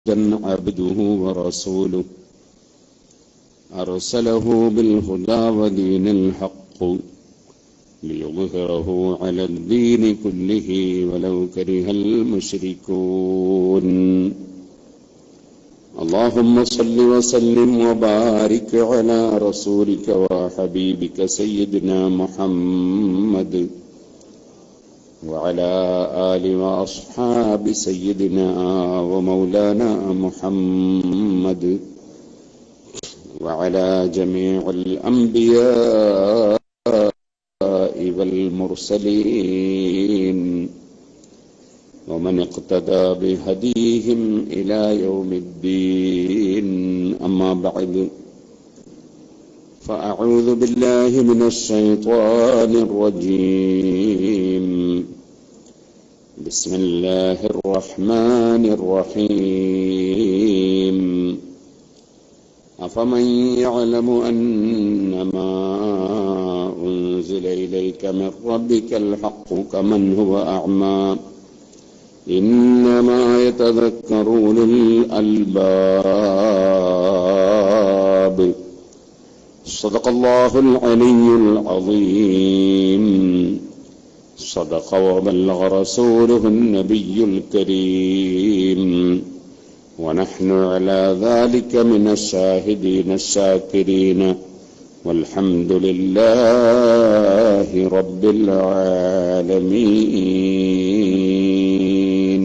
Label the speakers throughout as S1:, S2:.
S1: عبده ورسوله أرسله بالهدى ودين الحق ليظهره على الدين كله ولو كره المشركون اللهم صل وسلم وبارك على رسولك وحبيبك سيدنا محمد وعلى آل وأصحاب سيدنا ومولانا محمد وعلى جميع الأنبياء والمرسلين ومن اقتدى بهديهم إلى يوم الدين أما بعد فأعوذ بالله من الشيطان الرجيم بسم الله الرحمن الرحيم أفمن يعلم أنما أنزل إليك من ربك الحق كمن هو أعمى إنما يتذكر أولو الألباب صدق الله العلي العظيم صدق وبلغ رسوله النبي الكريم ونحن على ذلك من الشاهدين الشاكرين والحمد لله رب العالمين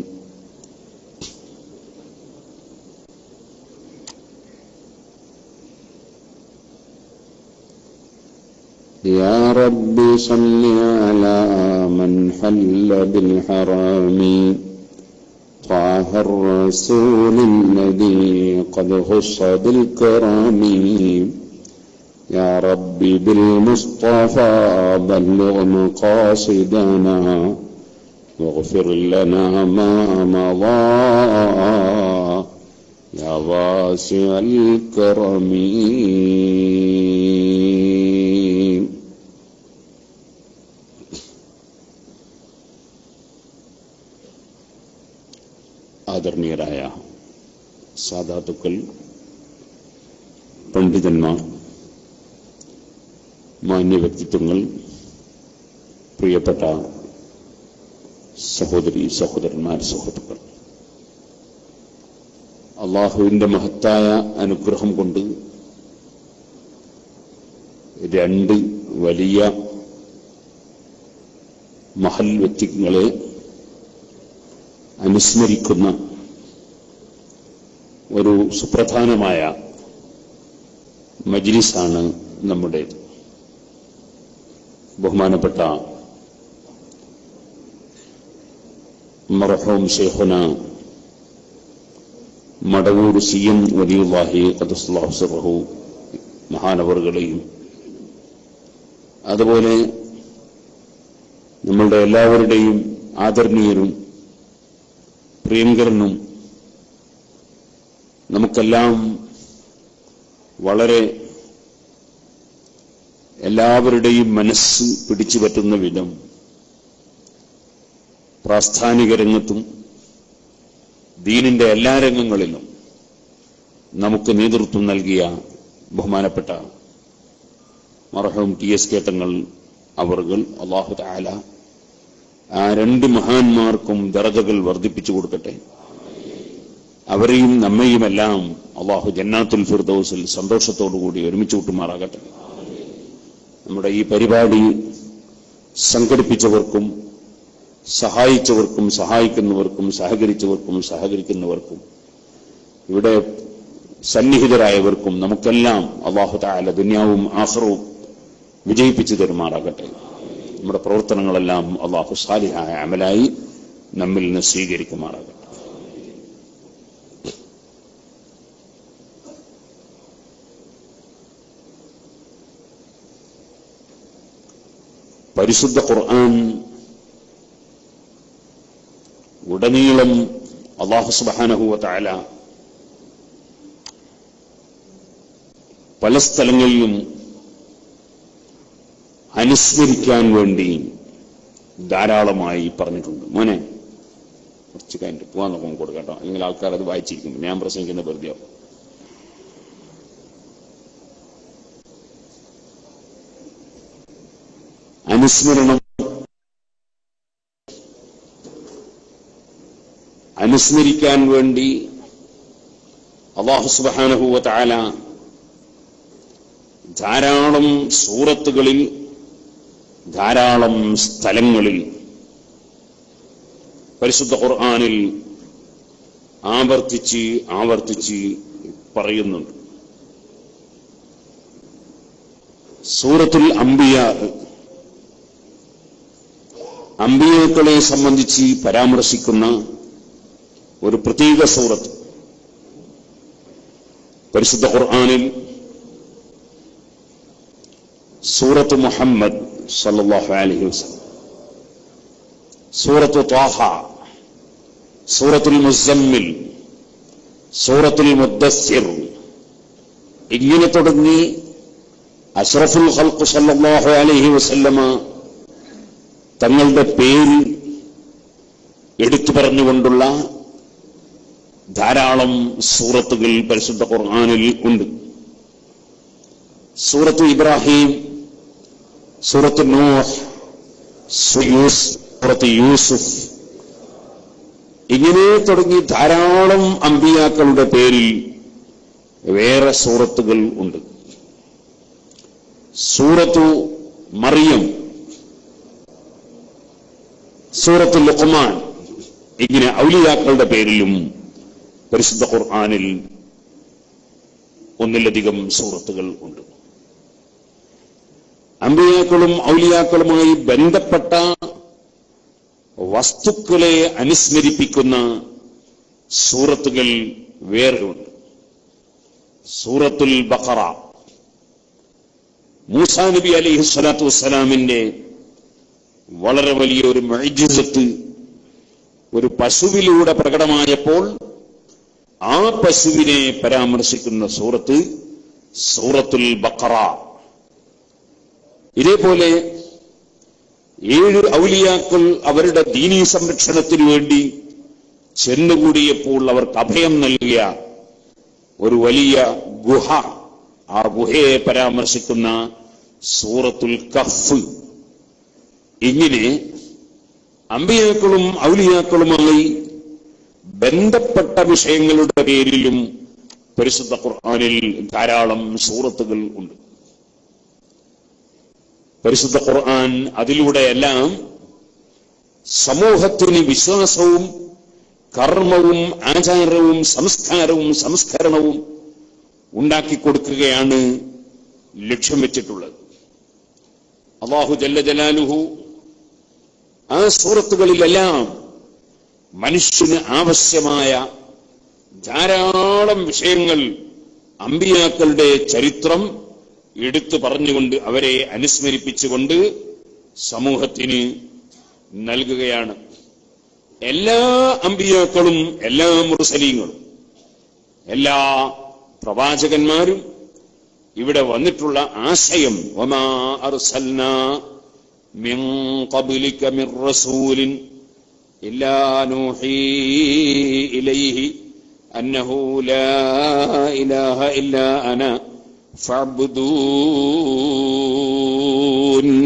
S1: يا رب صل على من حل بالحرام طه الرسول الذي قد خص بالكرام يا رب بالمصطفى بلغ مقاصدنا واغفر لنا ما مضى يا واسع الكرم ആദരണീയരായ സാധാതുക്കൾ പണ്ഡിതന്മാർ മാന്യ വ്യക്തിത്വങ്ങൾ പ്രിയപ്പെട്ട സഹോദരി സഹോദരന്മാർ സുഹൃത്തുക്കൾ അള്ളാഹുവിന്റെ മഹത്തായ അനുഗ്രഹം കൊണ്ട് രണ്ട് വലിയ മഹൽ വ്യക്തിത്വങ്ങളെ അനുസ്മരിക്കുന്ന ഒരു സുപ്രധാനമായ മജ്ലിസാണ് നമ്മുടേത് ബഹുമാനപ്പെട്ട മറഹോം ഷെയ്ഖുന മടവൂർ സി എം വലിയുല്ലാഹി ഖദസ്ലാഹുസറഹു മഹാനവറുകളെയും അതുപോലെ നമ്മളുടെ എല്ലാവരുടെയും ആദരണീയനും പ്രിയങ്കരനും നമുക്കെല്ലാം വളരെ എല്ലാവരുടെയും മനസ്സ് പിടിച്ചു പറ്റുന്ന വിധം പ്രാസ്ഥാനിക രംഗത്തും ദീനിന്റെ എല്ലാ രംഗങ്ങളിലും നമുക്ക് നേതൃത്വം നൽകിയ ബഹുമാനപ്പെട്ട മറഹം ടി എസ് കെ തങ്ങൾ അവർകൾ അള്ളാഹു താല ആ രണ്ട് മഹാന്മാർക്കും ദറജകൾ വർദ്ധിപ്പിച്ചു കൊടുക്കട്ടെ അവരെയും നമ്മയുമെല്ലാം അള്ളാഹു ജന്നാത്തുൽ ഫിർദൌസിൽ സന്തോഷത്തോടുകൂടി ഒരുമിച്ച് കൂട്ടുമാറാകട്ടെ നമ്മുടെ ഈ പരിപാടി സംഘടിപ്പിച്ചവർക്കും സഹായിച്ചവർക്കും സഹായിക്കുന്നവർക്കും സഹകരിച്ചവർക്കും സഹകരിക്കുന്നവർക്കും ഇവിടെ സന്നിഹിതരായവർക്കും നമുക്കെല്ലാം അള്ളാഹു താല ദുന്യാവും ആഹ്റവും വിജയിപ്പിച്ചു തരുമാറാകട്ടെ നമ്മുടെ പ്രവർത്തനങ്ങളെല്ലാം അള്ളാഹു സാലിഹായ അമലായി നമ്മിൽ നിന്ന് സ്വീകരിക്കുമാറാകട്ടെ പരിശുദ്ധ ഖുർആൻ ഉടനീളം അള്ളാഹു സുബാനഹുവ താല പല സ്ഥലങ്ങളിലും അനുസ്മരിക്കാൻ വേണ്ടി ധാരാളമായി പറഞ്ഞിട്ടുണ്ട് മോനെ കുറച്ച് കഴിഞ്ഞിട്ട് പോവാൻ നോക്കുമ്പോൾ കൊടുക്കാം കേട്ടോ അല്ലെങ്കിൽ ആൾക്കാർ അത് വായിച്ചിരിക്കും ഞാൻ പ്രസംഗിക്കുന്ന വെറുതെയാവും അനുസ്മരണം അനുസ്മരിക്കാൻ വേണ്ടി അള്ളാഹു സുബാനഹുവ താല ധാരാളം സൂറത്തുകളിൽ ധാരാളം സ്ഥലങ്ങളിൽ പരിശുദ്ധ ഖുർആാനിൽ ആവർത്തിച്ച് ആവർത്തിച്ച് പറയുന്നുണ്ട് സൂറത്തുൽ അംബിയ അംബിയാക്കളെ സംബന്ധിച്ച് പരാമർശിക്കുന്ന ഒരു പ്രത്യേക സൂറത്ത് പരിശുദ്ധ ഖുർആാനിൽ സൂറത്ത് മുഹമ്മദ് സല്ലല്ലാഹു അലൈഹി വസല്ലം സൂറത്ത് ത്വാഹ സൂറത്തുൽ മുസമ്മിൽ സൂറത്തുൽ മുദ്ദസ്സിർ ഇങ്ങനെ തുടങ്ങി അഷ്റഫുൽ ഖൽഖ് സല്ലല്ലാഹു അലൈഹി വസല്ലമ തങ്ങളുടെ പേര് എടുത്തു പറഞ്ഞുകൊണ്ടുള്ള ധാരാളം സൂറത്തുകൾ പരിശുദ്ധ ഖുർആാനിൽ ഉണ്ട് സൂറത്ത് ഇബ്രാഹിം സൂറത്ത് നൂഹ് സൂറത്ത് യൂസുഫ് ഇങ്ങനെ തുടങ്ങി ധാരാളം അമ്പിയാക്കളുടെ പേരിൽ വേറെ സൂറത്തുകൾ ഉണ്ട് സൂറത്തു മറിയം സൂറത്ത് ലുഖ്മാൻ ഇങ്ങനെ ഔലിയാക്കളുടെ പേരിലും പരിശുദ്ധ ഖുർആാനിൽ ഒന്നിലധികം സൂറത്തുകൾ ഉണ്ട് അമ്പിയാക്കളും ഔലിയാക്കളുമായി ബന്ധപ്പെട്ട വസ്തുക്കളെ അനുസ്മരിപ്പിക്കുന്ന സൂറത്തുകൾ വേറെയുണ്ട് സൂറത്തുൽ ബഖറ മൂസാ നബി അലിഹി സ്വലാത്തു വസ്സലാമിന്റെ വളരെ വലിയ ഒരു മൈജിസത്ത് ഒരു പശുവിലൂടെ പ്രകടമായപ്പോൾ ആ പശുവിനെ പരാമർശിക്കുന്ന സൂറത്ത് സൂറത്തുൽ ബക്കറ ഇതേപോലെ ഏഴ് ഔലിയാക്കൾ അവരുടെ ദീനീ സംരക്ഷണത്തിനു വേണ്ടി ചെന്നുകൂടിയപ്പോൾ അവർക്ക് അഭയം നൽകിയ ഒരു വലിയ ഗുഹ ആ ഗുഹയെ പരാമർശിക്കുന്ന സൂറത്തുൽ കഫ് ഇങ്ങനെ അമ്പിയാക്കളും ഔലിയാക്കളുമായി ബന്ധപ്പെട്ട വിഷയങ്ങളുടെ പേരിലും പരിശുദ്ധ ഖുർആാനിൽ ധാരാളം സൂറത്തുകൾ ഉണ്ട് പരിശുദ്ധ ഖുർആൻ അതിലൂടെയെല്ലാം സമൂഹത്തിന് വിശ്വാസവും കർമ്മവും ആചാരവും സംസ്കാരവും സംസ്കരണവും ഉണ്ടാക്കിക്കൊടുക്കുകയാണ് ലക്ഷ്യം വെച്ചിട്ടുള്ളത് അള്ളാഹു ജല്ല ജലാലുഹു ആ സൂറത്തുകളിലെല്ലാം മനുഷ്യന് ആവശ്യമായ ധാരാളം വിഷയങ്ങൾ അമ്പിയാക്കളുടെ ചരിത്രം എടുത്തു പറഞ്ഞുകൊണ്ട് അവരെ അനുസ്മരിപ്പിച്ചുകൊണ്ട് സമൂഹത്തിന് നൽകുകയാണ് എല്ലാ അമ്പിയാക്കളും എല്ലാ മുറുസലീങ്ങളും എല്ലാ പ്രവാചകന്മാരും ഇവിടെ വന്നിട്ടുള്ള ആശയം വമാ അർസൽനാ മിൻ ഖബ്ലിക മിർ റസൂലിൻ ഇല്ലാ നൂഹി ഇലൈഹി അന്നഹു ലാ ഇലാഹ ഇല്ലാ അന ഫഅബ്ദൂൻ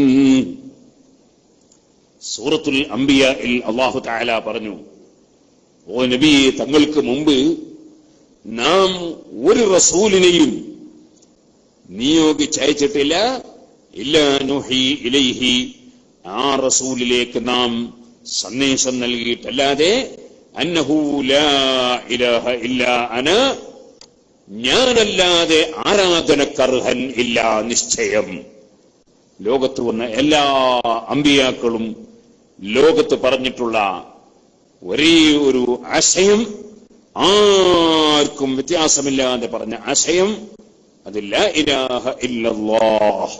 S1: സൂറത്തുൽ അംബിയയിൽ അള്ളാഹു തആല പറഞ്ഞു ഓ നബി തങ്ങൾക്ക് മുമ്പ് നാം ഒരു റസൂലിനെയും നിയോഗിച്ചയച്ചിട്ടില്ല ഇല്ല നുഹി ഇലൈഹി ആ റസൂലിലേക്ക് നാം സന്ദേശം നൽകിയിട്ടല്ലാതെ അന്നഹു ലാ ഇലാഹ ഇല്ല അന ഞാനല്ലാതെ ആരാധനക്കർഹൻ ഇല്ല നിശ്ചയം ലോകത്ത് വന്ന എല്ലാ അമ്പിയാക്കളും ലോകത്ത് പറഞ്ഞിട്ടുള്ള ഒരേ ഒരു ആശയം ആർക്കും വ്യത്യാസമില്ലാതെ പറഞ്ഞ ആശയം അത് ലാ ഇലാഹ ഇല്ലല്ലാഹ്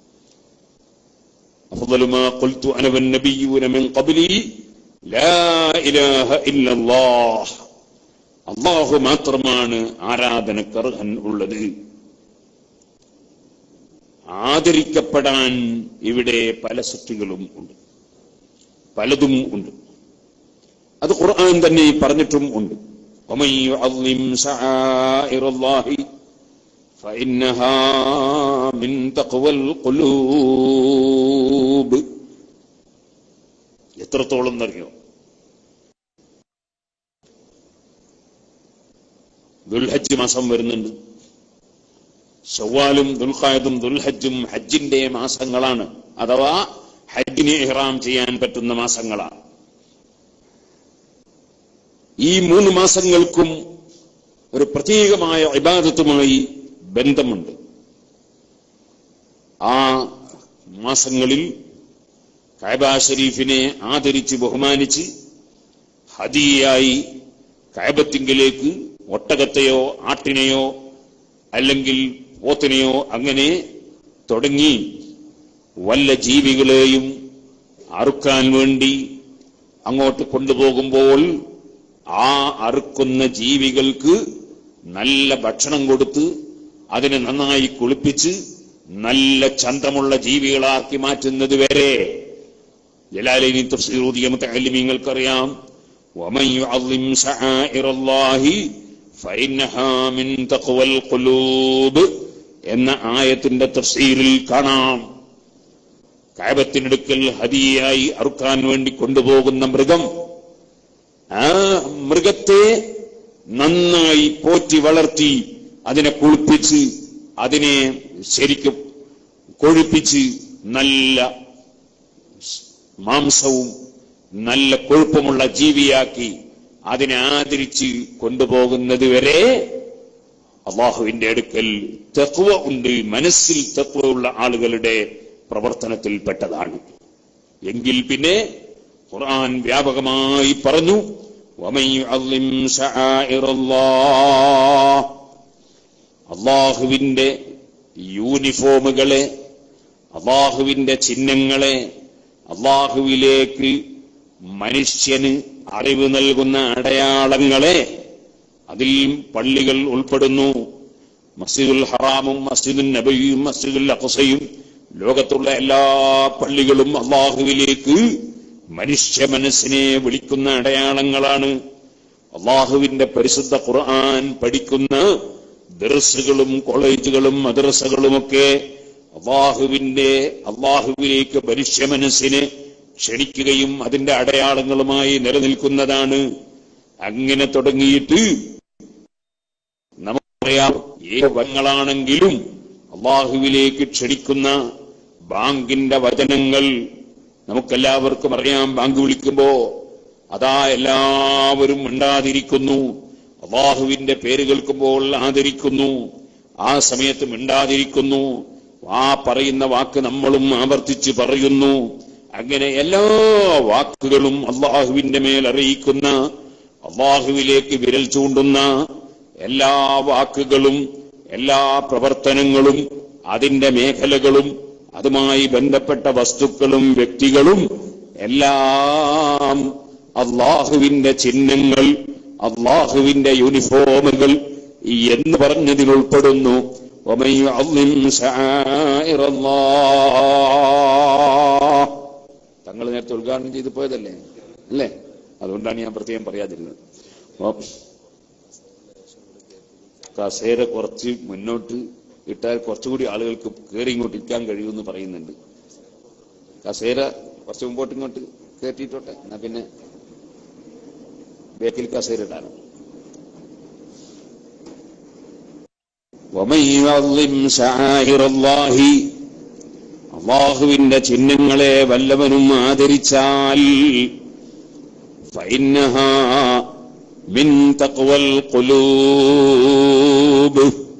S1: أفضل ما قلت أنا والنبيون من قبلي لا إله إلا الله അള്ളാഹു മാത്രമാണ് ആരാധനക്കർഹൻ ഉള്ളത് ആദരിക്കപ്പെടാൻ ഇവിടെ പല സൃഷ്ടികളും ഉണ്ട് പലതും ഉണ്ട് അത് ഖുർആൻ തന്നെ പറഞ്ഞിട്ടും ഉണ്ട് ومن يعظم شعائر الله فإنها من تقوى القلوب എത്രത്തോളം എന്നറിയോ ദുൽഹജ്ജ് മാസം വരുന്നുണ്ട് ഷവ്വാലും ദുൽഖായതും ദുൽഹജ്ജും ഹജ്ജിന്റെ മാസങ്ങളാണ് അഥവാ ഹജ്ജിനെ ഇഹ്റാം ചെയ്യാൻ പറ്റുന്ന മാസങ്ങളാണ് ഈ മൂന്ന് മാസങ്ങൾക്കും ഒരു പ്രത്യേകമായ ഇബാദത്തുമായി ബന്ധമുണ്ട് ആ മാസങ്ങളിൽ കഅബ ഷരീഫിനെ ആദരിച്ച് ബഹുമാനിച്ച് ഹദിയായി കഅബത്തിങ്കിലേക്ക് ഒട്ടകത്തെയോ ആട്ടിനെയോ അല്ലെങ്കിൽ പോത്തിനെയോ അങ്ങനെ തുടങ്ങി വല്ല ജീവികളെയും അറുക്കാൻ വേണ്ടി അങ്ങോട്ട് കൊണ്ടുപോകുമ്പോൾ ആ അറുക്കുന്ന ജീവികൾക്ക് നല്ല ഭക്ഷണം കൊടുത്ത് അതിനെ നന്നായി കുളിപ്പിച്ച് നല്ല ചന്തമുള്ള ജീവികളാക്കി മാറ്റുന്നത് വരെ ജലാലിനി തഫ്സീറൂദിയ മുത്തഅല്ലിമീങ്ങൾക്കറിയാം ومن يعظم شعائر الله فإنها من تقوى القلوب എന്ന ആയത്തിന്റെ തഫ്സീറിൽ കാണാം കാബത്തിനടുക്കൽ ഹദിയായി അറുക്കാൻ വേണ്ടി കൊണ്ടുപോകുന്ന മൃഗം ആ മൃഗത്തെ നന്നായി പോറ്റി വളർത്തി അതിനെ കുളിപ്പിച്ച് അതിനെ ശരിക്കും കൊഴുപ്പിച്ച് നല്ല മാംസവും നല്ല കൊഴുപ്പമുള്ള ജീവിയാക്കി അതിനെ ആദരിച്ച് കൊണ്ടുപോകുന്നത് വരെ അള്ളാഹുവിന്റെ അടുക്കൽ തെക്കുവ ഉണ്ട് മനസ്സിൽ തെക്കുവ ഉള്ള ആളുകളുടെ പ്രവർത്തനത്തിൽപ്പെട്ടതാണ് എങ്കിൽ പിന്നെ ഖുർആൻ വ്യാപകമായി പറഞ്ഞു وَمَن يُعَظِّمْ شَعَائِرَ اللَّهِ അള്ളാഹുവിന്റെ യൂണിഫോമുകളെ അള്ളാഹുവിന്റെ ചിഹ്നങ്ങളെ അള്ളാഹുവിലേക്ക് മനുഷ്യന് അറിവ് നൽകുന്ന അടയാളങ്ങളെ അതിൽ പള്ളികൾ ഉൾപ്പെടുന്നു മസ്ജിദുൽ ഹറാമും മസ്ജിദുൽ നബിയും മസ്ജിദുൽ അഖസയും ലോകത്തുള്ള എല്ലാ പള്ളികളും അള്ളാഹുവിലേക്ക് മനുഷ്യ മനസ്സിനെ വിളിക്കുന്ന അടയാളങ്ങളാണ് അള്ളാഹുവിന്റെ പരിശുദ്ധ ഖുർആൻ പഠിക്കുന്ന ദർസുകളും കോളേജുകളും മദ്രസകളുമൊക്കെ അള്ളാഹുവിന്റെ അള്ളാഹുവിലേക്ക് മനുഷ്യ മനസ്സിനെ ക്ഷണിക്കുകയും അതിന്റെ അടയാളങ്ങളുമായി നിലനിൽക്കുന്നതാണ് അങ്ങനെ തുടങ്ങിയിട്ട് നമുക്കറിയാം ഏത് വങ്ങളാണെങ്കിലും അള്ളാഹുവിലേക്ക് ക്ഷണിക്കുന്ന ബാങ്കിന്റെ വചനങ്ങൾ നമുക്കെല്ലാവർക്കും അറിയാം ബാങ്ക് വിളിക്കുമ്പോ അതാ എല്ലാവരും മിണ്ടാതിരിക്കുന്നു അള്ളാഹുവിന്റെ പേര് കേൾക്കുമ്പോൾ ആദരിക്കുന്നു ആ സമയത്ത് മിണ്ടാതിരിക്കുന്നു ആ പറയുന്ന വാക്ക് നമ്മളും ആവർത്തിച്ച് പറയുന്നു അങ്ങനെ എല്ലാ വാക്കുകളും അള്ളാഹുവിന്റെ മേൽ അറിയിക്കുന്ന അള്ളാഹുവിലേക്ക് വിരൽ ചൂണ്ടുന്ന എല്ലാ വാക്കുകളും എല്ലാ പ്രവർത്തനങ്ങളും അതിന്റെ മേഖലകളും അതുമായി ബന്ധപ്പെട്ട വസ്തുക്കളും വ്യക്തികളും എല്ലാം അള്ളാഹുവിന്റെ ചിഹ്നങ്ങൾ അള്ളാഹുവിന്റെ യൂണിഫോമുകൾ എന്ന് പറഞ്ഞതിൽ ഉൾപ്പെടുന്നു ومن يعظم شعائر الله തങ്ങൾ നേരത്തെ ഉദ്ഘാടനം ചെയ്തു പോയതല്ലേ അല്ലേ അതുകൊണ്ടാണ് ഞാൻ പ്രത്യേകം പറയാതിരുന്നത് അപ്പൊ കസേര കുറച്ച് മുന്നോട്ട് ഇട്ടാൽ കുറച്ചുകൂടി ആളുകൾക്ക് കയറി ഇങ്ങോട്ട് ഇരിക്കാൻ കഴിയുമെന്ന് പറയുന്നുണ്ട് കസേര കുറച്ച് മുമ്പോട്ട് ഇങ്ങോട്ട് കയറ്റിയിട്ടോട്ടെ എന്നാ പിന്നെ ബേക്കിൽ കസേര ഇടാനും ومن يعظم شعائر الله അള്ളാഹുവിന്റെ ചിഹ്നങ്ങളെ വല്ലവനും ആദരിച്ചാൽ فإنها من تقوى القلوب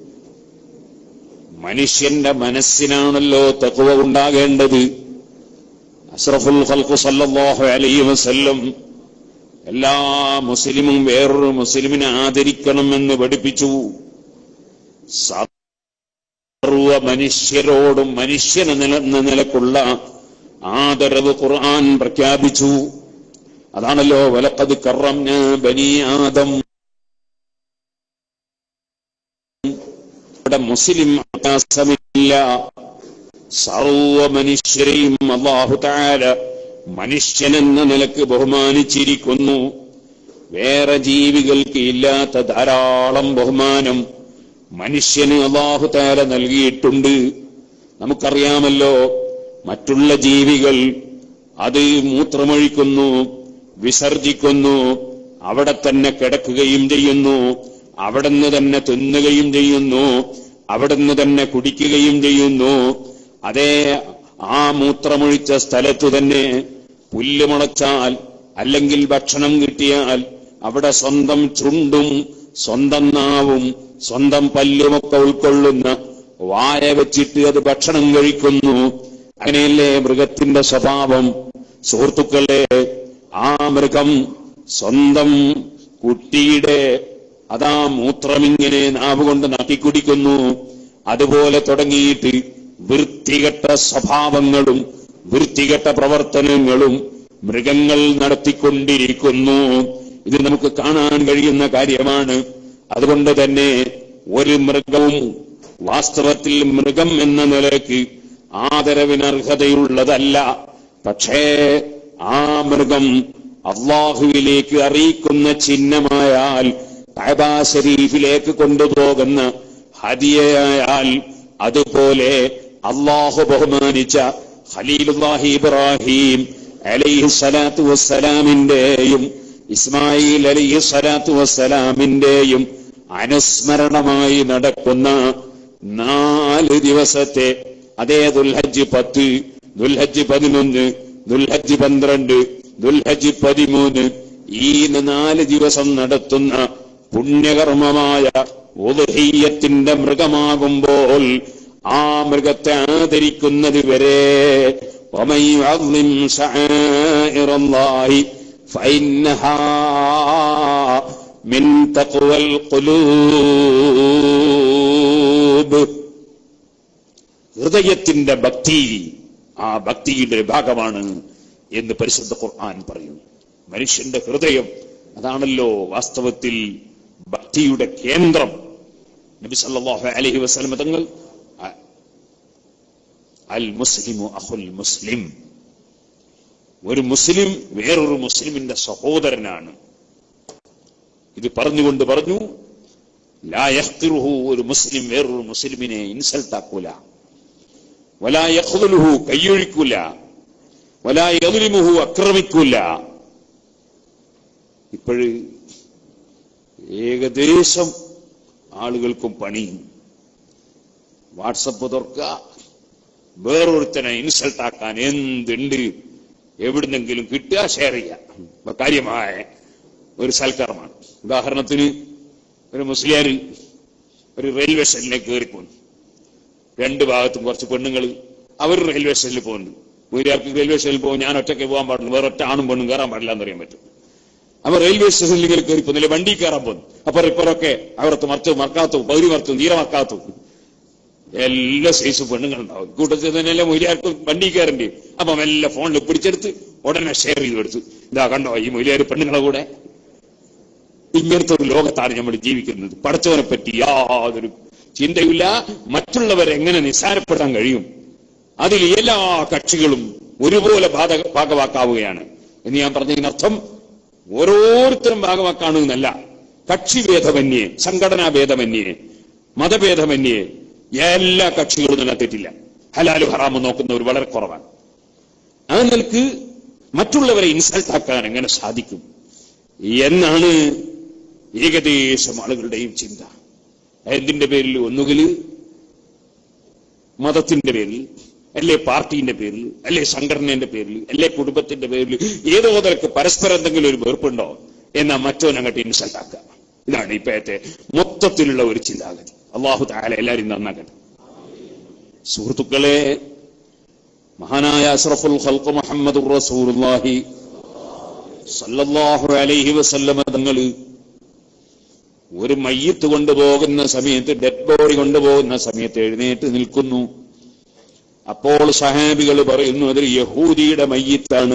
S1: മനുഷ്യന്റെ മനസ്സിനാണല്ലോ തക്കുവ ഉണ്ടാകേണ്ടത് അഷ്റഫുൽ ഖൽഖു സല്ലല്ലാഹു അലൈഹി വസല്ലം എല്ലാ മുസ്ലിമും വേറൊരു മുസ്ലിമിനെ ആദരിക്കണമെന്ന് പഠിപ്പിച്ചു സർവ മനുഷ്യരോടും മനുഷ്യന് നിലന്ന നിലക്കുള്ള ആദരവ് ഖുർആൻ പ്രഖ്യാപിച്ചു അതാണല്ലോ വലക്കത് കറം ബനി ആദം ഇവിടെ മുസ്ലിം അവകാശമില്ല സർവ മനുഷ്യരെയും അള്ളാഹു താര മനുഷ്യനെന്ന നിലക്ക് ബഹുമാനിച്ചിരിക്കുന്നു വേറെ ജീവികൾക്ക് ഇല്ലാത്ത ധാരാളം ബഹുമാനം മനുഷ്യന് അള്ളാഹു താല നൽകിയിട്ടുണ്ട് നമുക്കറിയാമല്ലോ മറ്റുള്ള ജീവികൾ അത് മൂത്രമൊഴിക്കുന്നു വിസർജിക്കുന്നു അവിടെ തന്നെ കിടക്കുകയും ചെയ്യുന്നു അവിടുന്ന് തന്നെ തിന്നുകയും ചെയ്യുന്നു അവിടുന്ന് തന്നെ കുടിക്കുകയും ചെയ്യുന്നു അതേ ആ മൂത്രമൊഴിച്ച സ്ഥലത്തു തന്നെ പുല്ല് മുളച്ചാൽ അല്ലെങ്കിൽ ഭക്ഷണം കിട്ടിയാൽ അവിടെ സ്വന്തം ചുണ്ടും സ്വന്തം നാവും സ്വന്തം പല്ലുമൊക്കെ ഉൾക്കൊള്ളുന്ന വായ വെച്ചിട്ട് അത് ഭക്ഷണം കഴിക്കുന്നു അങ്ങനെയല്ലേ മൃഗത്തിന്റെ സ്വഭാവം സുഹൃത്തുക്കളെ ആ മൃഗം സ്വന്തം കുട്ടിയുടെ അതാ മൂത്രമിങ്ങനെ നാവ് കൊണ്ട് നക്കിക്കുടിക്കുന്നു അതുപോലെ തുടങ്ങിയിട്ട് വൃത്തികെട്ട സ്വഭാവങ്ങളും വൃത്തികെട്ട പ്രവർത്തനങ്ങളും മൃഗങ്ങൾ നടത്തിക്കൊണ്ടിരിക്കുന്നു ഇത് നമുക്ക് കാണാൻ കഴിയുന്ന കാര്യമാണ് അതുകൊണ്ട് തന്നെ ഒരു മൃഗവും വാസ്തവത്തിൽ മൃഗം എന്ന നിലയ്ക്ക് ആദരവിനർഹതയുള്ളതല്ല പക്ഷേ ആ മൃഗം അള്ളാഹുവിലേക്ക് അറിയിക്കുന്ന ചിഹ്നമായാൽ കഅബ ശരീഫിലേക്ക് കൊണ്ടുപോകുന്ന ഹദിയയായാൽ അതുപോലെ അള്ളാഹു ബഹുമാനിച്ച ഖലീലുല്ലാഹി ഇബ്രാഹിം അലൈഹി സ്വലാത്തു വസ്സലാമിന്റെയും ഇസ്മായിൽ അലൈഹി സ്വലാത്തു വസ്സലാമിന്റെയും അനുസ്മരണമായി നടക്കുന്ന നാല് ദിവസത്തെ അതേ ദുൽഹജ്ജ് പത്ത് ദുൽഹജ്ജ് പതിനൊന്ന് ദുൽഹജ്ജ് പന്ത്രണ്ട് ദുൽഹജ്ജ് പതിമൂന്ന് ഈ നാല് ദിവസം നടത്തുന്ന പുണ്യകർമ്മമായ ഉദഹീയത്തിന്റെ മൃഗമാകുമ്പോൾ ആ മൃഗത്തെ ആദരിക്കുന്നത് വരെ ومن يعظم شعائر الله فإنها من تقوى القلوب ഹൃദയത്തിന്റെ ഭക്തി ആ ഭക്തിയുടെ ഭാഗമാണ് എന്ന് പരിശുദ്ധ ഖുർആൻ പറയുന്നു മനുഷ്യന്റെ ഹൃദയം അതാണല്ലോ വാസ്തവത്തിൽ ഭക്തിയുടെ കേന്ദ്രം നബി സല്ലല്ലാഹു അലൈഹി വസല്ലം തങ്ങൾ അ- അൽ മുസ്ലിമു അഹുൽ മുസ്ലിം ഒരു മുസ്ലിം വേറൊരു മുസ്ലിമിന്റെ സഹോദരനാണ് ഇത് പറഞ്ഞുകൊണ്ട് പറഞ്ഞു ലാ യഹ്തിറുഹു ഒരു മുസ്ലിം വേറൊരു മുസ്ലിമിനെ ഇൻസൾട്ട് ആക്കൂല വലാ യഖ്ദുലുഹു കയ്യൊഴിക്കൂല വലാ യദ്ലിമുഹു ആക്രമിക്കൂല ഇപ്പോഴ് ഏകദേശം ആളുകൾക്കും പണി വാട്സപ്പ് തുറക്കുക വേറൊരുത്തനെ ഇൻസൾട്ട് ആക്കാൻ എന്തുണ്ട് എവിടുന്നെങ്കിലും കിട്ടുക ഷെയർ ചെയ്യുക ഇപ്പൊ കാര്യമായ ഒരു സൽക്കർമാണ് ഉദാഹരണത്തിന് ഒരു മുസ്ലിയാർ ഒരു റെയിൽവേ സ്റ്റേഷനിലേക്ക് കയറിപ്പോന്നു രണ്ട് ഭാഗത്തും കുറച്ച് പെണ്ണുങ്ങൾ അവർ റെയിൽവേ സ്റ്റേഷനിൽ പോകുന്നു വീട്ടുകാർക്ക് റെയിൽവേ സ്റ്റേഷനിൽ പോകും ഞാൻ ഒറ്റയ്ക്ക് പോകാൻ പാടുള്ളൂ വേറെ ഒറ്റ ആണും പെണ്ണും കയറാൻ പാടില്ല എന്ന് അറിയാൻ പറ്റും അപ്പൊ റെയിൽവേ സ്റ്റേഷനിൽ ഇങ്ങനെ കയറി പോകുന്നില്ല വണ്ടി കയറാൻ പോകുന്നു അപ്പൊ ഇപ്പറൊക്കെ അവരത്ത് മറച്ചു മറക്കാത്തു പകുതി മറച്ചു തീരെ മറക്കാത്തു എല്ലാ സൈസ് പെണ്ണുങ്ങളുണ്ടാവും കൂട്ടത്തിൽ തന്നെയല്ലേ മൊയിലാർക്ക് വണ്ടി കയറേണ്ടി അപ്പൊ മെല്ലെ ഫോണിൽ പിടിച്ചെടുത്ത് ഉടനെ ഷെയർ ചെയ്ത് കൊടുത്തു ഇതാ കണ്ടോ ഈ മൊയിലാർ പെണ്ണുങ്ങളെ കൂടെ ഇങ്ങനത്തെ ഒരു ലോകത്താണ് നമ്മൾ ജീവിക്കുന്നത് പടച്ചവനെ പറ്റി യാതൊരു ചിന്തയില്ല മറ്റുള്ളവരെ എങ്ങനെ നിസ്സാരപ്പെടാൻ കഴിയും അതിൽ എല്ലാ കക്ഷികളും ഒരുപോലെ ബാധക ഭാഗവാക്കാവുകയാണ് എന്ന് ഞാൻ പറഞ്ഞതിനർത്ഥം ഓരോരുത്തരും ഭാഗവാക്കാണെന്നല്ല കക്ഷിഭേദമന്യേ സംഘടനാ ഭേദമന്യേ മതഭേദമന്യേ എല്ലാ കക്ഷികളും തന്നെ തെറ്റില്ല ഹലാലു ഹറാമ് നോക്കുന്നവർ വളരെ കുറവാണ് ആ നിലക്ക് മറ്റുള്ളവരെ ഇൻസൾട്ട് ആക്കാൻ എങ്ങനെ സാധിക്കും എന്നാണ് ഏകദേശം ആളുകളുടെയും ചിന്ത എന്തിന്റെ പേരിൽ ഒന്നുകിൽ മതത്തിന്റെ പേരിൽ അല്ലെ പാർട്ടിന്റെ പേരിൽ അല്ലെ സംഘടനയുടെ പേരിൽ അല്ലെ കുടുംബത്തിന്റെ പേരിൽ ഏതോ തരക്ക് പരസ്പരം എന്തെങ്കിലും ഒരു വെറുപ്പുണ്ടോ എന്നാ മറ്റോ അങ്ങോട്ട് ഇൻസൾട്ട് ആക്കുക ഇതാണ് ഇപ്പോഴത്തെ മൊത്തത്തിലുള്ള ഒരു ചിന്താഗതി അള്ളാഹു താല എല്ലാവരും നന്നാക്കട്ടെ സുഹൃത്തുക്കളെ മഹാനായ അഷ്റഫുൽ ഖൽഖ് മുഹമ്മദ് റസൂലുള്ളാഹി സല്ലല്ലാഹു അലൈഹി വസല്ലമ തങ്ങള് ഒരു മയ്യത്ത് കൊണ്ടുപോകുന്ന സമയത്ത് ഡെഡ് ബോഡി കൊണ്ടുപോകുന്ന സമയത്ത് എഴുന്നേറ്റ് നിൽക്കുന്നു അപ്പോൾ സഹാബികൾ പറയുന്നു അതൊരു യഹൂദിയുടെ മയ്യത്താണ്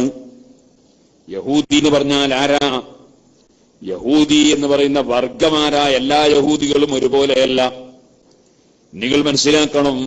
S1: യഹൂദി എന്ന് പറഞ്ഞാൽ ആരാ യഹൂദി എന്ന് പറയുന്ന വർഗമാരാ എല്ലാ യഹൂദികളും ഒരുപോലെയല്ല നിങ്ങൾ മനസ്സിലാക്കണം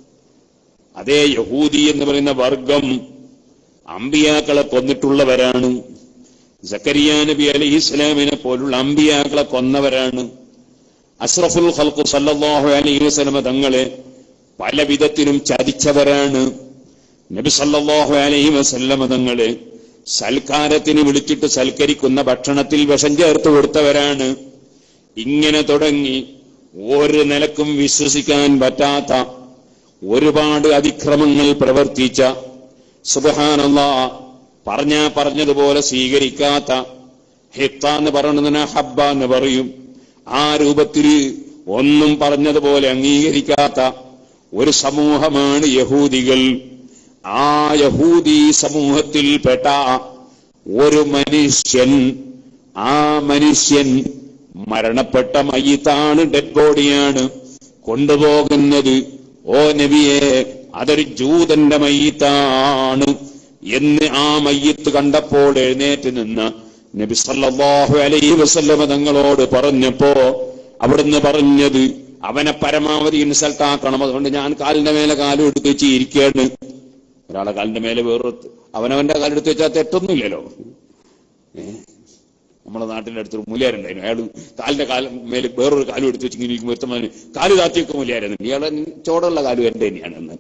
S1: അതേ യഹൂദി എന്ന് പറയുന്ന വർഗം അമ്പിയാക്കളെ കൊന്നിട്ടുള്ളവരാണ് സക്കരിയ നബി അലൈഹി ഇസ്ലാമിനെ പോലുള്ള അമ്പിയാക്കളെ കൊന്നവരാണ് അഷ്റഫുൽ ഖൽഖു സല്ലല്ലാഹു അലൈഹി വസല്ലമ തങ്ങളെ പല വിധത്തിലും ചതിച്ചവരാണ് നബി സല്ലല്ലാഹു അലൈഹി വസല്ലമ തങ്ങളെ സൽക്കാരത്തിന് വിളിച്ചിട്ട് സൽക്കരിക്കുന്ന ഭക്ഷണത്തിൽ വിഷം ചേർത്ത് കൊടുത്തവരാണ് ഇങ്ങനെ തുടങ്ങി ഒരു നിലക്കും വിശ്വസിക്കാൻ പറ്റാത്ത ഒരുപാട് അതിക്രമങ്ങൾ പ്രവർത്തിച്ച സുബഹാനല്ല പറഞ്ഞ പറഞ്ഞതുപോലെ സ്വീകരിക്കാത്ത ഹിത്ത എന്ന് പറയുന്നതിന് ഹബ്ബ എന്ന് പറയും ആ രൂപത്തിൽ ഒന്നും പറഞ്ഞതുപോലെ അംഗീകരിക്കാത്ത ഒരു സമൂഹമാണ് യഹൂദികൾ ആ യഹൂദി സമൂഹത്തിൽപ്പെട്ട ഒരു മനുഷ്യൻ ആ മനുഷ്യൻ മരണപ്പെട്ട മയ്യത്താണ് ഡെഡ് ബോഡിയാണ് കൊണ്ടുപോകുന്നത് ഓ നബിയെ അതൊരു ജൂതന്റെ മയ്യത്താണ് എന്ന് ആ മയ്യത്ത് കണ്ടപ്പോൾ എഴുന്നേറ്റ് നിന്ന് നബി സല്ലല്ലാഹു അലൈഹി വസല്ലമ തങ്ങളോട് പറഞ്ഞപ്പോ അവിടുന്ന് പറഞ്ഞത് അവനെ പരമാവധി ഇൻസൾട്ട് ആക്കണം അതുകൊണ്ട് ഞാൻ കാലിന്റെ മേലെ കാലും എടുത്ത് വെച്ച് ഇരിക്കുകയാണ് ഒരാളെ കാലിന്റെ മേലെ വേറൊത്ത് അവനവന്റെ കാലെടുത്ത് വെച്ചാൽ തെറ്റൊന്നുമില്ലല്ലോ ഏ നമ്മുടെ നാട്ടിന്റെ അടുത്തൊരു മുലിയാരുണ്ടായിരുന്നു അയാൾ കാലിന്റെ കാലം മേലെ വേറൊരു കാലും എടുത്ത് വെച്ച് ഇങ്ങനെ ഇരിക്കുമ്പോൾ ഒരുത്തമാന് കാല് താത്തിയൊക്കെ മുലിയായിരുന്നു ഇയാളെ ചോടുള്ള കാലും എന്റെ തന്നെയാണ് എന്ന്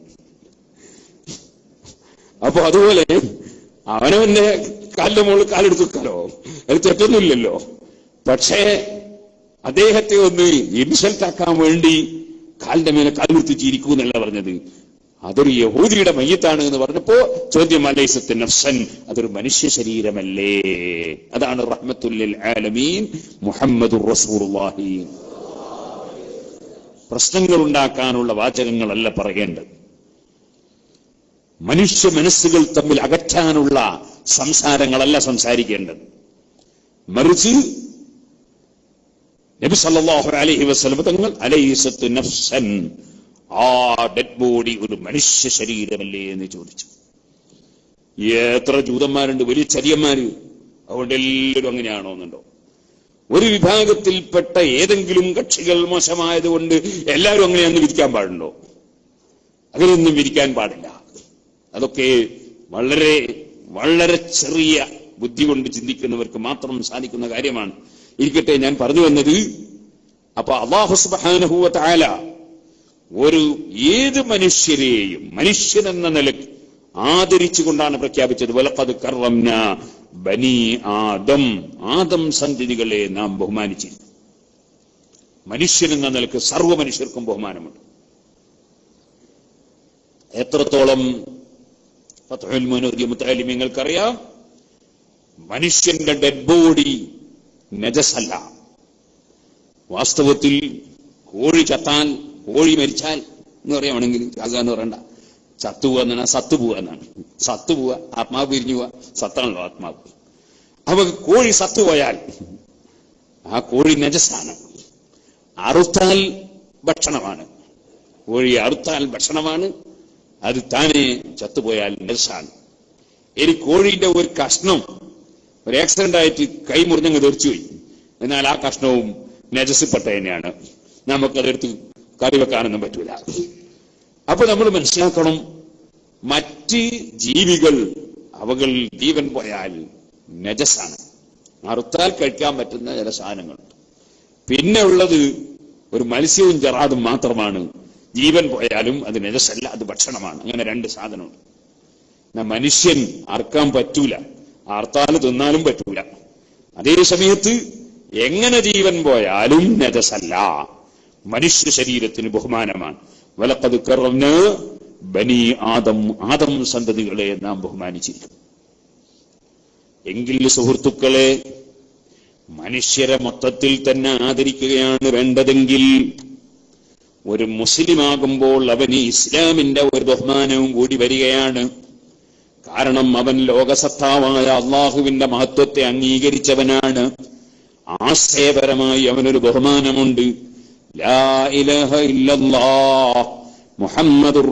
S1: അപ്പൊ അതുപോലെ അവനവന്റെ കാലിന്റെ മുകളിൽ കാലെടുത്ത് വെക്കാലോ അത് തെറ്റൊന്നുമില്ലല്ലോ പക്ഷേ അദ്ദേഹത്തെ ഒന്ന് ഇൻസൾട്ട് ആക്കാൻ വേണ്ടി കാലിന്റെ മേലെ കാലുകുത്തിച്ചിരിക്കൂ എന്നല്ല പറഞ്ഞത് അതൊരു യഹൂദിയുടെ മയ്യത്താണ് എന്ന് പറഞ്ഞപ്പോ ചോദ്യം അലൈസത്ത് നഫ്സൻ അതൊരു മനുഷ്യ ശരീരമല്ലേ അതാണ് റഹ്മത്തുല്ലിൽ ആലമീൻ മുഹമ്മദ് റസൂറുല്ലാഹി പ്രശ്നങ്ങൾ ഉണ്ടാക്കാനുള്ള വാചകങ്ങളല്ല പറയേണ്ടത് മനുഷ്യ മനസ്സുകൾ തമ്മിൽ അകറ്റാനുള്ള സംസാരങ്ങളല്ല സംസാരിക്കേണ്ടത് മറിച്ച് നബി സല്ലല്ലാഹു അലൈഹി വസല്ലം തങ്ങൾ അലൈസത്ത് നഫ്സൻ ആ ഡെഡ് ബോഡി ഒരു മനുഷ്യ ശരീരമല്ലേ എന്ന് ചോദിച്ചു എത്ര ജൂതന്മാരുണ്ട് വലിയ ചതിയന്മാര് അതുകൊണ്ട് എല്ലാവരും അങ്ങനെയാണോ എന്നുണ്ടോ ഒരു വിഭാഗത്തിൽപ്പെട്ട ഏതെങ്കിലും കക്ഷികൾ മോശമായതുകൊണ്ട് എല്ലാവരും അങ്ങനെയൊന്നും വിരിക്കാൻ പാടുണ്ടോ അങ്ങനെയൊന്നും വിരിക്കാൻ പാടില്ല അതൊക്കെ വളരെ വളരെ ചെറിയ ബുദ്ധി കൊണ്ട് ചിന്തിക്കുന്നവർക്ക് മാത്രം സാധിക്കുന്ന കാര്യമാണ് ഇരിക്കട്ടെ ഞാൻ പറഞ്ഞു വന്നത് അപ്പൊ അള്ളാഹു സുബ്ഹാനഹു താല ഒരു ഏത് മനുഷ്യരെയും മനുഷ്യൻ എന്ന നിലക്ക് ആദരിച്ചുകൊണ്ടാണ് പ്രഖ്യാപിച്ചത് വലക്കത് കർവംന ബനി ആദം ആദം സന്തതികളെ നാം ബഹുമാനിച്ചിരുന്നു മനുഷ്യൻ എന്ന നിലക്ക് സർവ്വ മനുഷ്യർക്കും ബഹുമാനമുണ്ട് എത്രത്തോളം ഫത്ഹുൽ മുനൂദി മുത്താലിമ്യങ്ങൾക്കറിയാം മനുഷ്യന്റെ ഡെഡ് ബോഡി നജസല്ല വാസ്തവത്തിൽ കോഴി ചത്താൽ കോഴി മരിച്ചാൽ എന്ന് പറയുകയാണെങ്കിൽ ചാകുക എന്ന് പറയണ്ട ചത്തുപോവുക എന്നാണ് സത്തുപോവുക എന്നാണ് സത്തുപോവുക ആത്മാവ് പിരിഞ്ഞു പോവുക സത്താണല്ലോ ആത്മാവ് അപ്പൊ കോഴി സത്തുപോയാൽ ആ കോഴി നജസാണ് അറുത്താൽ ഭക്ഷണമാണ് കോഴി അറുത്താൽ ഭക്ഷണമാണ് അത് താനെ ചത്തുപോയാൽ നജസാണ് ഇനി കോഴിയുടെ ഒരു കഷ്ണം ഒരു ആക്സിഡന്റ് ആയിട്ട് കൈ മുറിഞ്ഞങ്ങ് തെറിച്ചുപോയി എന്നാൽ ആ കഷ്ണവും നജസിൽപ്പെട്ട തന്നെയാണ് നമുക്കതെടുത്ത് കറി വെക്കാനൊന്നും പറ്റൂല അപ്പൊ നമ്മൾ മനസ്സിലാക്കണം മറ്റ് ജീവികൾ അവകൾ ജീവൻ പോയാൽ നജസാണ് അറുത്താൽ കഴിക്കാൻ പറ്റുന്ന ചില സാധനങ്ങളുണ്ട് പിന്നെ ഉള്ളത് ഒരു മത്സ്യവും ജറാദും മാത്രമാണ് ജീവൻ പോയാലും അത് നജസല്ല അത് ഭക്ഷണമാണ് അങ്ങനെ രണ്ട് സാധനമുണ്ട് എന്നാ മനുഷ്യൻ അറക്കാൻ പറ്റൂല അർത്താല് തിന്നാലും പറ്റൂല അതേ സമയത്ത് എങ്ങനെ ജീവൻ പോയാലും നജസല്ല മനുഷ്യ ശരീരത്തിന് ബഹുമാനമാണ് വലക്കത് കറന്ന് ബനി ആദം ആദം സന്തതികളെ നാം ബഹുമാനിച്ചിരിക്കുന്നു എങ്കിൽ സുഹൃത്തുക്കളെ മനുഷ്യരെ മൊത്തത്തിൽ തന്നെ ആദരിക്കുകയാണ് വേണ്ടതെങ്കിൽ ഒരു മുസ്ലിമാകുമ്പോൾ അവന് ഇസ്ലാമിന്റെ ഒരു ബഹുമാനവും കൂടി വരികയാണ് കാരണം അവൻ ലോകസത്താവായ അള്ളാഹുവിന്റെ മഹത്വത്തെ അംഗീകരിച്ചവനാണ് ആശയപരമായി അവനൊരു ബഹുമാനമുണ്ട് ലാ ഇലഹ ഇല്ലല്ലാ മുഹമ്മദുർ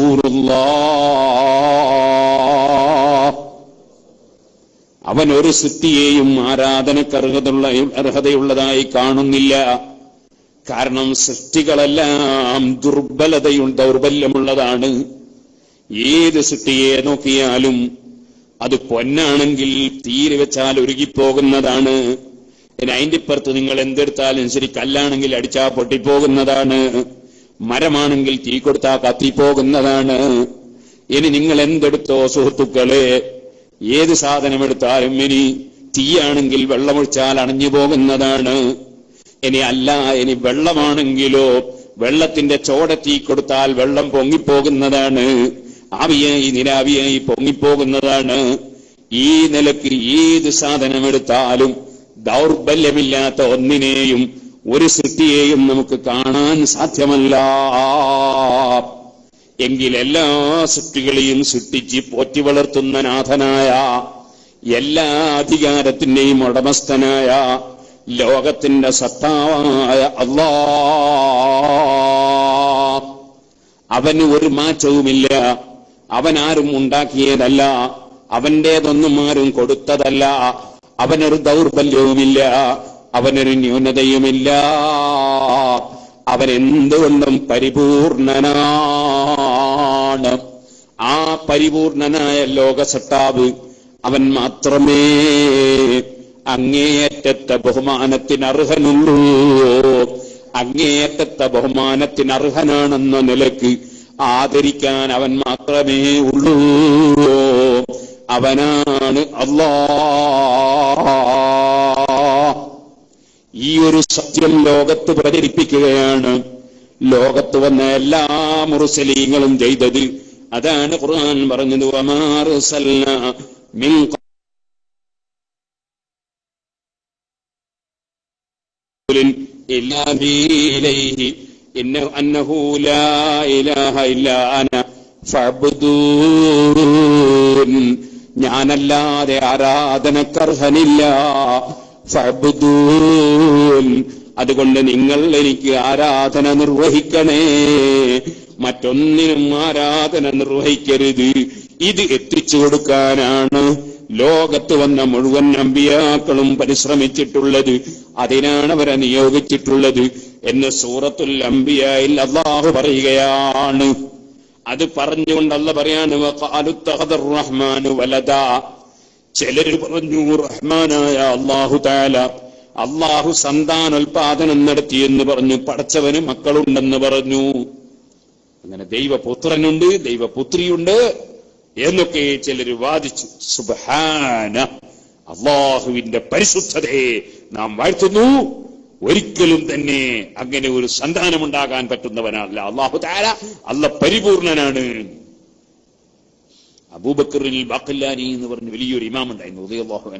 S1: റസൂലുള്ളാഹ് അവൻ ഒരു സൃഷ്ടിയെയും ആരാധനക്ക് അർഹതയുള്ള അർഹതയുള്ളതായി കാണുന്നില്ല കാരണം സൃഷ്ടികളെല്ലാം ദുർബലതയും ദൗർബല്യമുള്ളതാണ് ഏത് സൃഷ്ടിയെ നോക്കിയാലും
S2: അത് പൊന്നാണെങ്കിൽ തീയിൽ വെച്ചാൽ ഉരുകിപ്പോകുന്നതാണ് ഇനി അതിന്റെ ഇപ്പുറത്ത് നിങ്ങൾ എന്തെടുത്താലും ശരി കല്ലാണെങ്കിൽ അടിച്ചാ പൊട്ടിപ്പോകുന്നതാണ് മരമാണെങ്കിൽ തീ കൊടുത്താ കത്തിപ്പോകുന്നതാണ് ഇനി നിങ്ങൾ എന്തെടുത്തോ സുഹൃത്തുക്കളെ ഏത് സാധനം എടുത്താലും ഇനി തീയാണെങ്കിൽ വെള്ളമൊഴിച്ചാൽ അണഞ്ഞു പോകുന്നതാണ് ഇനി അല്ല ഇനി വെള്ളമാണെങ്കിലോ വെള്ളത്തിന്റെ ചോട തീ കൊടുത്താൽ വെള്ളം പൊങ്ങിപ്പോകുന്നതാണ് ആവിയായി നിരാവിയായി പൊങ്ങിപ്പോകുന്നതാണ് ഈ നിലക്ക് ഏത് സാധനം എടുത്താലും ദൗർബല്യമില്ലാത്ത ഒന്നിനെയും ഒരു സൃഷ്ടിയെയും നമുക്ക് കാണാൻ സാധ്യമല്ല എങ്കിൽ എല്ലാ സൃഷ്ടികളെയും സൃഷ്ടിച്ച് പോറ്റി വളർത്തുന്ന നാഥനായ എല്ലാ അധികാരത്തിന്റെയും ഉടമസ്ഥനായ ലോകത്തിന്റെ സത്താവായ അള്ളാ അവന് ഒരു മാറ്റവുമില്ല അവൻ ആരും ഉണ്ടാക്കിയതല്ല അവന്റേതൊന്നും ആരും കൊടുത്തതല്ല അവനൊരു ദൗർബല്യവുമില്ല അവനൊരു ന്യൂനതയുമില്ല അവൻ എന്തുകൊണ്ടും പരിപൂർണനാണ് ആ പരിപൂർണനായ ലോകസട്ടാവ് അവൻ മാത്രമേ അങ്ങേയറ്റത്തെ ബഹുമാനത്തിന് അർഹനുള്ളൂ അങ്ങേയറ്റത്തെ ബഹുമാനത്തിന് അർഹനാണെന്ന നിലക്ക് ആദരിക്കാൻ അവൻ മാത്രമേ ഉള്ളൂ അവനാണ് അള്ളാ ഈ ഒരു സത്യം ലോകത്ത് പ്രചരിപ്പിക്കുകയാണ് ലോകത്ത് വന്ന എല്ലാ മുറുസലീങ്ങളും ചെയ്തത് അതാണ് ഖുർആൻ പറഞ്ഞത് വമാറുസൽന മിൻ رسول إلا بي إليه إنه أنه لا إله إلا أنا فاعبدون ഞാനല്ലാതെ ആരാധനക്കർഹനില്ല ഫഅബ്ദൂൻ അതുകൊണ്ട് നിങ്ങൾ എനിക്ക് ആരാധന നിർവഹിക്കണേ മറ്റൊന്നിനും ആരാധന നിർവഹിക്കരുത് ഇത് എത്തിച്ചു കൊടുക്കാനാണ് ലോകത്ത് വന്ന മുഴുവൻ അമ്പിയാക്കളും പരിശ്രമിച്ചിട്ടുള്ളത് അതിനാണ് അവരെ നിയോഗിച്ചിട്ടുള്ളത് എന്ന് സൂറത്തുൽ അംബിയായിൽ അള്ളാഹു പറയുകയാണ് അത് പറഞ്ഞുകൊണ്ട് അല്ല പറയാണ് വഖാലുത്തഖദർ റഹ്മാനു വലദ ചിലര് പറഞ്ഞു റഹ്മാനായ അള്ളാഹു താല അള്ളാഹു സന്താനോൽപാദനം നടത്തി എന്ന് പറഞ്ഞു പടച്ചവന് മക്കളുണ്ടെന്ന് പറഞ്ഞു അങ്ങനെ ദൈവപുത്രനുണ്ട് ദൈവപുത്രിയുണ്ട് എന്നൊക്കെ ചിലർ വാദിച്ചു സുബഹാന അള്ളാഹുവിന്റെ പരിശുദ്ധതയെ നാം വാഴ്ത്തുന്നു ഒരിക്കലും തന്നെ അങ്ങനെ ഒരു സന്താനമുണ്ടാകാൻ പറ്റുന്നവനല്ല അള്ളാഹു താര അല്ല പരിപൂർണനാണ് അബൂബക്കറിൽ ബാക്കല്ലാനി എന്ന് പറഞ്ഞ വലിയൊരു ഇമാം ഉണ്ടായിരുന്നു ഉദയല്ലാഹുവൻ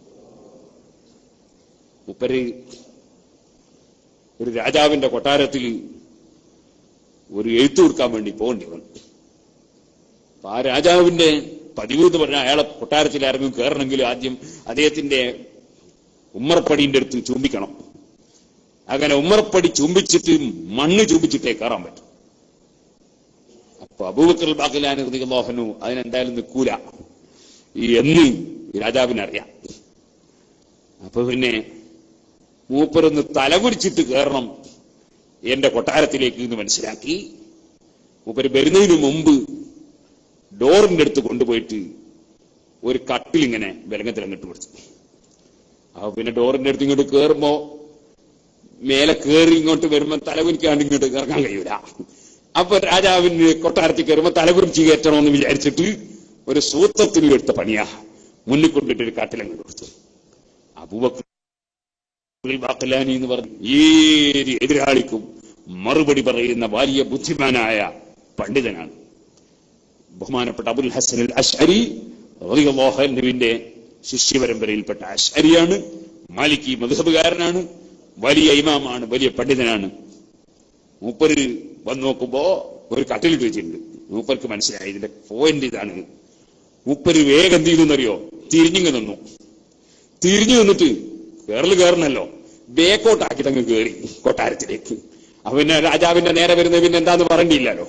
S2: ഉപ്പര് ഒരു രാജാവിന്റെ കൊട്ടാരത്തിൽ ഒരു എഴുത്തു കൊടുക്കാൻ വേണ്ടി പോകേണ്ടി വന്നു അപ്പൊ ആ രാജാവിന്റെ പതിവ് എന്ന് പറഞ്ഞാൽ അയാളെ കൊട്ടാരത്തിൽ ആരെങ്കിലും കയറണമെങ്കിൽ ആദ്യം അദ്ദേഹത്തിന്റെ ഉമ്മറപ്പടിന്റെ അടുത്ത് ചുംബിക്കണം അങ്ങനെ ഉമ്മറപ്പടി ചുംബിച്ചിട്ട് മണ്ണ് ചുംബിച്ചിട്ടേ കയറാൻ പറ്റും അപ്പൊ അബൂബക്കർ ബാക്കിലാനുഹനു അതിനെന്തായാലും നിൽക്കൂല ഈ എന്ന് രാജാവിനറിയാം അപ്പൊ പിന്നെ മൂപ്പരൊന്ന് തലകുരിച്ചിട്ട് കയറണം എന്റെ കൊട്ടാരത്തിലേക്ക് എന്ന് മനസ്സിലാക്കി മൂപ്പര് വരുന്നതിന് മുമ്പ് ഡോറിന്റെ അടുത്ത് കൊണ്ടുപോയിട്ട് ഒരു കട്ടിലിങ്ങനെ വിലങ്ങത്തിൽ അങ്ങോട്ട് കൊടുത്തു അപ്പൊ പിന്നെ ഡോറിന്റെ അടുത്ത് ഇങ്ങോട്ട് കയറുമ്പോ മേലെ കയറി ഇങ്ങോട്ട് വരുമ്പോ തലകുനിക്കാണ്ട് ഇങ്ങോട്ട് ഇറങ്ങാൻ കഴിയൂല അപ്പൊ രാജാവിന് കൊട്ടാരത്തിൽ കയറുമ്പോ തലകുറിച്ച് കയറ്റണമെന്ന് വിചാരിച്ചിട്ട് ഒരു സൂത്രത്തിന് എടുത്ത പണിയാ മുന്നിൽ കൊണ്ടിട്ട് ഒരു കട്ടിലങ്ങോട്ട് കൊടുത്തു അബൂബക്കർ ബാക്കലാനി എന്ന് പറഞ്ഞു ഏത് എതിരാളിക്കും മറുപടി പറയുന്ന വലിയ ബുദ്ധിമാനായ പണ്ഡിതനാണ് ബഹുമാനപ്പെട്ട അബുൽ ഹസൻ അൽ അഷ്അരി റളിയല്ലാഹുവിന്റെ ശിഷ്യ പരമ്പരയിൽപ്പെട്ട അഷ്അരിയാണ് മാലിക്കി മധുഹബുകാരനാണ് വലിയ ഇമാമാണ് വലിയ പണ്ഡിതനാണ് മൂപ്പര് വന്നു നോക്കുമ്പോ ഒരു കട്ടിലിട്ട് വെച്ചിട്ടുണ്ട് മൂപ്പർക്ക് മനസ്സിലായി ഇതിന്റെ പോയിന്റ് ഇതാണ് മൂപ്പര് വേഗം എന്ത് ചെയ്തെന്നറിയോ തിരിഞ്ഞിങ്ങ് നിന്നു തിരിഞ്ഞു നിന്നിട്ട് കേറല് കയറണല്ലോ ബേക്കോട്ടാക്കി തങ്ങ് കയറി കൊട്ടാരത്തിലേക്ക് അപ്പൊ പിന്നെ രാജാവിന്റെ നേരെ വരുന്നത് പിന്നെ എന്താന്ന് പറയണ്ടില്ലല്ലോ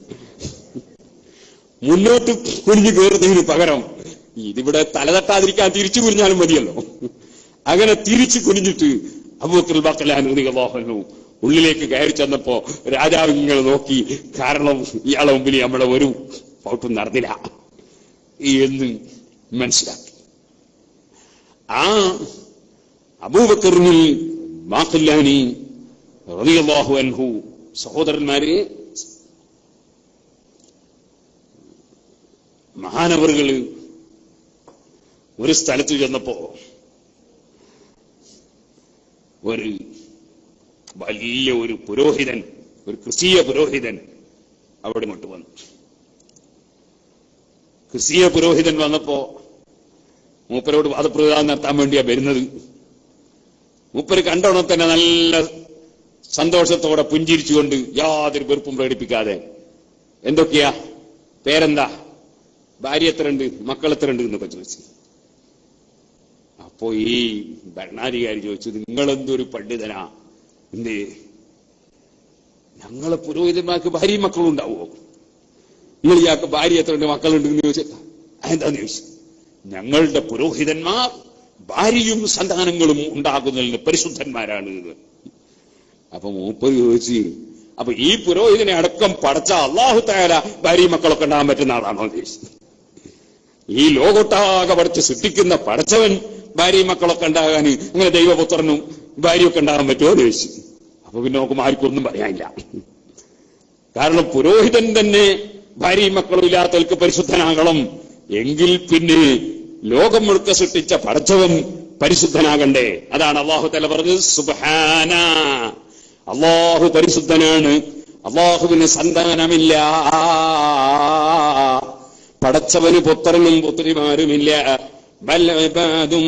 S2: മുന്നോട്ട് കുനിഞ്ഞു കയറുന്നതിന് പകരം ഇതിവിടെ തലതട്ടാതിരിക്കാൻ തിരിച്ചു കുനിഞ്ഞാലും മതിയല്ലോ അങ്ങനെ തിരിച്ചു കുനിഞ്ഞിട്ട് അബൂക്കൽ ബക്കലാനുദികളോഹനു ഉള്ളിലേക്ക് കയറി ചെന്നപ്പോ രാജാവ് ഇങ്ങനെ നോക്കി കാരണം ഇയാളെ മുമ്പിൽ നമ്മളെ ഒരു പൗട്ടും നടന്നില്ല എന്ന് മനസ്സിലാക്കി ആ അബൂബക്കറിനിൽ മാഖില്ലാനി റളിയല്ലാഹു അൻഹു സഹോദരന്മാരെ മഹാനവറുകള് ഒരു സ്ഥലത്ത് ചെന്നപ്പോ ഒരു വലിയ ഒരു പുരോഹിതൻ ഒരു ക്രിസ്തീയ പുരോഹിതൻ അവിടെ ഇങ്ങോട്ട് വന്നു ക്രിസ്തീയ പുരോഹിതൻ വന്നപ്പോ മൂപ്പരോട് വാദപ്രതിവാദം നടത്താൻ വേണ്ടിയാ വരുന്നത് മൂപ്പര് കണ്ടോണം തന്നെ നല്ല സന്തോഷത്തോടെ പുഞ്ചിരിച്ചുകൊണ്ട് യാതൊരു വെറുപ്പും പ്രകടിപ്പിക്കാതെ എന്തൊക്കെയാ പേരെന്താ ഭാര്യ എത്രയുണ്ട് മക്കൾ എത്രയുണ്ട് എന്നൊക്കെ ചോദിച്ചു അപ്പോ ഈ ഭരണാധികാരി ചോദിച്ചു നിങ്ങളെന്തൊരു പണ്ഡിതനാ എന്തേ ഞങ്ങളെ പുരോഹിതന്മാർക്ക് ഭാര്യയും മക്കളും ഉണ്ടാവുമോ നിങ്ങൾ ഇയാൾക്ക് ഭാര്യ എത്രയുണ്ട് മക്കളുണ്ട് എന്ന് ചോദിച്ചാൽ എന്താന്ന് ചോദിച്ചു ഞങ്ങളുടെ പുരോഹിതന്മാർ ഭാര്യയും സന്താനങ്ങളും ഉണ്ടാകുന്നതിന് പരിശുദ്ധന്മാരാണ് എന്ന് അപ്പൊ മൂപ്പർ ചോദിച്ചു അപ്പൊ ഈ പുരോഹിതനെ അടക്കം പടച്ച അള്ളാഹു തായാല ഭാര്യയും മക്കളൊക്കെ ഉണ്ടാകാൻ പറ്റുന്ന ആളാണോ എന്ന് ചോദിച്ചു ഈ ലോകൊട്ടാകെ പഠിച്ച് സൃഷ്ടിക്കുന്ന പടച്ചവൻ ഭാര്യയും മക്കളൊക്കെ ഉണ്ടാകാൻ അങ്ങനെ ദൈവപുത്രനും ഭാര്യയൊക്കെ ഉണ്ടാകാൻ പറ്റുമോ എന്ന് ചോദിച്ചു അപ്പൊ പിന്നെ നോക്കുമ്പോൾ ആർക്കും ഒന്നും പറയാനില്ല കാരണം പുരോഹിതൻ തന്നെ ഭാര്യയും മക്കളും ഇല്ലാത്തവർക്ക് പരിശുദ്ധനാകണം എങ്കിൽ പിന്നെ ലോകം മുഴുക്ക സൃഷ്ടിച്ച പടച്ചവൻ പരിശുദ്ധനാകണ്ടേ അതാണ് അള്ളാഹു തല പറഞ്ഞത് സുബാന അള്ളാഹു പരിശുദ്ധനാണ് അള്ളാഹുവിന് സന്താനമില്ല പടച്ചവന് പുത്രനും പുത്രിമാരുമില്ല ബൽ ഇബാദും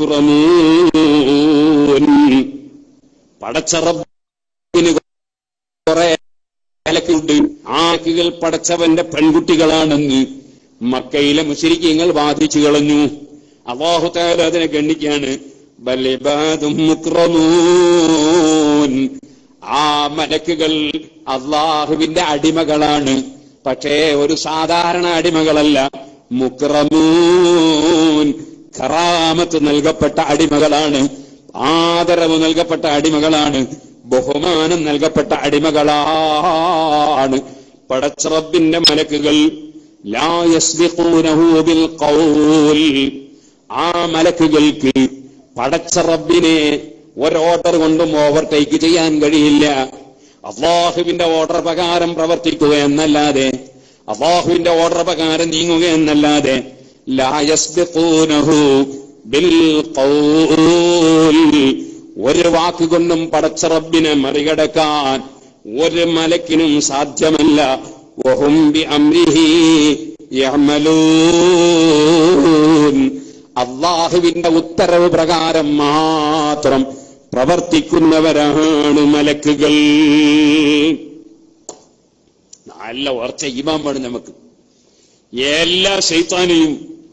S2: മുക്രമൂൻ പടച്ച റബ്ബിന് കുറെ വിലക്കുണ്ട് ആക്കുകൾ പടച്ചവന്റെ പെൺകുട്ടികളാണെന്ന് മക്കയിലെ മുശരിക്കങ്ങൾ വാദിച്ചു കളഞ്ഞു അള്ളാഹുത്താല അതിനെ ഗണ്ണിക്കാണ് ബലിബാദും മുക്രമൂൻ ആ മലക്കുകൾ അള്ളാഹുവിന്റെ അടിമകളാണ് പക്ഷേ ഒരു സാധാരണ അടിമകളല്ല മുക്രമൂൻ ഖറാമത്ത് നൽകപ്പെട്ട അടിമകളാണ് ആദരവ് നൽകപ്പെട്ട അടിമകളാണ് ബഹുമാനം നൽകപ്പെട്ട അടിമകളാണ് പടച്ചറബിന്റെ മലക്കുകൾ ലാ യസ്ബിഖൂനഹു ബിൽ ഖൗൽ ആ മലക്കുകൾക്ക് പടച്ച റബ്ബിനെ ഒരോർഡർ കൊണ്ടും ഓവർടേക്ക് ചെയ്യാൻ കഴിയില്ല അള്ളാഹുവിന്റെ ഓർഡർ പ്രകാരം പ്രവർത്തിക്കുക എന്നല്ലാതെ അള്ളാഹുവിന്റെ ഓർഡർ പ്രകാരം നീങ്ങുക എന്നല്ലാതെ ലാ യസ്ബിഖൂനഹു ബിൽ ഖൗൽ ഒരു വാക്കുകൊണ്ടും പടച്ച റബ്ബിനെ മറികടക്കാൻ ഒരു മലക്കിനും സാധ്യമല്ല വഹും ബി അംരിഹി യഅമലൂൻ അള്ളാഹുവിന്റെ ഉത്തരവ് പ്രകാരം മാത്രം പ്രവർത്തിക്കുന്നവരാണ് മലക്കുകൾ നല്ല ഉറച്ച ഈമാൻ വേണം നമുക്ക് എല്ലാ ശൈത്താനെയും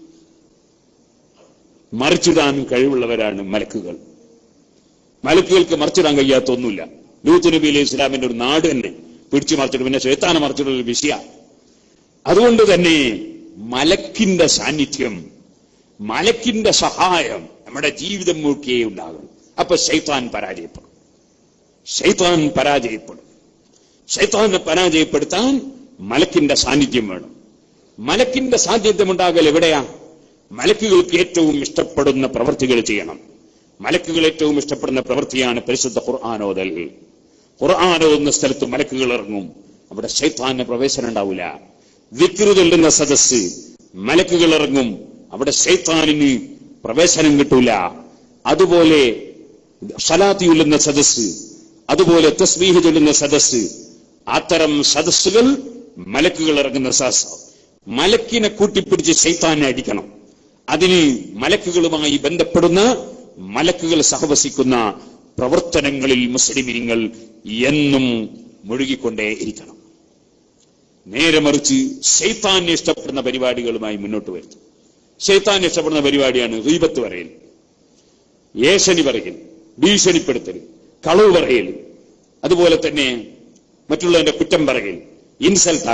S2: മറിച്ചിടാൻ കഴിവുള്ളവരാണ് മലക്കുകൾ മലക്കുകൾക്ക് മറിച്ചിടാൻ കഴിയാത്ത ഒന്നുമില്ല ലൂത്ത് നബി അലൈഹി ഇസ്ലാമിന്റെ ഒരു നാട് തന്നെ പിടിച്ചു മറിച്ചിട്ട് പിന്നെ ശൈത്താനെ മറിച്ചിട്ടുള്ള ഒരു വിഷയ അതുകൊണ്ട് തന്നെ മലക്കിന്റെ സാന്നിധ്യം മലക്കിന്റെ സഹായം നമ്മുടെ ജീവിതം മുഴുക്കേ ഉണ്ടാകും അപ്പൊ ശൈത്താൻ പരാജയപ്പെടും ശൈത്താൻ പരാജയപ്പെടും ശൈത്താനെ പരാജയപ്പെടുത്താൻ മലക്കിന്റെ സാന്നിധ്യം വേണം മലക്കിന്റെ സാന്നിധ്യം ഉണ്ടാകൽ എവിടെയാ മലക്കുകൾക്ക് ഏറ്റവും ഇഷ്ടപ്പെടുന്ന പ്രവൃത്തികൾ ചെയ്യണം മലക്കുകൾ ഏറ്റവും ഇഷ്ടപ്പെടുന്ന പ്രവൃത്തിയാണ് പരിശുദ്ധ ഖുർആാനോദൽ ഖുർആാനോദുന്ന സ്ഥലത്ത് മലക്കുകൾ ഇറങ്ങും അവിടെ ശൈത്താന് പ്രവേശനം ഉണ്ടാവില്ല വിക്രു ചൊല്ലുന്ന സദസ് മലക്കുകൾ ഇറങ്ങും അവിടെ ശൈത്താനിന് പ്രവേശനം കിട്ടൂല അതുപോലെ സലാത്തി ചൊല്ലുന്ന സദസ് അതുപോലെ തസ്ബീഹ് ചൊല്ലുന്ന സദസ് അത്തരം സദസ്സുകൾ മലക്കുകൾ ഇറങ്ങുന്ന സദസ് മലക്കിനെ കൂട്ടിപ്പിടിച്ച് ശൈത്താനെ അടിക്കണം അതിന് മലക്കുകളുമായി ബന്ധപ്പെടുന്ന മലക്കുകൾ സഹവസിക്കുന്ന പ്രവർത്തനങ്ങളിൽ മുസ്ലിമിനിങ്ങൾ എന്നും മുഴുകിക്കൊണ്ടേയിരിക്കണം നേരെ മറിച്ച് ശൈത്താനെ ഇഷ്ടപ്പെടുന്ന പരിപാടികളുമായി മുന്നോട്ട് വരുത്തും ശൈത്താൻ ഇഷ്ടപ്പെടുന്ന പരിപാടിയാണ് റീബത്ത് പറയൽ ഏഷണി പറയൽ ഭീഷണിപ്പെടുത്തൽ കളവ് പറയൽ അതുപോലെ തന്നെ മറ്റുള്ളവന്റെ കുറ്റം പറയൽ ഇൻസൾട്ട്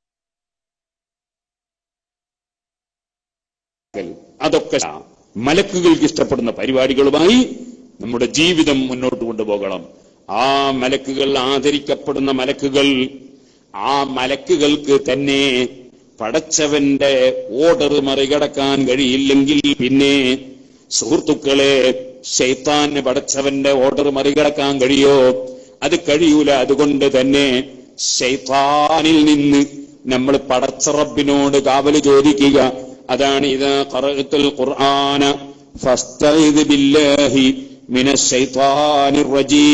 S2: അതൊക്കെ മലക്കുകൾക്ക് ഇഷ്ടപ്പെടുന്ന പരിപാടികളുമായി നമ്മുടെ ജീവിതം മുന്നോട്ട് കൊണ്ടുപോകണം ആ മലക്കുകൾ ആദരിക്കപ്പെടുന്ന മലക്കുകൾ ആ മലക്കുകൾക്ക് തന്നെ പടച്ചവന്റെ ഓർഡർ മറികടക്കാൻ കഴിയില്ലെങ്കിൽ പിന്നെ സുഹൃത്തുക്കളെ ശൈത്താന് പടച്ചവന്റെ ഓർഡർ മറികടക്കാൻ കഴിയോ അത് കഴിയൂല അതുകൊണ്ട് തന്നെ ശൈത്താനിൽ നിന്ന് നമ്മൾ പടച്ച റബ്ബിനോട് കാവല് ചോദിക്കുക അതാണ് ഇത് ഖറഅത്തുൽ ഖുർആന ഫസ്തഇദ് ബില്ലാഹി മിനശ് ശൈത്താനിർ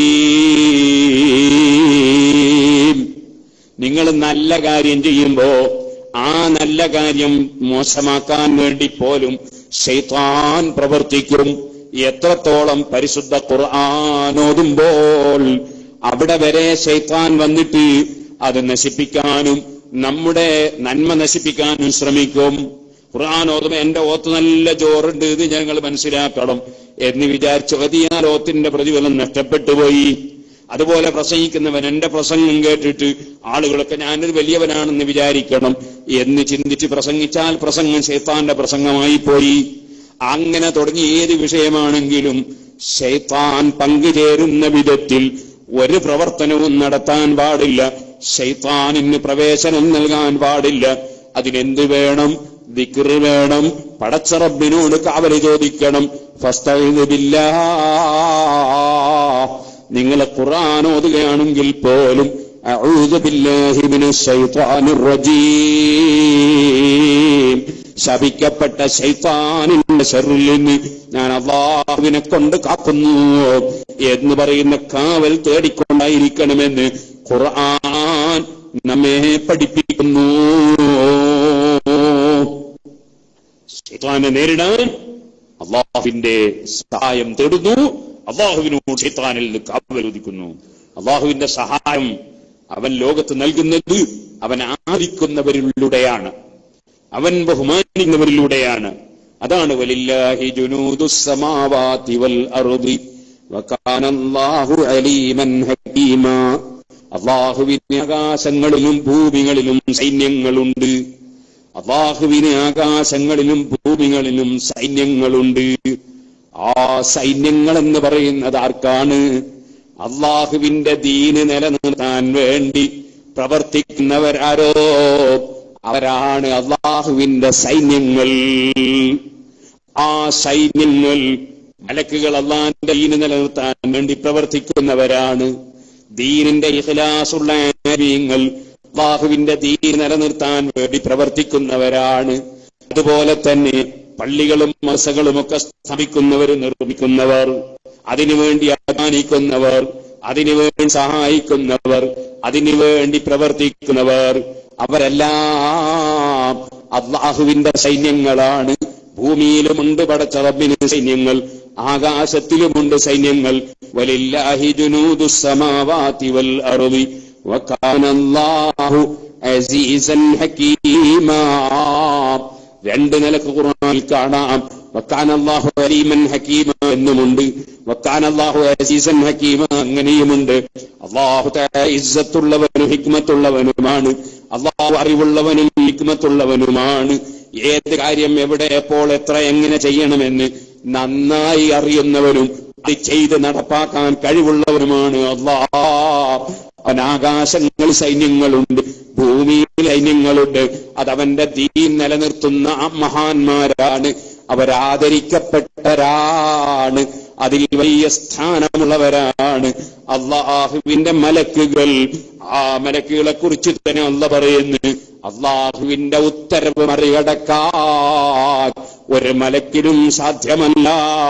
S2: റജീം നിങ്ങൾ നല്ല കാര്യം ചെയ്യുമ്പോ ആ നല്ല കാര്യം മോശമാക്കാൻ വേണ്ടി പോലും ഷെയ്ത്താൻ പ്രവർത്തിക്കും എത്രത്തോളം പരിശുദ്ധ ഖുർആാനോതുമ്പോൾ അവിടെ വരെ ഷെയ്ത്താൻ വന്നിട്ട് അത് നശിപ്പിക്കാനും നമ്മുടെ നന്മ നശിപ്പിക്കാനും ശ്രമിക്കും ഖുർആൻ ഓതുമ്പോ എന്റെ ഓത്ത് നല്ല ജോറുണ്ട് ഇത് ഞങ്ങൾ മനസ്സിലാക്കണം എന്ന് വിചാരിച്ചു ഓതിയാൽ ഓത്തിന്റെ പ്രതിഫലം നഷ്ടപ്പെട്ടു പോയി അതുപോലെ പ്രസംഗിക്കുന്നവൻ എന്റെ പ്രസംഗം കേട്ടിട്ട് ആളുകളൊക്കെ ഞാനൊരു വലിയവനാണെന്ന് വിചാരിക്കണം എന്ന് ചിന്തിച്ച് പ്രസംഗിച്ചാൽ പ്രസംഗം ശൈത്താന്റെ പ്രസംഗമായി പോയി അങ്ങനെ തുടങ്ങി ഏത് വിഷയമാണെങ്കിലും ശൈത്താൻ പങ്കുചേരുന്ന വിധത്തിൽ ഒരു പ്രവർത്തനവും നടത്താൻ പാടില്ല ശൈത്താനിന് പ്രവേശനം നൽകാൻ പാടില്ല അതിനെന്ത് വേണം ദിക്ർ വേണം പടച്ചറബിനോട് കാവല് ചോദിക്കണം ഫസ്തഇദ് ബില്ലാഹ് നിങ്ങൾ ഖുർആൻ ഓതുകയാണെങ്കിൽ പോലും അഊദു ബില്ലാഹി മിനശ് ശൈത്വാനിർ റജീം ശപിക്കപ്പെട്ട ശൈത്താനിന്റെ ഷെറിൽ നിന്ന് ഞാൻ അള്ളാഹുവിനെ കൊണ്ട് കാക്കുന്നു എന്ന് പറയുന്ന കാവൽ തേടിക്കൊണ്ടായിരിക്കണമെന്ന് ഖുർആൻ നമ്മെ പഠിപ്പിക്കുന്നു ശൈത്താനെ നേരിടാൻ അള്ളാഹുവിന്റെ സഹായം തേടുന്നു അള്ളാഹുവിനോട് ഷെയ്ത്താനിൽ നിന്ന് കാവലുദിക്കുന്നു അള്ളാഹുവിന്റെ സഹായം അവൻ ലോകത്ത് നൽകുന്നത് അവൻ ആദിക്കുന്നവരിലൂടെയാണ് അവൻ ബഹുമാനിക്കുന്നവരിലൂടെയാണ് അതാണ് വലില്ലാഹി ജുനൂദുസ്സമാവാതി വൽ അർദി വകാനല്ലാഹു അലീമൻ ഹകീമാ അള്ളാഹുവിന് ആകാശങ്ങളിലും ഭൂമികളിലും സൈന്യങ്ങളുണ്ട് അള്ളാഹുവിന് ആകാശങ്ങളിലും ഭൂമികളിലും സൈന്യങ്ങളുണ്ട് ആ സൈന്യങ്ങൾ എന്ന് പറയുന്നത് ആർക്കാണ് അള്ളാഹുവിന്റെ ദീന് നിലനിർത്താൻ വേണ്ടി പ്രവർത്തിക്കുന്നവരാരോ അവരാണ് അള്ളാഹുവിന്റെ സൈന്യങ്ങൾ ആ സൈന്യങ്ങൾ മലക്കുകൾ അള്ളാഹിന്റെ ദീന് നിലനിർത്താൻ വേണ്ടി പ്രവർത്തിക്കുന്നവരാണ് ദീനിന്റെ ഇഖ്ലാസുള്ള ആര്യങ്ങൾ അള്ളാഹുവിന്റെ ദീൻ നിലനിർത്താൻ വേണ്ടി പ്രവർത്തിക്കുന്നവരാണ് അതുപോലെ തന്നെ പള്ളികളും മസകളും ഒക്കെ സ്ഥാപിക്കുന്നവർ നിർമ്മിക്കുന്നവർ അതിനുവേണ്ടി അധ്വാനിക്കുന്നവർ അതിനുവേണ്ടി സഹായിക്കുന്നവർ അതിനുവേണ്ടി പ്രവർത്തിക്കുന്നവർ അവരെല്ലാം അള്ളാഹുവിന്റെ സൈന്യങ്ങളാണ് ഭൂമിയിലുമുണ്ട് പടച്ച റബ്ബിന് സൈന്യങ്ങൾ ആകാശത്തിലുമുണ്ട് സൈന്യങ്ങൾ വലില്ലാഹി ജുനൂദുസ്സമാവാതി വൽ അർദി വകാനല്ലാഹു അസീസൻ ഹകീമാ രണ്ട് നിലക്ക് ഖുർആനിൽ കാണാം വക്കാനല്ലാഹു അലീമൻ ഹക്കീമ എന്നുമുണ്ട് വക്കാനല്ലാഹു അസീസൻ ഹക്കീമ അങ്ങനെയുമുണ്ട് അള്ളാഹു ഇസ്സത്തുള്ളവനും ഹിക്മത്തുള്ളവനുമാണ് അള്ളാഹു അറിവുള്ളവനും ഹിക്മത്തുള്ളവനുമാണ് ഏത് കാര്യം എവിടെ എപ്പോൾ എത്ര എങ്ങനെ ചെയ്യണമെന്ന് നന്നായി അറിയുന്നവനും അത് ചെയ്ത് നടപ്പാക്കാൻ കഴിവുള്ളവനുമാണ് അള്ളാഹ് അവൻ ആകാശങ്ങൾ സൈന്യങ്ങളുണ്ട് ഭൂമിയിൽ സൈന്യങ്ങളുണ്ട് അതവന്റെ ദീൻ നിലനിർത്തുന്ന ആ മഹാന്മാരാണ് അവരാദരിക്കപ്പെട്ടവരാണ് അതിൽ വലിയ സ്ഥാനമുള്ളവരാണ് അള്ളാഹുവിന്റെ മലക്കുകൾ ആ മലക്കുകളെ കുറിച്ച് തന്നെ അല്ല പറയുന്നു അള്ളാഹുവിന്റെ ഉത്തരവ് മറികടക്കാൻ ഒരു മലക്കിനും സാധ്യമല്ല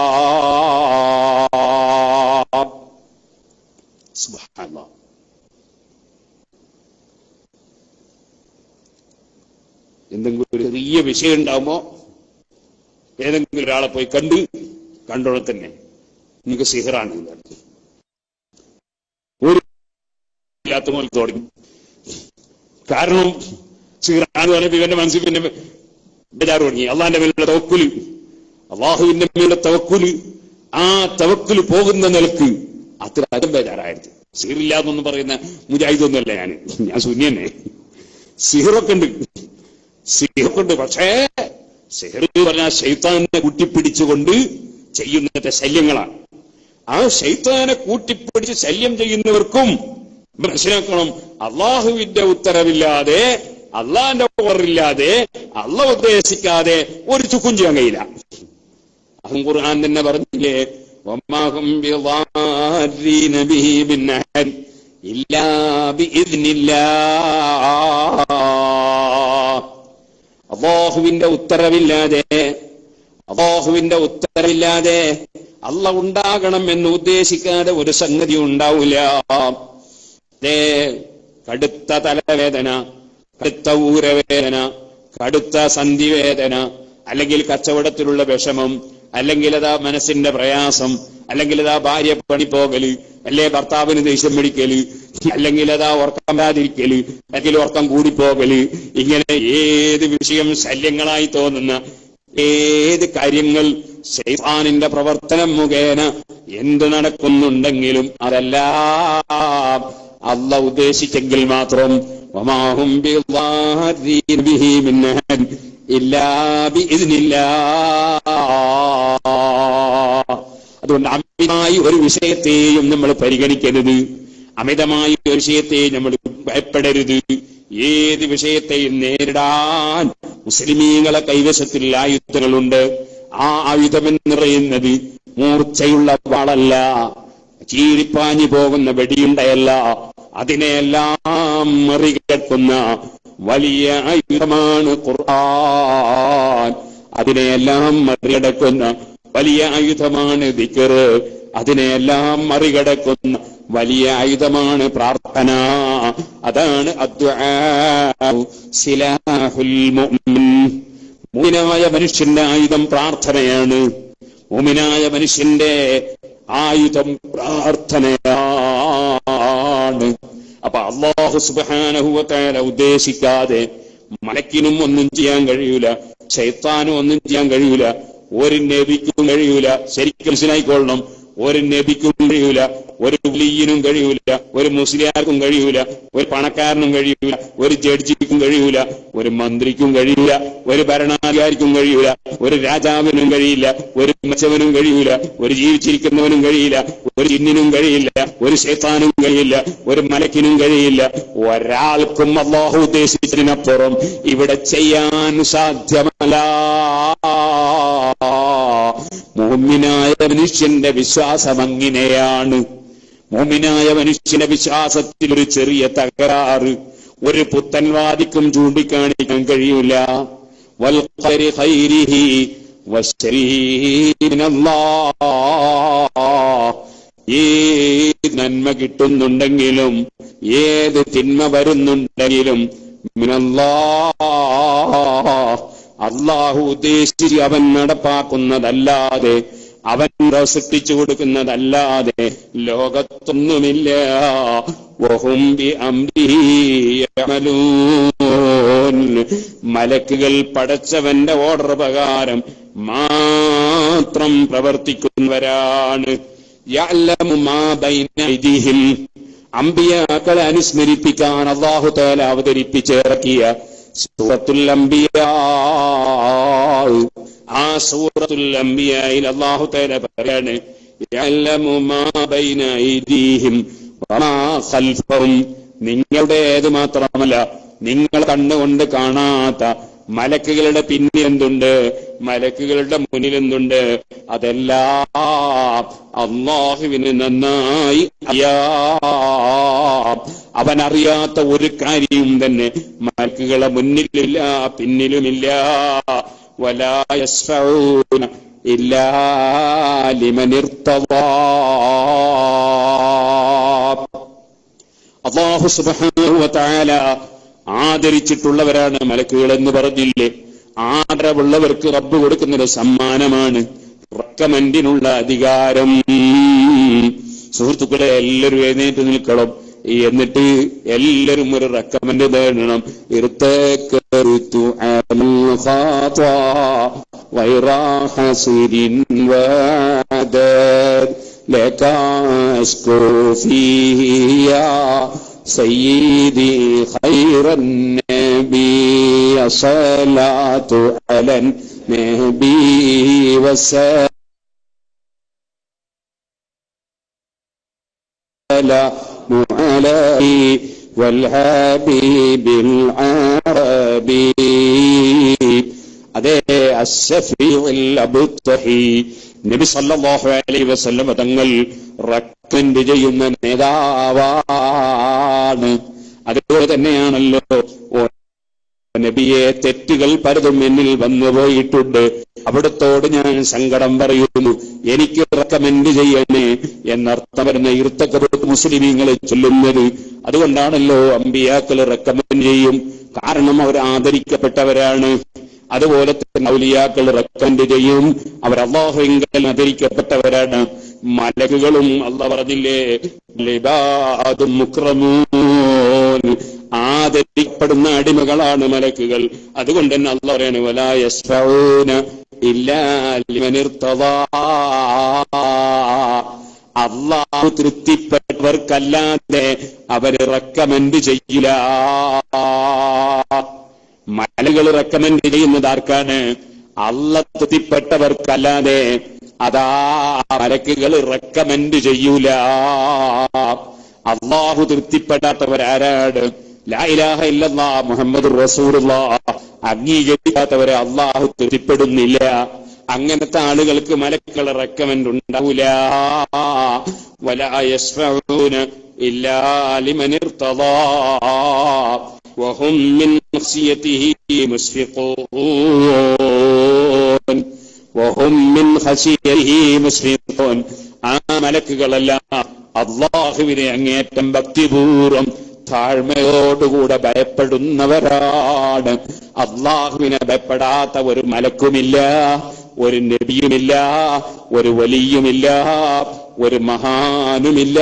S2: സുബ്ഹാനല്ലാഹ് എന്തെങ്കിലും ഒരു ചെറിയ വിഷയം ഉണ്ടാകുമ്പോ ഏതെങ്കിലും ഒരാളെ പോയി കണ്ട് കണ്ടോടെ തന്നെ നിങ്ങൾക്ക് സിഹറാണ് ഇതാണ്. ഒരു ഇല്ലാത്ത പോലെ തുടങ്ങി കാരണം സിഹറാന്ന് പറഞ്ഞപ്പോ ഇവന്റെ മനസ്സിൽ പിന്നെ ബേജാറ് തുടങ്ങി അള്ളാന്റെ മേലുള്ള തവക്കുല് അള്ളാഹുവിന്റെ മേലുള്ള തവക്കുല് ആ തവക്കുല് പോകുന്ന നിലക്ക് അത്ര അതും ബേജാറായിരുന്നു സിഹറില്ലാന്നൊന്നും പറയുന്ന മുജാഹിദൊന്നുമല്ല ഞാൻ ഞാൻ ശൂന്യന്നെ സിഹറൊക്കെ ഉണ്ട് സിഹറൊക്കെ ഉണ്ട് പക്ഷേ സിഹർ എന്ന് പറഞ്ഞാൽ ശൈത്താനെ കൂട്ടിപ്പിടിച്ചുകൊണ്ട് ചെയ്യുന്ന ശല്യങ്ങളാണ് ആ ശൈത്താനെ കൂട്ടിപ്പിടിച്ച് ശല്യം ചെയ്യുന്നവർക്കും മനസ്സിലാക്കണം അള്ളാഹുവിന്റെ ഉത്തരവില്ലാതെ അള്ളാന്റെ ഓറില്ലാതെ അള്ള ഉദ്ദേശിക്കാതെ ഒരു ചുക്കും ചെയ്യാൻ കഴിയില്ല അതും ഖുർആൻ തന്നെ പറഞ്ഞില്ലേ വമ്മാഹും ബിളാരീന ബിഹി ബിന്നഹൻ ഇല്ലാ ബിഇദ്നില്ലാഹ് അള്ളാഹുവിന്റെ ഉത്തരവില്ലാതെ അള്ളാഹുവിന്റെ ഉത്തരവില്ലാതെ അല്ല ഉണ്ടാകണം എന്ന് ഉദ്ദേശിക്കാതെ ഒരു സംഗതി ഉണ്ടാവില്ല ദേ, കടുത്ത തലവേദന കടുത്ത ഊരവേദന കടുത്ത സന്ധിവേദന അല്ലെങ്കിൽ കച്ചവടത്തിലുള്ള വിഷമം അല്ലെങ്കിൽ അതാ മനസ്സിന്റെ പ്രയാസം അല്ലെങ്കിൽ അതാ ഭാര്യ പണിപ്പോകല് അല്ലെ ഭർത്താവിന് ദേഷ്യം പിടിക്കല് അല്ലെങ്കിൽ അതാ ഉറക്കം വരാതിരിക്കല് അല്ലെങ്കിൽ ഉറക്കം കൂടിപ്പോകല് ഇങ്ങനെ ഏത് വിഷയം ശല്യങ്ങളായി തോന്നുന്ന ഏത് കാര്യങ്ങൾ ശൈത്താനിന്റെ പ്രവർത്തനം മുഖേന എന്ത് നടക്കുന്നുണ്ടെങ്കിലും അതെല്ലാം അല്ല ഉദ്ദേശിച്ചെങ്കിൽ മാത്രം വമാഹും ബിളാരീന ബിഹി മിൻ അഹദ് ഇല്ലാ ബിഇദ്നില്ലാഹ് അതുകൊണ്ട് അമിതമായി ഒരു വിഷയത്തെയും നമ്മൾ പരിഗണിക്കരുത് അമിതമായി ഒരു വിഷയത്തെ നമ്മൾ ഭയപ്പെടരുത് ഏത് വിഷയത്തെയും നേരിടാൻ മുസ്ലിമീങ്ങളെ കൈവശത്തിൽ ആയുധങ്ങളുണ്ട് ആ ആയുധമെന്ന് പറയുന്നത് മൂർച്ചയുള്ള വാളല്ല ചീരിപ്പാഞ്ഞു പോകുന്ന വെടിയുണ്ടയല്ല അതിനെയെല്ലാം മറികടക്കുന്ന വലിയ ആയുധമാണ് ഖുർആൻ അതിനെയെല്ലാം മറികടക്കുന്ന വലിയ ആയുധമാണ് ദിക്കറ് അതിനെയെല്ലാം മറികടക്കുന്ന വലിയ ആയുധമാണ് പ്രാർത്ഥന അതാണ് അദ്ദുആഉ സിലാഹുൽ മുഅ്മിൻ മുഅ്മിനായ മനുഷ്യന്റെ ആയുധം പ്രാർത്ഥനയാണ് മുഅ്മിനായ മനുഷ്യന്റെ ആയുധം പ്രാർത്ഥനയാണ് അപ്പൊ അള്ളാഹു സുബ്ഹാനഹു വ തആല ഉദ്ദേശിക്കാതെ മലക്കിനും ഒന്നും ചെയ്യാൻ കഴിയൂല ശൈത്താനും ഒന്നും ചെയ്യാൻ കഴിയൂല ഒരു നബിക്കും കഴിയൂല ശരിക്കും മനസ്സിലായിക്കൊള്ളണം ഒരു നബിക്കും കഴിയൂല ഒരു വലിയനും കഴിയൂല ഒരു മുസ്ലിയാർക്കും കഴിയൂല ഒരു പണക്കാരനും കഴിയൂല ഒരു ജഡ്ജിക്കും കഴിയൂല ഒരു മന്ത്രിക്കും കഴിയൂല ഒരു ഭരണാധികാരിക്കും കഴിയൂല ഒരു രാജാവിനും കഴിയില്ല ഒരു മച്ചവനും കഴിയൂല ഒരു ജീവിച്ചിരിക്കുന്നവനും കഴിയില്ല ഒരു ജിന്നിനും കഴിയില്ല ഒരു ശേത്താനും കഴിയില്ല ഒരു മലക്കിനും കഴിയില്ല ഒരാൾക്കും അള്ളാഹു ഉദ്ദേശിച്ചതിനപ്പുറം ഇവിടെ ചെയ്യാൻ സാധ്യമല്ല മോമിനായ മനുഷ്യന്റെ വിശ്വാസം അങ്ങനെയാണ് മോമിനായ മനുഷ്യന്റെ വിശ്വാസത്തിൽ ഒരു ചെറിയ തകരാറ് ഒരു പുത്തൻവാദിക്കും ചൂണ്ടിക്കാണിക്കാൻ കഴിയൂല വൽഖരി ഖൈരിഹി വശരീഹി മിനല്ലാഹ്. ഏത് നന്മ കിട്ടുന്നുണ്ടെങ്കിലും ഏത് തിന്മ വരുന്നുണ്ടെങ്കിലും മിനല്ലാഹ്. അള്ളാഹു ഉദ്ദേശിച്ച് അവൻ നടപ്പാക്കുന്നതല്ലാതെ അവൻ സൃഷ്ടിച്ചു കൊടുക്കുന്നതല്ലാതെ ലോകത്തൊന്നുമില്ല വഹും ബി അംരിഹി യഅമലൂൻ. മലക്കുകൾ പടച്ചവന്റെ ഓർഡർ പ്രകാരം മാത്രം പ്രവർത്തിക്കുന്നവരാണ് യഅലമു മാ ബൈന ഐദിഹിം അമ്പിയാക്കളെ അനുസ്മരിപ്പിക്കാൻ അള്ളാഹു തആല അവതരിപ്പിച്ചിറക്കിയ സൂറത്തുൽ അംബിയ ആ സൂറത്തുൽ അംബിയയിൽ അള്ളാഹു തആല പറയാണ് യഅലമു മാ ബൈന ഐദീഹിം വമാ ഖൽഫഹും നിങ്ങളുടേത് മാത്രമല്ല നിങ്ങൾ കണ്ണുകൊണ്ട് കാണാത്ത മലക്കുകളുടെ പിന്നിൽ എന്തുണ്ട് മലക്കുകളുടെ മുന്നിൽ എന്തുണ്ട് അതെല്ലാം അള്ളാഹുവിന് നന്നായി അറിയാം അവൻ അറിയാത്ത ഒരു കാര്യവും തന്നെ മലക്കുകളെ മുന്നിലില്ല പിന്നിലുമില്ല ولا يشفعون إلا لمن ارتضى അള്ളാഹു സുബ്ഹാനഹു വ തആല ആദരിച്ചിട്ടുള്ളവരാണ് മലക്കുകൾ എന്ന് പറഞ്ഞില്ലേ ആദരവുള്ളവർക്ക് റബ്ബ് കൊടുക്കുന്നൊരു സമ്മാനമാണ് റക്കമന്റിനുള്ള അധികാരം സുഹൃത്തുക്കളെ എല്ലാവരും എഴുന്നേറ്റ് നിൽക്കണം എന്നിട്ട് എല്ലാവരും ഒരു റെക്കമെൻഡ് നേടണം ഇർത്തക്കരുത്തു അമൽ ഖാതാ വൈറാ ഹസിരിൻ വഅദദ് لك أشكر فيه يا سيدي خير النبي صلاة على النبي وسلم السلام عليه والحبيب العربي
S3: الحبيب അതേ അസ്സഫീഉൽ അബ്തഹി നബി സല്ലല്ലാഹു അലൈഹി വസല്ലം തങ്ങൾ റെക്കമെൻഡ് ചെയ്യുന്ന നേതാവാണ് അതുപോലെ തന്നെയാണല്ലോ ഓ നബിയെ തെറ്റുകൾ പലതും എന്നിൽ വന്നുപോയിട്ടുണ്ട് അവിടത്തോട് ഞാൻ സങ്കടം പറയുന്നു എനിക്ക് റെക്കമെൻഡ് ചെയ്യണേ എന്നർത്ഥം വരുന്ന ഇരുത്തക്കപ്പെട്ട് മുസ്ലിമീങ്ങളെ ചൊല്ലുന്നത് അതുകൊണ്ടാണല്ലോ അമ്പിയാക്കൾ റെക്കമെൻഡ് ചെയ്യും കാരണം അവർ ആദരിക്കപ്പെട്ടവരാണ് അതുപോലെ തന്നെ ഔലിയാക്കൾ റെക്കമെൻഡ് ചെയ്യും അവർ അള്ളാഹുവിങ്കൽ ആദരിക്കപ്പെട്ടവരാണ് മലകുകളും അല്ല പറഞ്ഞില്ലേ ലിബാദും മുക്രമൂൻ ആദരിക്കപ്പെടുന്ന അടിമകളാണ് മലക്കുകൾ അതുകൊണ്ട് തന്നെ അല്ല പറയാണ് വലാ യസ്ഫഊന ഇല്ലാ ലിമനിർത്തദാ അള്ളാഹു തൃപ്തിപ്പെട്ടവർക്കല്ലാതെ അവര് റെക്കമെൻഡ് ചെയ്യില്ല മലകൾ റെക്കമെൻഡ് ചെയ്യുന്നത് ആർക്കാണ് അള്ള തൃപ്തിപ്പെട്ടവർക്കല്ലാതെ അതാ മലക്കുകൾ റെക്കമെൻഡ് ചെയ്യൂല അള്ളാഹു തൃപ്തിപ്പെടാത്തവരാരാണ് ലായിലാഹ ഇല്ലല്ലാ മുഹമ്മദ് റസൂലുള്ള അംഗീകരിക്കാത്തവരെ അള്ളാഹു തൃപ്തിപ്പെടുന്നില്ല അങ്ങനത്തെ ആളുകൾക്ക് മലക്കൾ റെക്കമെൻഡ് ഉണ്ടാവൂല വലാ യസ്ഫഊന ഇല്ലാ ലിമൻ ഇർത്തദാ وهم من خشيته مشفقون وهم من خشيته مشفقون ആ മലക്കുകളെല്ലാം അള്ളാഹുവിനെ അങ്ങേറ്റം ഭക്തിപൂർവം താഴ്മയോടുകൂടെ ഭയപ്പെടുന്നവരാണ് അള്ളാഹുവിനെ ഭയപ്പെടാത്ത ഒരു മലക്കുമില്ല ഒരു നബിയുമില്ല ഒരു വലിയുമില്ല ഒരു മഹാനുമില്ല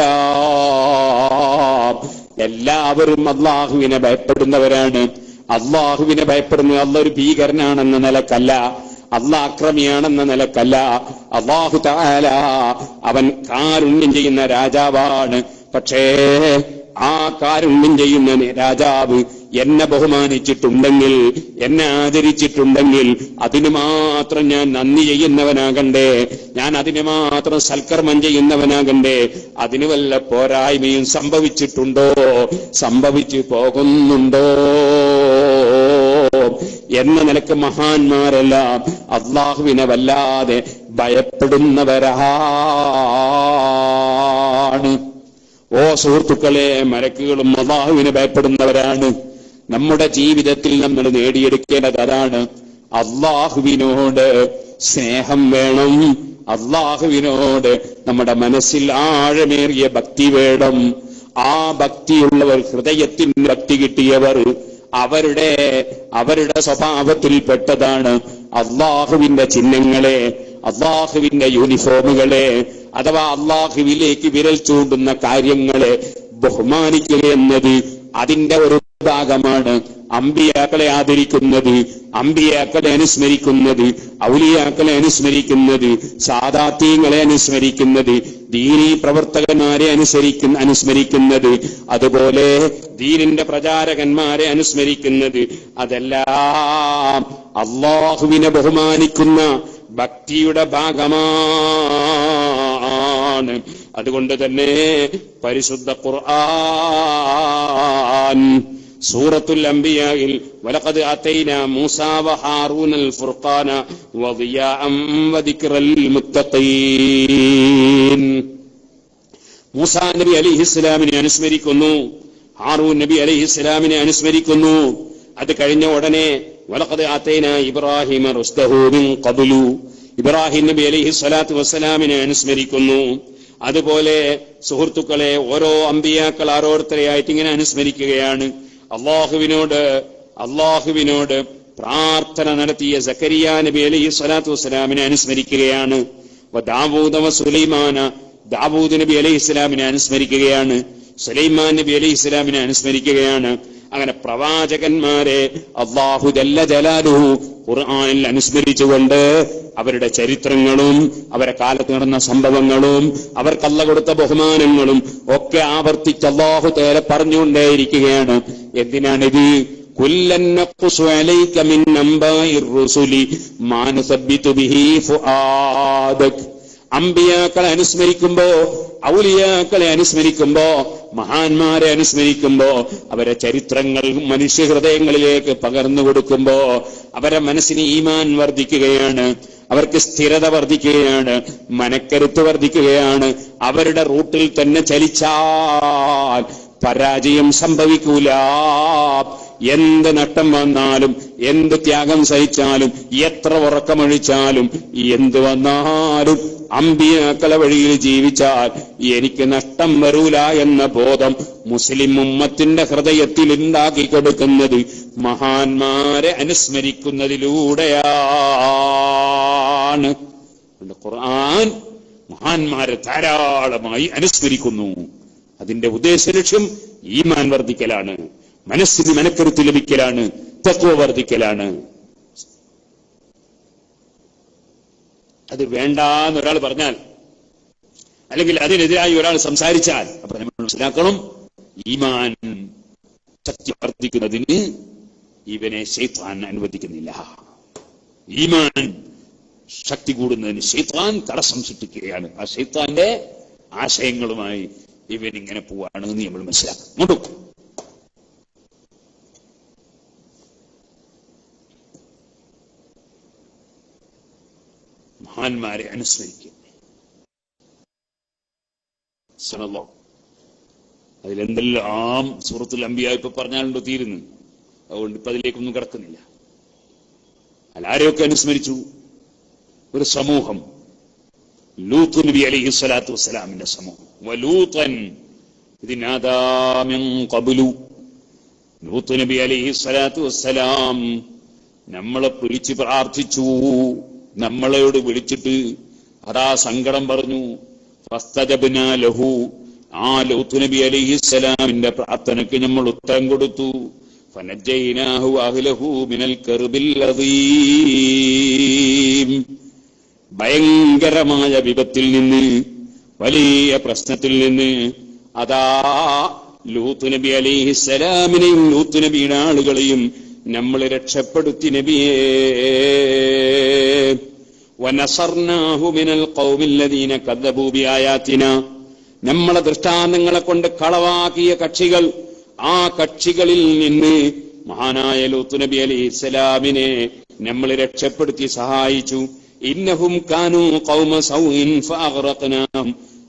S3: എല്ലാവരും അള്ളാഹുവിനെ ഭയപ്പെടുന്നവരാണ് അള്ളാഹുവിനെ ഭയപ്പെടുന്നത് അള്ള ഒരു ഭീകരനാണെന്ന നിലക്കല്ല അള്ളാഹ് അക്രമിയാണെന്ന നിലക്കല്ല അള്ളാഹു താല അവൻ കാരുണ്യം ചെയ്യുന്ന രാജാവാണ് പക്ഷേ ആ കാരുണ്യം ചെയ്യുന്ന രാജാവ് എന്നെ ബഹുമാനിച്ചിട്ടുണ്ടെങ്കിൽ എന്നെ ആദരിച്ചിട്ടുണ്ടെങ്കിൽ അതിന് മാത്രം ഞാൻ നന്ദി ചെയ്യുന്നവനാകണ്ടേ ഞാൻ അതിന് മാത്രം സൽക്കർമ്മം ചെയ്യുന്നവനാകണ്ടേ അതിന് വല്ല പോരായ്മയും സംഭവിച്ചിട്ടുണ്ടോ സംഭവിച്ചു പോകുന്നുണ്ടോ എന്ന നിലക്ക് മഹാന്മാരെല്ലാം അള്ളാഹുവിനെ വല്ലാതെ ഭയപ്പെടുന്നവരാണ് ഓ സുഹൃത്തുക്കളെ മലക്കുകളും അള്ളാഹുവിനെ ഭയപ്പെടുന്നവരാണ് നമ്മുടെ ജീവിതത്തിൽ നമ്മൾ നേടിയെടുക്കേണ്ടത് അതാണ് അള്ളാഹുവിനോട് സ്നേഹം വേണം അള്ളാഹുവിനോട് നമ്മുടെ മനസ്സിൽ ആഴമേറിയ ഭക്തി വേണം ആ ഭക്തിയുള്ളവർ ഹൃദയത്തിന് ഭക്തി കിട്ടിയവർ അവരുടെ അവരുടെ സ്വഭാവത്തിൽപ്പെട്ടതാണ് അള്ളാഹുവിന്റെ ചിഹ്നങ്ങളെ അള്ളാഹുവിന്റെ യൂണിഫോമുകളെ അഥവാ അള്ളാഹുവിലേക്ക് വിരൽ ചൂണ്ടുന്ന കാര്യങ്ങളെ ബഹുമാനിക്കുക എന്നത് അതിന്റെ ഒരു ഭാഗമാണ് അമ്പിയാക്കളെ ആദരിക്കുന്നത് അമ്പിയാക്കളെ അനുസ്മരിക്കുന്നത് ഔലിയാക്കളെ അനുസ്മരിക്കുന്നത് സാദാത്യങ്ങളെ അനുസ്മരിക്കുന്നത് ദീനീ പ്രവർത്തകന്മാരെ അനുസരിക്കുന്ന അനുസ്മരിക്കുന്നത് അതുപോലെ ദീനിന്റെ പ്രചാരകന്മാരെ അനുസ്മരിക്കുന്നത് അതെല്ലാം അള്ളാഹുവിനെ ബഹുമാനിക്കുന്ന ഭക്തിയുടെ ഭാഗമാണ് അതുകൊണ്ട് തന്നെ പരിശുദ്ധ ഖുർആൻ സൂറത്തുൽ അംബിയായിൽ വലഖദ് അതൈന മൂസ വഹാറൂനൽ ഫുർഖാന വദിയാഅൻ വദിക്റൽ മുത്തഖീൻ മൂസ നബി അലിഹിസ്ലാമിനെ അനുസ്മരിക്കുന്നു ഹാറൂൻ നബി അലിഹിസ്ലാമിനെ അനുസ്മരിക്കുന്നു അത് കഴിഞ്ഞ ഉടനെ വലഖദ് അതൈന ഇബ്രാഹിമ റുസ്തഹു മിൻ ഖബ്ലു ഇബ്രാഹിം നബി അലൈഹി സ്വലാത്തു വസ്സലാമിനെ അനുസ്മരിക്കുന്നു അതുപോലെ സുഹൃത്തുക്കളെ ഓരോ അമ്പിയാക്കൾ ഓരോരുത്തരെയായിട്ട് ഇങ്ങനെ അനുസ്മരിക്കുകയാണ് അള്ളാഹുവിനോട് അള്ളാഹുവിനോട് പ്രാർത്ഥന നടത്തിയ സക്കരിയ നബി അലൈഹി സ്വലാത്തു വസ്സലാമിനെ അനുസ്മരിക്കുകയാണ് ദാവൂദ വ സുലൈമാന ദാവൂദ് നബി അലൈഹി ഇസ്ലാമിനെ അനുസ്മരിക്കുകയാണ് സുലൈമാൻ നബി അലൈഹി ഇസ്ലാമിനെ അനുസ്മരിക്കുകയാണ് അങ്ങനെ പ്രവാചകന്മാരെ അള്ളാഹു ജല്ല ജലാലുഹു ഖുർആനിൽ അനുസ്മരിച്ചുകൊണ്ട് അവരുടെ ചരിത്രങ്ങളും അവരെ കാലത്ത് നടന്ന സംഭവങ്ങളും അവർക്കല്ല കൊടുത്ത ബഹുമാനങ്ങളും ഒക്കെ ആവർത്തിച്ച് അള്ളാഹു തേരെ പറഞ്ഞുകൊണ്ടേയിരിക്കുകയാണ് എന്തിനാണിത് കുല്ലൻ നഖ്സു അലൈക മിൻ അംബാഇർ റുസുലി മാ നുസബ്ബിതു ബിഹി ഫുആദക് അമ്പിയാക്കളെ അനുസ്മരിക്കുമ്പോ ഔലിയാക്കളെ അനുസ്മരിക്കുമ്പോ മഹാന്മാരെ അനുസ്മരിക്കുമ്പോ അവരെ ചരിത്രങ്ങൾ മനുഷ്യഹൃദയങ്ങളിലേക്ക് പകർന്നു കൊടുക്കുമ്പോ അവരെ മനസ്സിന് ഈമാൻ വർദ്ധിക്കുകയാണ് അവർക്ക് സ്ഥിരത വർദ്ധിക്കുകയാണ് മനക്കരുത്ത് വർദ്ധിക്കുകയാണ് അവരുടെ റൂട്ടിൽ തന്നെ ചലിച്ചാൽ പരാജയം സംഭവിക്കൂല എന്ത് നട്ടം വന്നാലും എന്ത് ത്യാഗം സഹിച്ചാലും എത്ര ഉറക്കമൊഴിച്ചാലും എന്ത് വന്നാലും അമ്പിയാക്കള വഴിയിൽ ജീവിച്ചാൽ എനിക്ക് നഷ്ടം വരൂല എന്ന ബോധം മുസ്ലിം ഉമ്മത്തിന്റെ ഹൃദയത്തിൽ ഉണ്ടാക്കി കൊടുക്കുന്നത് മഹാന്മാരെ അനുസ്മരിക്കുന്നതിലൂടെയാണ് അതുകൊണ്ട് ഖുർആൻ മഹാന്മാരെ ധാരാളമായി അനുസ്മരിക്കുന്നു അതിന്റെ ഉദ്ദേശ ലക്ഷ്യം ഈമാൻ വർദ്ധിക്കലാണ് മനസ്സിന് മനക്കരുത്ത് ലഭിക്കലാണ് തത്വ വർദ്ധിക്കലാണ് അത് വേണ്ടാന്ന് ഒരാൾ പറഞ്ഞാൽ അല്ലെങ്കിൽ അതിനെതിരായി ഒരാൾ സംസാരിച്ചാൽ അപ്പൊ നമ്മൾ മനസ്സിലാക്കണം ഈമാൻ ശക്തി വർദ്ധിക്കുന്നതിന് ഇവനെ ശൈത്താൻ അനുവദിക്കുന്നില്ല ഈമാൻ ശക്തി കൂടുന്നതിന് ശൈത്താൻ തടസ്സം സൃഷ്ടിക്കുകയാണ് ആ ശൈത്താന്റെ ആശയങ്ങളുമായി ഇവൻ ഇങ്ങനെ പോവാണ് എന്ന് നമ്മൾ മനസ്സിലാക്കും ഇങ്ങോട്ട് മഹാന്മാരെ അനുസ്മരിക്കും സനല്ലോ അതിലെന്തെല്ലാം സൂറത്തുൽ അമ്പിയ ഇപ്പൊ പറഞ്ഞാലുണ്ടോ തീരുന്നു അതുകൊണ്ട് ഇപ്പൊ അതിലേക്കൊന്നും കിടക്കുന്നില്ല അല്ലാരെയൊക്കെ അനുസ്മരിച്ചു ഒരു സമൂഹം ലൂത്ത് നബി അലൈഹി സ്വലാത്തു വസ്സലാമിന്റെ സമൂഹം വലൂത്തൻ ഇതിനാദാമ്യം കബുലു ലൂത്ത് നബി അലൈഹി സ്വലാത്തു വസ്സലാം നമ്മളെ വിളിച്ച് പ്രാർത്ഥിച്ചു നമ്മളോട് വിളിച്ചിട്ട് അതാ സങ്കടം പറഞ്ഞു ഫസ്തജബ്ന ലഹു ആ ലൂത്ത് നബി അലൈഹി സ്വലാമിന്റെ പ്രാർത്ഥനയ്ക്ക് നമ്മൾ ഉത്തരം കൊടുത്തു ഫനജൈനാഹു അഹ്ലഹു മിനൽ കർബിൽ അദീം ഭയങ്കരമായ വിപത്തിൽ നിന്ന് വലിയ പ്രശ്നത്തിൽ നിന്ന് അതാ ലൂത്ത് നബി അലിഹിസലാമിനെയും ലൂത്ത് നബിയുടെ ആളുകളെയും നമ്മൾ രക്ഷപ്പെടുത്തി നബിയേ വനസർനാഹു മിനൽ ഖൗമില്ലദീന കദ്ദബൂ ബിആയാതിന നമ്മളെ ദൃഷ്ടാന്തങ്ങളെ കൊണ്ട് കളവാക്കിയ കക്ഷികൾ ആ കക്ഷികളിൽ നിന്ന് മഹാനായ ലൂത്ത് നബി അലൈഹി ഇസ്ലാമിനെ നമ്മൾ രക്ഷപ്പെടുത്തി സഹായിച്ചു ഇന്നഹും കാനു ഖൗമ സൗഇൻ ഫഅഗ്റഖനാഹും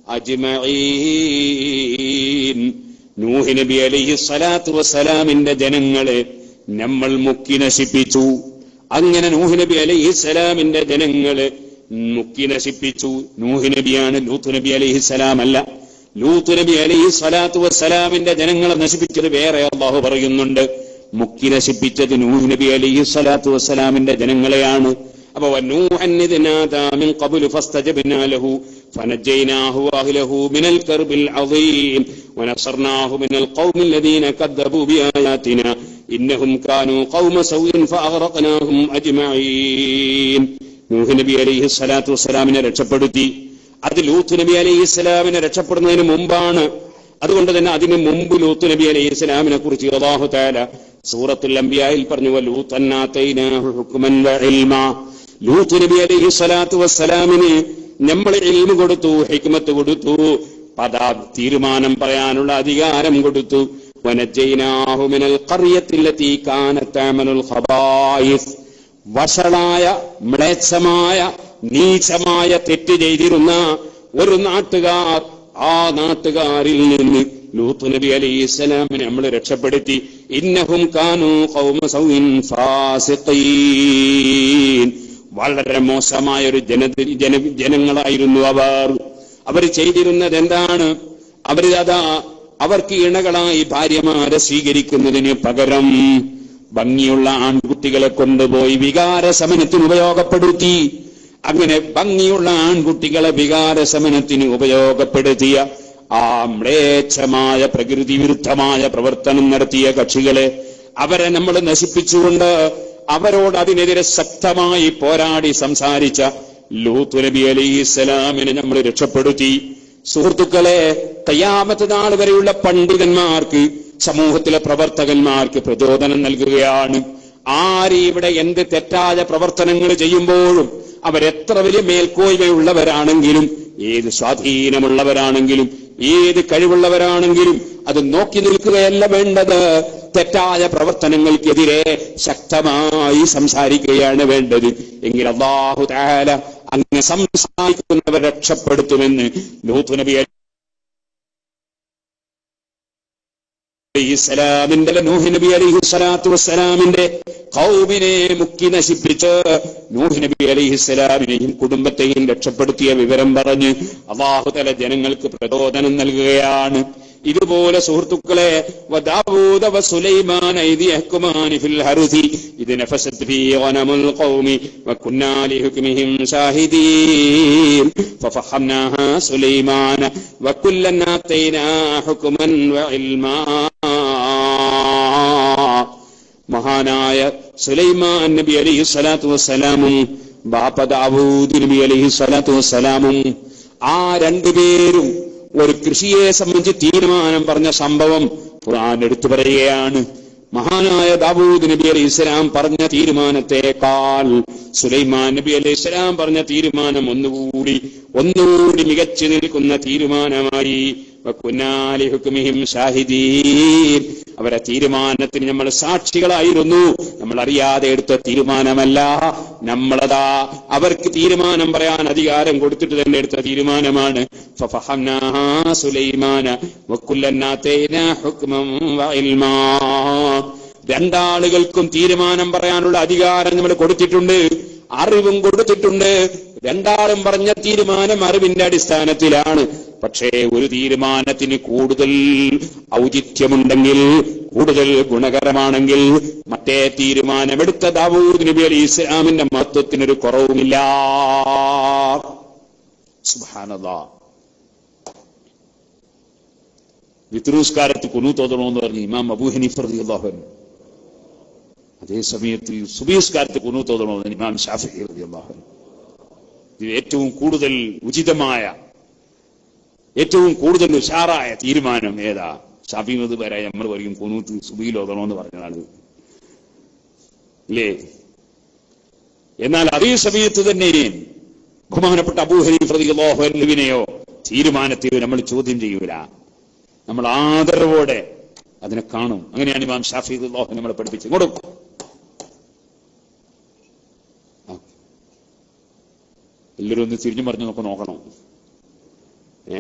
S3: അജ്മഈൻ നൂഹ് നബി അലൈഹി സ്വലാത്തു വസ്സലാമിന്റെ ജനങ്ങളെ നമ്മൾ മുക്കി നശിപ്പിച്ചു അങ്ങനെ നൂഹ് നബി അലൈഹി സ്വലാമിന്റെ ജനങ്ങളെ മുക്കി നശിപ്പിച്ചു നൂഹ് നബിയാണ് ലൂത്ത് നബി അലൈഹി സ്വലാം അല്ല ലൂത്ത് നബി അലൈഹി സ്വലാത്തു വസ്സലാമിന്റെ ജനങ്ങളെ നശിപ്പിച്ചത് വേറെ അള്ളാഹു പറയുന്നുണ്ട് മുക്കി നശിപ്പിച്ചത് നൂഹ് നബി അലൈഹി സ്വലാത്തു വസ്സലാമിന്റെ ജനങ്ങളെയാണ് അപ്പൊ ونوحا إذ نادى من قبل فاستجبنا له فنجيناه وأهله من الكرب العظيم ونصرناه من القوم الذين كذبوا بآياتنا إنهم كانوا قوم سوء فأغرقناهم أجمعين നൂഹ് നബി അലൈഹി സ്വലാത്തു വസ്സലാമിനെ രക്ഷപ്പെടുത്തി അത് ലൂത്ത് നബി അലൈഹി ഇസ്ലാമിനെ രക്ഷപ്പെടുന്നതിന് മുമ്പാണ് അതുകൊണ്ട് തന്നെ അതിന് മുമ്പ് ലൂത്ത് നബി അലൈഹി ഇസ്ലാമിനെ കുറിച്ച് അള്ളാഹു താല സൂറത്തുൽ അംബിയായിൽ പറഞ്ഞു ലൂത്തന്നാത്തൈനാഹു ഹുക്മൻ വഇൽമ ലൂത്ത് നബി അലൈഹി സ്വലാത്തു വസ്സലാമിന് നമ്മൾ ഇൽമു കൊടുത്തു ഹിക്മത്ത് കൊടുത്തു പദാ തീരുമാനം പറയാനുള്ള അധികാരം കൊടുത്തു വനജൈനാഹു മിനൽ ഖറിയത്തില്ലത്തി കാനത്ത് തഅമലുൽ ഖബായിസ് വഷളായ മ്ലേച്ഛമായ നീചമായ തെറ്റ് ചെയ്തിരുന്ന ഒരു നാട്ടുകാർ ആ നാട്ടുകാരിൽ നിന്ന് ലൂത്ത് നബി അലൈഹി ഇസ്ലാമിനെ നമ്മൾ രക്ഷപ്പെടുത്തി ഇന്നഹും കാനു ഖൗമ സൗഇൻ ഫാസിഖീൻ വളരെ മോശമായ ഒരു ജന ജന ജനങ്ങളായിരുന്നു അവർ അവർ ചെയ്തിരുന്നത് എന്താണ് അവർ അതാ അവർക്ക് ഇണകളായി ഭാര്യമാരെ സ്വീകരിക്കുന്നതിന് പകരം ഭംഗിയുള്ള ആൺകുട്ടികളെ കൊണ്ടുപോയി വികാര സമനത്തിന് ഉപയോഗപ്പെടുത്തി അങ്ങനെ ഭംഗിയുള്ള ആൺകുട്ടികളെ വികാര സമനത്തിന് ഉപയോഗപ്പെടുത്തിയ ആ മ്ലേച്ഛമായ പ്രകൃതി വിരുദ്ധമായ പ്രവർത്തനം നടത്തിയ കക്ഷികളെ അവരെ നമ്മൾ നശിപ്പിച്ചുകൊണ്ട് അവരോട് അതിനെതിരെ ശക്തമായി പോരാടി സംസാരിച്ച ലൂത്ത് നബി അലൈഹി ഇസ്ലാമിനെ നമ്മൾ രക്ഷപ്പെടുത്തി സുഹൃത്തുക്കളെ കയ്യാമത്ത് നാൾ വരെയുള്ള പണ്ഡിതന്മാർക്ക് സമൂഹത്തിലെ പ്രവർത്തകന്മാർക്ക് പ്രചോദനം നൽകുകയാണ് ആര് ഇവിടെ എന്ത് തെറ്റായ പ്രവർത്തനങ്ങൾ ചെയ്യുമ്പോഴും അവരെത്ര വലിയ മേൽക്കോയ്മയുള്ളവരാണെങ്കിലും ഏത് സ്വാധീനമുള്ളവരാണെങ്കിലും ഏത് കഴിവുള്ളവരാണെങ്കിലും അത് നോക്കി നിൽക്കുകയല്ല വേണ്ടത് തെറ്റായ പ്രവർത്തനങ്ങൾക്കെതിരെ ശക്തമായി സംസാരിക്കുകയാണ് വേണ്ടത് എങ്കിൽ അള്ളാഹു താല അങ്ങനെ സംസാരിക്കുന്നവരെ രക്ഷപ്പെടുത്തുമെന്ന് ലൂത്ത് നബി അലൈഹിസ്സലാമിന്റെ നൂഹ് നബി അലൈഹി സ്വലാത്തു വസ്സലാമിന്റെ കൗമിനെ മുക്കി നശിപ്പിച്ച് നൂഹ് നബി അലൈഹിസ്സലാമിനെയും കുടുംബത്തെയും രക്ഷപ്പെടുത്തിയ വിവരം പറഞ്ഞ് അള്ളാഹുതല ജനങ്ങൾക്ക് പ്രചോദനം നൽകുകയാണ് ഇതുപോലെ സുഹൃത്തുക്കളെ വദാവൂദ വസുലൈമാൻ ഇദ് യഹ്കുമാനി ഫിൽ ഹർസി ഇദ് നഫസത് ഫീ ഗനമുൽ ഖൗമി വകുന്നാ ലിഹുക്മിഹിം ഷാഹിദീൻ ഫഫഹംനാഹാ സുലൈമാന വകുല്ലൻ ആതൈനാ ഹുക്മൻ വഇൽമാ മഹാനായ സുലൈമാൻ നബി അലൈഹി സ്വലാത്തു വസ്സലാമും ബാപ്പ ദാവൂദ് നബി അലൈഹി സ്വലാത്തു വസ്സലാമും ആ രണ്ടുപേരും ഒരു കൃഷിയെ സംബന്ധിച്ച് തീരുമാനം പറഞ്ഞ സംഭവം ഖുർആൻ എടുത്തു പറയുകയാണ് മഹാനായ ദാവൂദ് നബി അലൈഹി ഇസ്ലാം പറഞ്ഞ തീരുമാനത്തെക്കാൾ സുലൈമാൻ നബി അലൈഹി ഇസ്ലാം പറഞ്ഞ തീരുമാനം ഒന്നുകൂടി ഒന്നുകൂടി മികച്ചു നിൽക്കുന്ന തീരുമാനമായി വക്കുന്നാലി ഹുക്കുമിഹിം ഷാഹിദീൻ അവരെ തീരുമാനത്തിന് നമ്മൾ സാക്ഷികളായിരുന്നു നമ്മൾ അറിയാതെ എടുത്ത തീരുമാനമല്ല നമ്മളതാ അവർക്ക് തീരുമാനം പറയാൻ അധികാരം കൊടുത്തിട്ട് തന്നെ എടുത്ത തീരുമാനമാണ് ഫഫഹംനാഹാ സുലൈമാന വക്കുല്ലന്നാതൈനാ ഹുക്മം വഇൽമാ രണ്ടാളുകൾക്കും തീരുമാനം പറയാനുള്ള അധികാരം നമ്മൾ കൊടുത്തിട്ടുണ്ട് അറിവും കൊടുത്തിട്ടുണ്ട് രണ്ടാളും പറഞ്ഞ തീരുമാനം അറിവിന്റെ അടിസ്ഥാനത്തിലാണ് പക്ഷേ ഒരു തീരുമാനത്തിന് കൂടുതൽ ഔചിത്യമുണ്ടെങ്കിൽ കൂടുതൽ ഗുണകരമാണെങ്കിൽ മറ്റേ തീരുമാനമെടുത്ത ദാവൂദ് നബി അലി ഇസ്ലാമിന്റെ മഹത്വത്തിനൊരു കുറവുമില്ല സുബ്ഹാനല്ലാ വിത്രൂസ്കാരത്ത് കുനു തോന്നണമെന്ന് പറഞ്ഞ് ഇമാം അബൂ ഹനീഫ് റളിയല്ലാഹു അൻഹു അതേ സമയത്ത് സുബീസ്കാരത്ത് കുനു തോന്നണമെന്ന് ഇമാം ഷാഫി റളിയല്ലാഹു അൻഹു ഇത് ഏറ്റവും കൂടുതൽ ഉചിതമായ ഏറ്റവും കൂടുതൽ ഉഷാറായ തീരുമാനം ഏതാ ഷാഫി മത് വരെ നമ്മൾ പറയും കുനൂത്ത് സുബിയിൽ ഓതണമെന്ന് പറഞ്ഞതാണ് ഇല്ലേ എന്നാൽ അതേ സമയത്ത് തന്നെ ബഹുമാനപ്പെട്ട അബൂഹരീഫ് പ്രതികളോഹനുവിനെയോ തീരുമാനത്തെയോ നമ്മൾ ചോദ്യം ചെയ്യൂല നമ്മൾ ആദരവോടെ അതിനെ കാണും അങ്ങനെയാണ് ഇമാം ഷാഫി ലോഹൻ നമ്മളെ പഠിപ്പിച്ചത് ഇങ്ങോട്ടും ആ. എല്ലാവരും ഒന്ന് തിരിഞ്ഞു പറഞ്ഞു നമുക്ക് നോക്കണം ഏ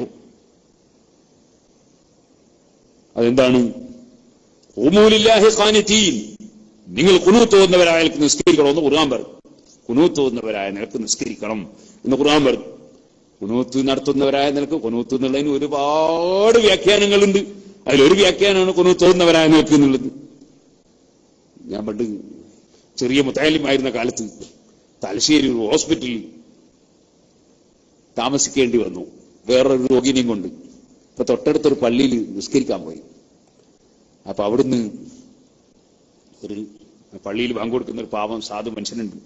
S3: അതെന്താണ് ഉമൂലില്ലാഹി ഖാനിതീൻ നിങ്ങൾ കുനൂത്ത് തോന്നുന്നവരായ നിലക്ക് നിസ്കരിക്കണം എന്ന് ഖുർആൻ പറഞ്ഞു കുനൂത്ത് തോന്നുന്നവരായ നിലക്ക് നിസ്കരിക്കണം എന്ന് ഖുർആൻ പറഞ്ഞു കുനൂത്ത് നടത്തുന്നവരായ നിലക്ക് കുനൂത്ത് എന്നുള്ളതിന് ഒരുപാട് വ്യാഖ്യാനങ്ങളുണ്ട് അതിലൊരു വ്യാഖ്യാനമാണ് കുനൂത്ത് തോന്നുന്നവരായ നിലക്ക് എന്നുള്ളത് ഞാൻ പണ്ട് ചെറിയ മുത്താലിമായിരുന്ന കാലത്ത് തലശ്ശേരി ഒരു ഹോസ്പിറ്റലിൽ താമസിക്കേണ്ടി വന്നു വേറൊരു രോഗിനെയും കൊണ്ട് ഇപ്പൊ തൊട്ടടുത്തൊരു പള്ളിയിൽ നിസ്കരിക്കാൻ പോയി അപ്പൊ അവിടുന്ന് ഒരു പള്ളിയിൽ പങ്കുകൊടുക്കുന്ന ഒരു പാവം സാധു മനുഷ്യനുണ്ട്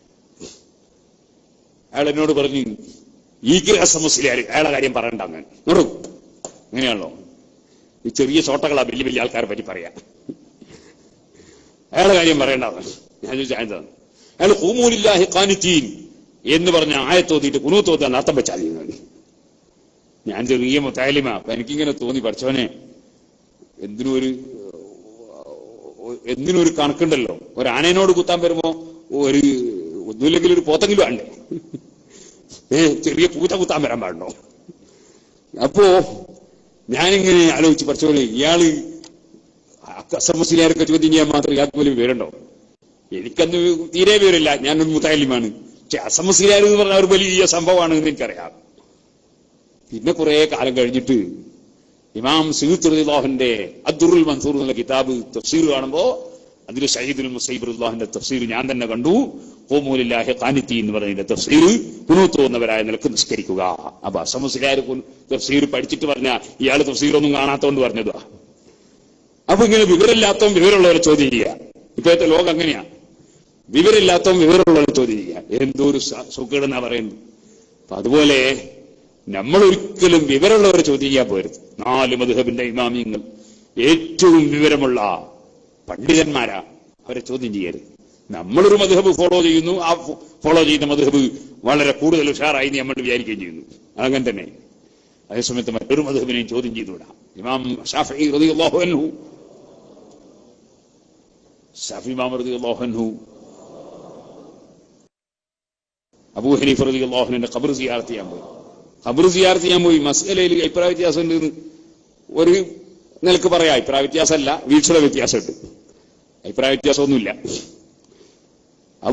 S3: അയാൾ എന്നോട് പറഞ്ഞു ഈ ഗ്രഹസമസ്യയിലെ അയാളെ കാര്യം പറയണ്ട അങ്ങനെ നോടൂ അങ്ങനെയാണല്ലോ ഈ ചെറിയ ചോട്ടകളാ വലിയ വലിയ ആൾക്കാരെ പറ്റി പറയാ അയാളെ കാര്യം പറയണ്ടാന്ന് ഞാൻ ചോദിച്ചു എന്താണ് അയാൾ ഹൂമൂലില്ലാഹി ഖാനിത്തീൻ എന്ന് പറഞ്ഞ ആയത്തോതിയിട്ട് കുനൂത്തോത്താൻ അർത്ഥം വെച്ചാൽ മതി ഞാൻ ചെറിയ മുത്താലിമ അപ്പൊ എനിക്കിങ്ങനെ തോന്നി പഠിച്ചവനെ എന്തിനും ഒരു എന്തിനും ഒരു കണക്കുണ്ടല്ലോ ഒരു ആനേനോട് കുത്താൻ വരുമ്പോ ഒരു ഒന്നുമില്ലെങ്കിൽ ഒരു പോത്തെങ്കിലും വേണ്ടേ ഏ ചെറിയ പൂച്ച കുത്താൻ വരാൻ പാടുണ്ടോ അപ്പോ ഞാനിങ്ങനെ ആലോചിച്ച് പഠിച്ചോളെ ഇയാള് അസമസിലാരൊക്കെ ചോദ്യം ചെയ്യാൻ മാത്രം ഇയാൾക്ക് പോലും വിവരമുണ്ടോ എനിക്കന്ന് തീരെ വിവരമില്ല ഞാനൊരു മുത്താലിമാണ് പക്ഷെ അസമസിലാർ എന്ന് പറഞ്ഞ ഒരു വലിയ സംഭവമാണ് എന്ന് എനിക്കറിയാം പിന്നെ കുറെ കാലം കഴിഞ്ഞിട്ട് ഇമാം സീത്തുറുല്ലാഹിന്റെ അബ്ദുറുൽ മൻസൂർ എന്നുള്ള കിതാബ് തഫ്സീർ കാണുമ്പോ അതിൽ ഷഹീദുൽ മുസൈബുല്ലാഹിന്റെ തഫ്സീർ ഞാൻ തന്നെ കണ്ടു ഹോമൂലില്ലാഹി ഖാനിത്തി എന്ന് പറയുന്ന തഫ്സീർ കുനൂത്ത് വന്നവരായ നിലക്ക് നിസ്കരിക്കുക അപ്പൊ അസമസിലാർ തഫ്സീർ പഠിച്ചിട്ട് പറഞ്ഞ ഇയാൾ തഫ്സീർ ഒന്നും കാണാത്തോണ്ട് പറഞ്ഞതാ അപ്പൊ ഇങ്ങനെ വിവരമില്ലാത്തവൻ വിവരമുള്ളവരെ ചോദ്യം ചെയ്യുക ഇപ്പോഴത്തെ ലോകം അങ്ങനെയാ വിവരമില്ലാത്തവൻ വിവരമുള്ളവരെ ചോദ്യം ചെയ്യുക എന്തോ ഒരു സുഖേടെന്നാ പറയുന്നത് അപ്പൊ അതുപോലെ നമ്മൾ ഒരിക്കലും വിവരമുള്ളവരെ ചോദ്യം ചെയ്യാൻ പോരുത് നാല് മധുഹബിന്റെ ഇമാമിയങ്ങൾ ഏറ്റവും വിവരമുള്ള പണ്ഡിതന്മാരാ അവരെ ചോദ്യം ചെയ്യരുത് നമ്മളൊരു മധുഹബ് ഫോളോ ചെയ്യുന്നു ആ ഫോളോ ചെയ്യുന്ന മധുഹബ് വളരെ കൂടുതൽ ഉഷാറായി എന്ന് നമ്മൾ വിചാരിക്കുകയും ചെയ്യുന്നു അതങ്ങനെ തന്നെ അതേസമയത്ത് മറ്റൊരു മധുബിനെയും ചോദ്യം ചെയ്തുവിടാ ഇമാം ഷാഫി റളിയല്ലാഹു അൻഹു ഷാഫി ഇമാം റളിയല്ലാഹു അൻഹു അബൂ ഹനീഫ് റളിയല്ലാഹുവിന്റെ ഖബർ സിയാറത്ത് ചെയ്യാൻ പോയി ഖബർ സിയാറത്ത് ചെയ്യാൻ പോയി മസ്അലയിൽ അഭിപ്രായ വ്യത്യാസം ഉണ്ട് എന്ന് ഒരു നിലക്ക് പറയാം അഭിപ്രായ വ്യത്യാസമല്ല വീക്ഷണ വ്യത്യാസമുണ്ട് അഭിപ്രായ വ്യത്യാസമൊന്നുമില്ല അബൂ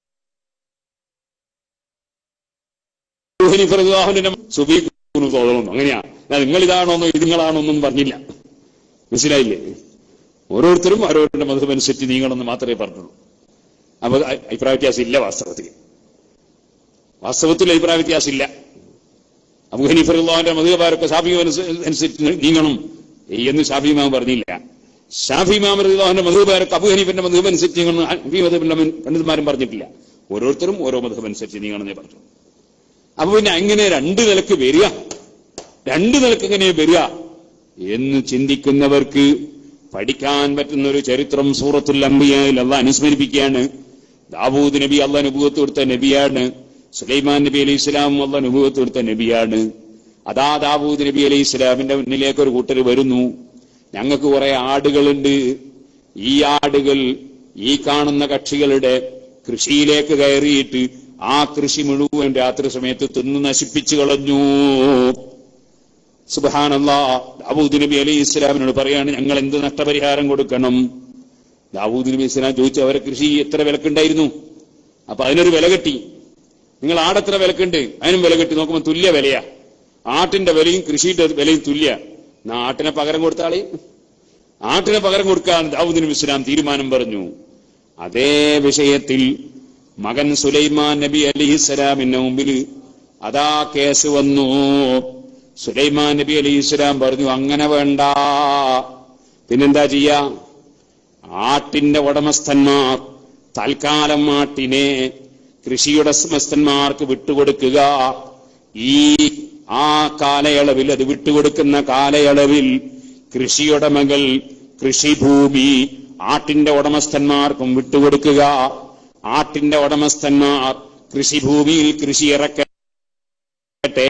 S3: ഹനീഫ് റളിയല്ലാഹുവിന്റെ സുബീഖ് തോന്നുന്നു അങ്ങനെയാ ഞാൻ നിങ്ങൾ ഇതാണോന്നോ ഇത് നിങ്ങളാണോന്നും പറഞ്ഞില്ല മനസ്സിലായില്ലേ ഓരോരുത്തരും ഓരോരുത്തരുടെ മതം അനുസരിച്ച് നീങ്ങണമെന്ന് മാത്രമേ പറഞ്ഞുള്ളൂ അപ്പൊ അ- അഭിപ്രായ വ്യത്യാസം ഇല്ല വാസ്തവത്തിൽ വാസ്തവത്തിൽ അഭിപ്രായ വ്യത്യാസം ഇല്ല അബു ഹനീഫ് അള്ളാഹുന്റെ മധുബാരൊക്കെ ഷാഫി അനുസരിച്ച് നീങ്ങണം എന്ന് ഷാഫി മാം പറഞ്ഞില്ല ഷാഫി മാം അള്ളാഹുന്റെ മധുബാരൊക്കെ അബു ഹനീഫിന്റെ മധുബ് അനുസരിച്ച് നീങ്ങണം ഹനീഫി മധുബിന്റെ പണ്ഡിതന്മാരും പറഞ്ഞിട്ടില്ല ഓരോരുത്തരും ഓരോ മധുബ് അനുസരിച്ച് നീങ്ങണമെന്നേ പറഞ്ഞു അപ്പൊ പിന്നെ എങ്ങനെ രണ്ട് നിലക്ക് വരിക രണ്ട് നിലക്ക് എങ്ങനെ വരിക എന്ന് ചിന്തിക്കുന്നവർക്ക് പഠിക്കാൻ പറ്റുന്ന ഒരു ചരിത്രം സൂറത്തുൽ അംബിയയിൽ അല്ല അനുസ്മരിപ്പിക്കുകയാണ് ദാവൂദ് നബി അള്ള അനുഭവത്ത് കൊടുത്ത നബിയാണ് സുലൈമാൻ നബി അലൈഹി ഇസ്ലാം അള്ള അനുഭവത്ത് കൊടുത്ത നബിയാണ് അതാ ദാവൂദ് നബി അലൈഹി ഇസ്ലാമിന്റെ മുന്നിലേക്ക് ഒരു കൂട്ടർ വരുന്നു ഞങ്ങൾക്ക് കുറെ ആടുകളുണ്ട് ഈ ആടുകൾ ഈ കാണുന്ന കക്ഷികളുടെ കൃഷിയിലേക്ക് കയറിയിട്ട് ആ കൃഷി മുഴുവൻ രാത്രി സമയത്ത് തിന്നു നശിപ്പിച്ചു കളഞ്ഞു സുബാനല്ലാ ദാവൂദ് നബി അലൈഹി ഇസ്ലാമിനോട് പറയാണ് ഞങ്ങൾ എന്ത് നഷ്ടപരിഹാരം കൊടുക്കണം ദാവൂദ് നബി ഇസ്ലാം ചോദിച്ചു അവരെ കൃഷി എത്ര വിലക്കുണ്ടായിരുന്നു അപ്പൊ അതിനൊരു വില കെട്ടി നിങ്ങൾ ആടെത്ര വിലക്കുണ്ട് അതിനും വില കെട്ടി നോക്കുമ്പോൾ തുല്യ വിലയാ ആട്ടിന്റെ വിലയും കൃഷിയുടെ വിലയും തുല്യ എന്നാ ആട്ടിനെ പകരം കൊടുത്താളെ ആട്ടിനെ പകരം കൊടുക്കാൻ ദാവൂദ് നബി ഇസ്ലാം തീരുമാനം പറഞ്ഞു അതേ വിഷയത്തിൽ മകൻ സുലൈമാൻ നബി അലിഹിസ്സലാമിന്റെ മുമ്പിൽ അതാ കേസ് വന്നു സുലൈമാൻ നബി അലിഹിസ്സലാം പറഞ്ഞു അങ്ങനെ വേണ്ട പിന്നെന്താ ചെയ്യാ ആട്ടിന്റെ ഉടമസ്ഥന്മാർ തൽക്കാലം ആട്ടിനെ കൃഷിയുടെ ഉടമസ്ഥന്മാർക്ക് വിട്ടുകൊടുക്കുക ഈ ആ കാലയളവിൽ അത് വിട്ടുകൊടുക്കുന്ന കാലയളവിൽ കൃഷിയുടമകൾ കൃഷിഭൂമി ആട്ടിന്റെ ഉടമസ്ഥന്മാർക്കും വിട്ടുകൊടുക്കുക ആട്ടിന്റെ ഉടമസ്ഥന്മാർ കൃഷിഭൂമിയിൽ കൃഷി ഇറക്കട്ടെ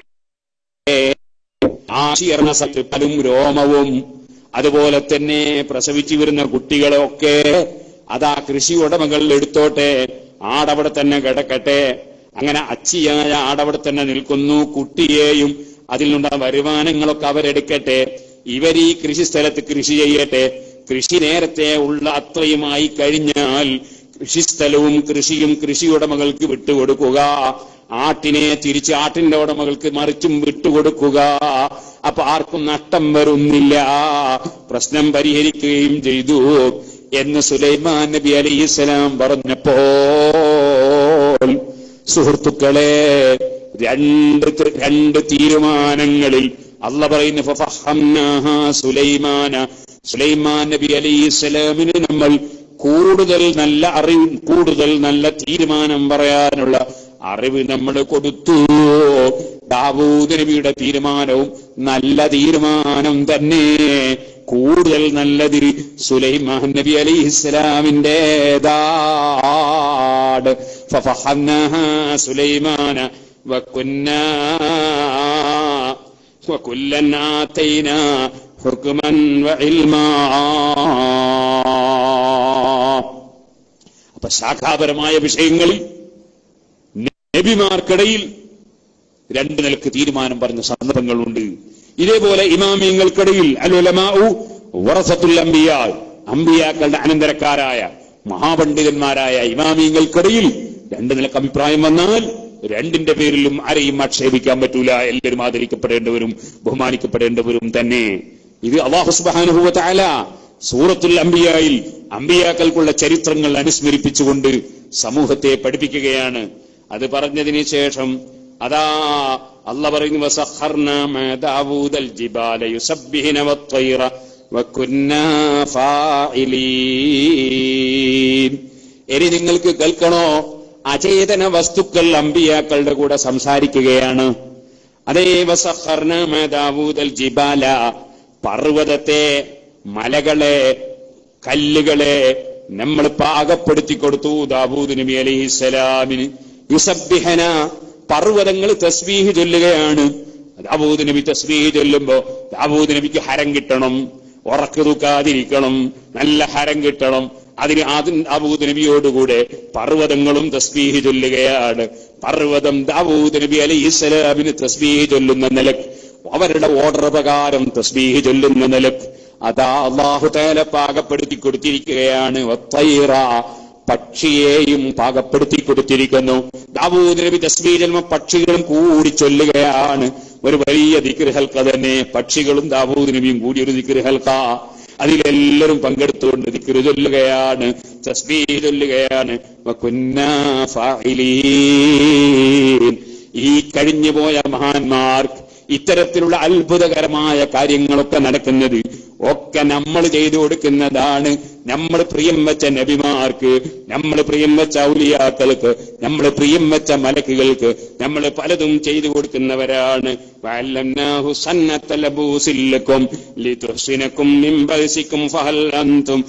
S3: ആ കൃഷി ഇറങ്ങുന്ന സ്ഥലത്ത് പലും രോമവും അതുപോലെ തന്നെ പ്രസവിച്ചു വരുന്ന കുട്ടികളൊക്കെ അതാ കൃഷി ഉടമകൾ എടുത്തോട്ടെ ആടവിടെ തന്നെ കിടക്കട്ടെ അങ്ങനെ അച്ചിയായ ആടവിടെ തന്നെ നിൽക്കുന്നു കുട്ടിയെയും അതിൽ നിന്നുണ്ടാകുന്ന വരുമാനങ്ങളൊക്കെ അവരെടുക്കട്ടെ ഇവർ ഈ കൃഷി സ്ഥലത്ത് കൃഷി ചെയ്യട്ടെ കൃഷി നേരത്തെ ഉള്ള അത്രയുമായി കഴിഞ്ഞാൽ കൃഷിസ്ഥലവും കൃഷിയും കൃഷി ഉടമകൾക്ക് വിട്ടുകൊടുക്കുക ആട്ടിനെ തിരിച്ച് ആട്ടിന്റെ ഉടമകൾക്ക് മറിച്ചും വിട്ടുകൊടുക്കുക അപ്പൊ ആർക്കും നഷ്ടം വരുന്നില്ല പ്രശ്നം പരിഹരിക്കുകയും ചെയ്തു എന്ന് സുലൈമാൻ നബി അലൈഹിസ്സലാം പറഞ്ഞപ്പോൾ സുഹൃത്തുക്കളെ രണ്ട് ത- രണ്ട് തീരുമാനങ്ങളിൽ അല്ല പറയുന്നു ഫഫഹംനാഹാ സുലൈമാന സുലൈമാൻ നബി അലൈഹിസ്സലാമിന് നമ്മൾ കൂടുതൽ നല്ല അറിവ് കൂടുതൽ നല്ല തീരുമാനം പറയാനുള്ള അറിവ് നമ്മൾ കൊടുത്തു ദാവൂദ് നബിയുടെ തീരുമാനവും നല്ല തീരുമാനം തന്നെ കൂടുതൽ നല്ലത് സുലൈമാൻ നബി അലൈഹി ഇസ്ലാമിൻ്റെതാണ് ഫഫഹംനാഹാ സുലൈമാന വകുന്നാ وكلا آتينا حكما وعلما അപ്പൊ ശാഖാപരമായ വിഷയങ്ങളിൽ നബിമാർക്കിടയിൽ രണ്ട് നിലക്ക് തീരുമാനം പറഞ്ഞ സന്ദർഭങ്ങളുണ്ട് ഇതേപോലെ ഇമാമിയങ്ങൾക്കിടയിൽ അലുലമാഉ വറസത്തുൽ അംബിയ അംബിയാക്കളുടെ അനന്തരക്കാരായ മഹാപണ്ഡിതന്മാരായ ഇമാമിയങ്ങൾക്കിടയിൽ രണ്ട് നിലക്ക് അഭിപ്രായം വന്നാൽ രണ്ടിന്റെ പേരിലും ആരെയും ആക്ഷേപിക്കാൻ പറ്റൂല എല്ലാവരും ആദരിക്കപ്പെടേണ്ടവരും ബഹുമാനിക്കപ്പെടേണ്ടവരും തന്നെ ഇത് അള്ളാഹു സുബ്ഹാനഹു വ തആല സൂറത്തുൽ അംബിയായിൽ അംബിയാക്കൾക്കുള്ള ചരിത്രങ്ങൾ അനുസ്മരിപ്പിച്ചുകൊണ്ട് സമൂഹത്തെ പഠിപ്പിക്കുകയാണ് അത് പറഞ്ഞതിന് ശേഷം അതാ അല്ല പറയുന്നു വസഖർനാ മാ ദാവൂദൽ ജിബാല യുസബ്ബിഹന വത്തൈറ വകുന്നാ ഫാഇലീൻ ഇനി നിങ്ങൾക്ക് കേൾക്കണോ അചേതന വസ്തുക്കൾ അമ്പിയാക്കളുടെ കൂടെ സംസാരിക്കുകയാണ് അതേ വസഖർന മാ ദാവൂദൽ ജിബാല പർവ്വതത്തെ മലകളെ കല്ലുകളെ നമ്മൾ പാകപ്പെടുത്തി കൊടുത്തു ദാവൂദ് നബി അലൈഹിസ്സലാമിന് യുസബ്ബിഹന പർവ്വതങ്ങൾ തസ്ബീഹ് ചൊല്ലുകയാണ് ദാവൂദ് നബി തസ്ബീഹ് ചൊല്ലുമ്പോ ദാവൂദ് നബിക്ക് ഹരം കിട്ടണം ഉറക്ക് തൂക്കാതിരിക്കണം നല്ല ഹരം കിട്ടണം അതിന് ആദ്യം ദാവൂദ് നബിയോടുകൂടെ പർവ്വതങ്ങളും തസ്ബീഹ് ചൊല്ലുകയാണ് പർവ്വതം ദാവൂദ് നബി അലൈഹി ഇസ്ലാമിന് തസ്ബീഹ് ചൊല്ലുന്ന നിലക്ക് അവരുടെ ഓർഡർ പ്രകാരം തസ്ബീഹ് ചൊല്ലുന്ന നിലക്ക് അതാ അള്ളാഹു തേല പാകപ്പെടുത്തി കൊടുത്തിരിക്കുകയാണ് വത്തൈറ പക്ഷിയെയും പാകപ്പെടുത്തി കൊടുത്തിരിക്കുന്നു ദാവൂദ് നബി തസ്ബീഹ് ചൊല്ലുമ്പോൾ പക്ഷികളും കൂടി ചൊല്ലുകയാണ് ഒരു വലിയ ദിക്ർ ഹൽക്ക തന്നെ പക്ഷികളും ദാവൂദ് നബിയും കൂടി ഒരു ദിക്ർ ഹൽക്ക അതിലെല്ലാവരും പങ്കെടുത്തുകൊണ്ട് ദിക്ർ ചൊല്ലുകയാണ് തസ്ബീഹ് ചൊല്ലുകയാണ് വകുന്നാ ഫാഇലീൻ. ഈ കഴിഞ്ഞുപോയ മഹാന്മാർക്ക് ഇത്തരത്തിലുള്ള അത്ഭുതകരമായ കാര്യങ്ങളൊക്കെ നടക്കുന്നത് ഒക്കെ നമ്മൾ ചെയ്തു കൊടുക്കുന്നതാണ് നമ്മൾ പ്രിയം വെച്ച നബിമാർക്ക് നമ്മൾ പ്രിയം വെച്ച ഔലിയാക്കൾക്ക് നമ്മൾ പ്രിയം വെച്ച മലക്കുകൾക്ക് നമ്മൾ പലതും ചെയ്തു കൊടുക്കുന്നവരാണ് വഅല്ലംനാഹു സന്നത്ത ലബൂസില്ലക്കും ലിതുഹ്സിനക്കും മിൻ ബഅസിക്കും ഫഹൽ അൻതും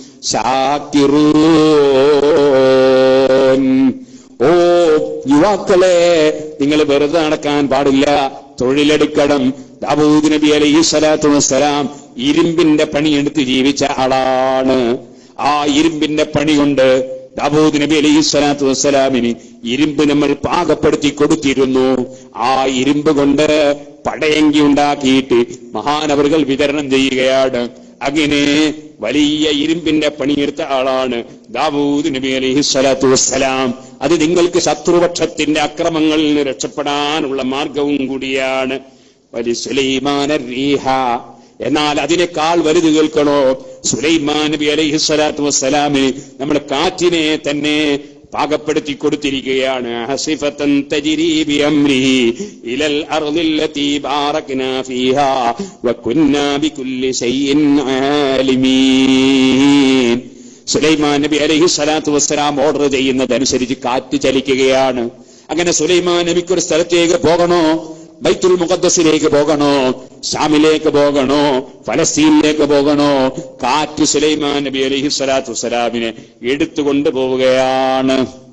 S3: ശാകിറൂൻ ഓ യുവാക്കളെ നിങ്ങൾ വെറുതെ നടക്കാൻ പാടില്ല തൊഴിലെടുക്കണം ദാവൂദ് നബി അലൈഹി സ്വലാത്തു വസ്സലാം ഇരുമ്പിന്റെ പണിയെടുത്ത് ജീവിച്ച ആളാണ് ആ ഇരുമ്പിന്റെ പണി കൊണ്ട് ദാവൂദ് നബി അലൈഹി സ്വലാത്തു വസ്സലാമിന് ഇരുമ്പ് നമ്മൾ പാകപ്പെടുത്തി കൊടുത്തിരുന്നു ആ ഇരുമ്പ് കൊണ്ട് പടയങ്കി ഉണ്ടാക്കിയിട്ട് മഹാനവറുകൾ വിതരണം ചെയ്യുകയാണ് അങ്ങനെ വലിയ ഇരുമ്പിന്റെ പണിയെടുത്ത ആളാണ് ദാവൂദ് നബി അലൈഹി സ്വലാത്തു വസ്സലാം അത് നിങ്ങൾക്ക് ശത്രുപക്ഷത്തിന്റെ അക്രമങ്ങളിൽ നിന്ന് രക്ഷപ്പെടാനുള്ള മാർഗവും കൂടിയാണ് വലി സുലൈമാന റീഹ എന്നാൽ അതിനേക്കാൾ വലുത് കേൾക്കണോ സുലൈമാൻ നബി അലൈഹി സ്വലാത്തു വസ്സലാമിന് നമ്മൾ കാറ്റിനെ തന്നെ പാകപ്പെടുത്തി കൊടുത്തിരിക്കുകയാണ് ഹസിഫത്തൻ തജിരി ബിഅംരിഹി ഇലൽ അർദില്ലതി ബാറക്നാ ഫീഹാ വകുന്നാ ബികുല്ലി ശൈഇൻ ആലിമീൻ സുലൈമാൻ നബി അലൈഹി സ്വലാത്തു വസ്സലാം ഓർഡർ ചെയ്യുന്നതനുസരിച്ച് കാറ്റ് ചലിക്കുകയാണ് അങ്ങനെ സുലൈമാൻ നബിക്ക് ഒരു സ്ഥലത്തേക്ക് പോകണോ ബൈത്തുൽ മുഖദ്ദസിലേക്ക് പോകണോ ഷാമിലേക്ക് പോകണോ ഫലസ്തീനിലേക്ക് പോകണോ കാറ്റ് സുലൈമാൻ നബി അലൈഹി സ്വലാത്തു വസ്സലാമിനെ എടുത്തുകൊണ്ട് പോവുകയാണ്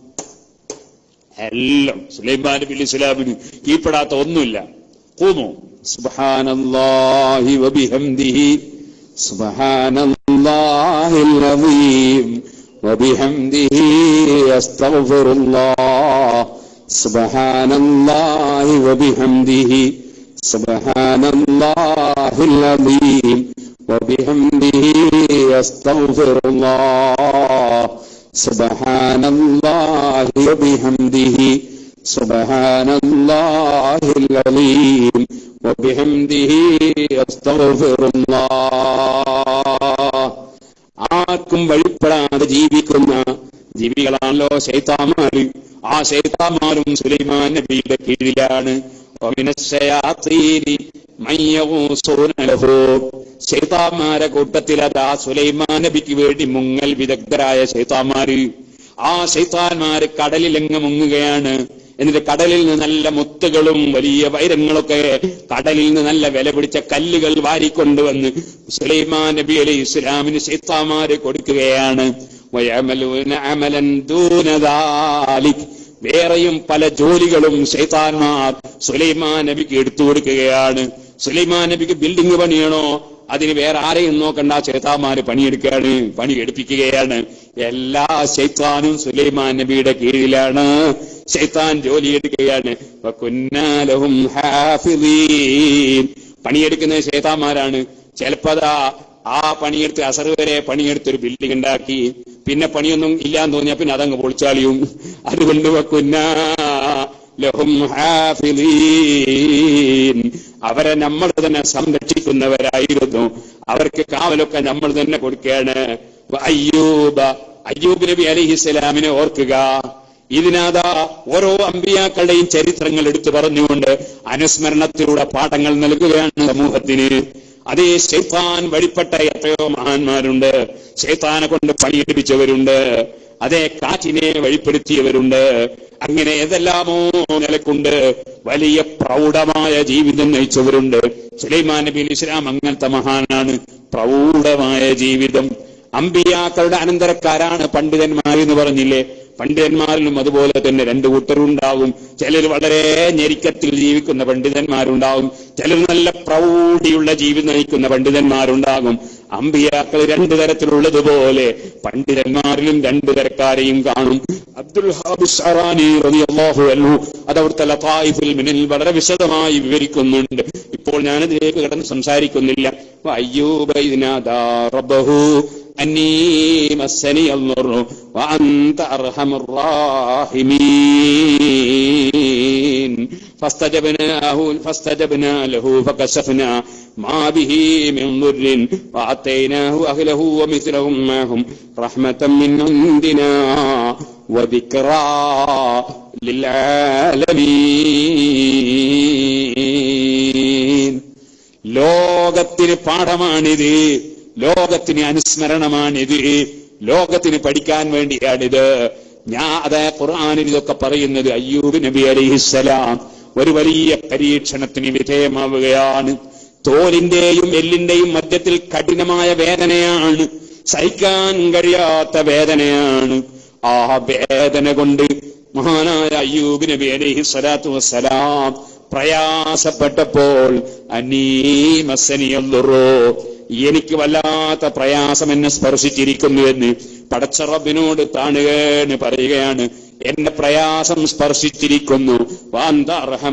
S3: എല്ലാം സുലൈമാൻ നബി അലൈഹി സ്വലാമിന് കീഴ്പ്പെടാത്ത ഒന്നുമില്ല കൂമോ സുബ്ഹാനല്ലാഹി വബിഹംദിഹി سبحان الله العظيم وبحمده أستغفر الله سبحان الله وبحمده سبحان الله العظيم وبحمده أستغفر الله سبحان الله وبحمده سبحان الله العظيم وبحمده أستغفر الله ആർക്കും വഴിപ്പെടാതെ ജീവിക്കുന്ന ജീവികളാണല്ലോ ശൈത്താമാര് ആ ശൈത്താമാരും സുലൈമാൻ നബിയുടെ കീഴിലാണ് ശൈത്താമാരെ കൂട്ടത്തിൽ അതാ സുലൈമാൻ നബിക്ക് വേണ്ടി മുങ്ങൽ വിദഗ്ധരായ ശൈത്താമാര് ആ ശൈത്താന്മാര് കടലിലെങ്ങ് മുങ്ങുകയാണ് എന്നിട്ട് കടലിൽ നിന്ന് നല്ല മുത്തുകളും വലിയ വൈരങ്ങളൊക്കെ കടലിൽ നിന്ന് നല്ല വില പിടിച്ച കല്ലുകൾ വാരിക്കൊണ്ടുവന്ന് സുലൈമാൻ നബി അലൈഹി ഇസ്ലാമിന് ശൈത്താമാര് കൊടുക്കുകയാണ് വയഅമലൂന അമലൻ ദൂന ദാലിക്. വേറെയും പല ജോലികളും ശൈത്താന്മാർ സുലൈമാൻ നബിക്ക് എടുത്തു കൊടുക്കുകയാണ് സുലൈമാൻ നബിക്ക് ബിൽഡിംഗ് പണിയണോ അതിന് വേറെ ആരെയും നോക്കണ്ട ശൈത്താന്മാര് പണിയെടുക്കുകയാണ് പണി എടുപ്പിക്കുകയാണ് എല്ലാ ശൈത്താനും സുലൈമാൻ നബിയുടെ കീഴിലാണ് ശൈത്താൻ ജോലിയെടുക്കുകയാണ് വകുന്നാലഹും ഹാഫിളീൻ. പണിയെടുക്കുന്ന ശൈത്താന്മാരാണ് ചിലപ്പതാ ആ പണിയെടുത്ത് അസർ വരെ പണിയെടുത്ത് ഒരു ബിൽഡിംഗ് ഉണ്ടാക്കി പിന്നെ പണിയൊന്നും ഇല്ലാന്ന് തോന്നിയാ പിന്നെ അതങ്ങ് പൊളിച്ചാളിയും അതുകൊണ്ട് വെക്കുന്ന ലഹും ഹാഫിളീൻ. അവരെ നമ്മൾ തന്നെ സംരക്ഷിക്കുന്നവരായിരുന്നു അവർക്ക് കാവലൊക്കെ നമ്മൾ തന്നെ കൊടുക്കുകയാണ് അയ്യൂബ അയ്യൂബ് നബി അലിഹിസ്സലാമിനെ ഓർക്കുക ഇതിനാഥാ ഓരോ അമ്പിയാക്കളുടെയും ചരിത്രങ്ങൾ എടുത്തു പറഞ്ഞുകൊണ്ട് അനുസ്മരണത്തിലൂടെ പാഠങ്ങൾ നൽകുകയാണ് സമൂഹത്തിന് അതേ ശൈത്താൻ വഴിപ്പെട്ട എത്രയോ മഹാന്മാരുണ്ട് ശൈത്താനെ കൊണ്ട് പണിയെടുപ്പിച്ചവരുണ്ട് അതേ കാറ്റിനെ വഴിപ്പെടുത്തിയവരുണ്ട് അങ്ങനെ ഏതെല്ലാമോ നിലക്കുണ്ട് വലിയ പ്രൗഢമായ ജീവിതം നയിച്ചവരുണ്ട് സുലൈമാൻ നബി അലി ഇസ്ലാം അങ്ങനത്തെ മഹാനാണ് പ്രൗഢമായ ജീവിതം അമ്പിയാക്കളുടെ അനന്തരക്കാരാണ് പണ്ഡിതന്മാർ എന്ന് പറഞ്ഞില്ലേ പണ്ഡിതന്മാരിലും അതുപോലെ തന്നെ രണ്ടു കൂട്ടരുണ്ടാവും ചിലർ വളരെ ഞെരുക്കത്തിൽ ജീവിക്കുന്ന പണ്ഡിതന്മാരുണ്ടാവും ചിലർ നല്ല പ്രൗഢിയുള്ള ജീവിതം നയിക്കുന്ന പണ്ഡിതന്മാരുണ്ടാകും അമ്പിയാക്കൾ രണ്ടു തരത്തിലുള്ളതുപോലെ പണ്ഡിതന്മാരിലും രണ്ടു തരക്കാരെയും കാണും അബ്ദുൽ ഹാബിസ് അറാനി റളിയല്ലാഹു അൻഹു അത് അവിടുത്തെ ലതായിഫുൽ മിനിൽ വളരെ വിശദമായി വിവരിക്കുന്നുണ്ട് ഇപ്പോൾ ഞാനതിലേക്ക് കിടന്ന് സംസാരിക്കുന്നില്ല അയ്യൂബ ഇതിനാദാ റബ്ബഹു അന്നീ മസ്സനി അൽനുറു വഅന്ത അർഹമുർ റാഹിമീൻ فاستجبناه فاستجبنا له فكشفنا ما به من ضر وآتيناه أهله ومثلهم معهم رحمة من عندنا وذكرى للعالمين ലോകത്തിന് പാഠമാണിത് ലോകത്തിന് അനുസ്മരണമാണിത് ലോകത്തിന് പഠിക്കാൻ വേണ്ടിയാണിത് ഞാൻ അതാ ഖുർആാനിൽ ഇതൊക്കെ പറയുന്നത് അയ്യൂബ് നബി അലിഹിസ്സലാം ഒരു വലിയ പരീക്ഷണത്തിന് വിധേയമാവുകയാണ് തോലിന്റെയും എല്ലിന്റെയും മധ്യത്തിൽ കഠിനമായ വേദനയാണ് സഹിക്കാൻ കഴിയാത്ത വേദനയാണ് ആ വേദന കൊണ്ട് മഹാനായ അയ്യൂബ് നബി അലൈഹി സ്വലാത്തു വസ്സലാം പ്രയാസപ്പെട്ടപ്പോൾ അനീമസനിയൊന്നുറോ എനിക്ക് വല്ലാത്ത പ്രയാസം എന്നെ സ്പർശിച്ചിരിക്കുന്നു എന്ന് പടച്ചറബിനോട് താണുകയെന്ന് പറയുകയാണ് എന്റെ പ്രയാസം സ്പർശിച്ചിരിക്കുന്നു വാന്ത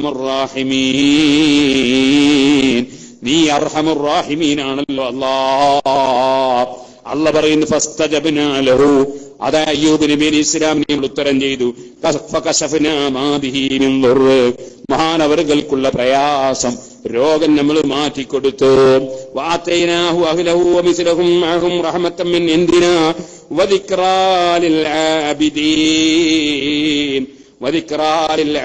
S3: അർഹമുറാഹിമീൻ നീ അർഹമുറാഹിമീനാണല്ലോ അല്ലാ അല്ല പറയുന്നു ഫസ്തജബ്നാ ലഹു അതാ അയ്യൂബ് നബി അലി ഇസ്ലാമിനെ നമ്മൾ ഉത്തരം ചെയ്തു ഫകശഫ്നാ മാ ബിഹി മിൻ ദുർറ്. മഹാനവറുകൾക്കുള്ള പ്രയാസം രോഗം നമ്മൾ മാറ്റിക്കൊടുത്തു വാത്തൈനാഹു അഹ്ലഹു വമിസ്ലഹും മഅഹും റഹ്മത്തൻ മിൻ ഇൻദിനാ വദിക്റാ ലിൽ ആബിദീൻ വദിക്റാ ലിൽ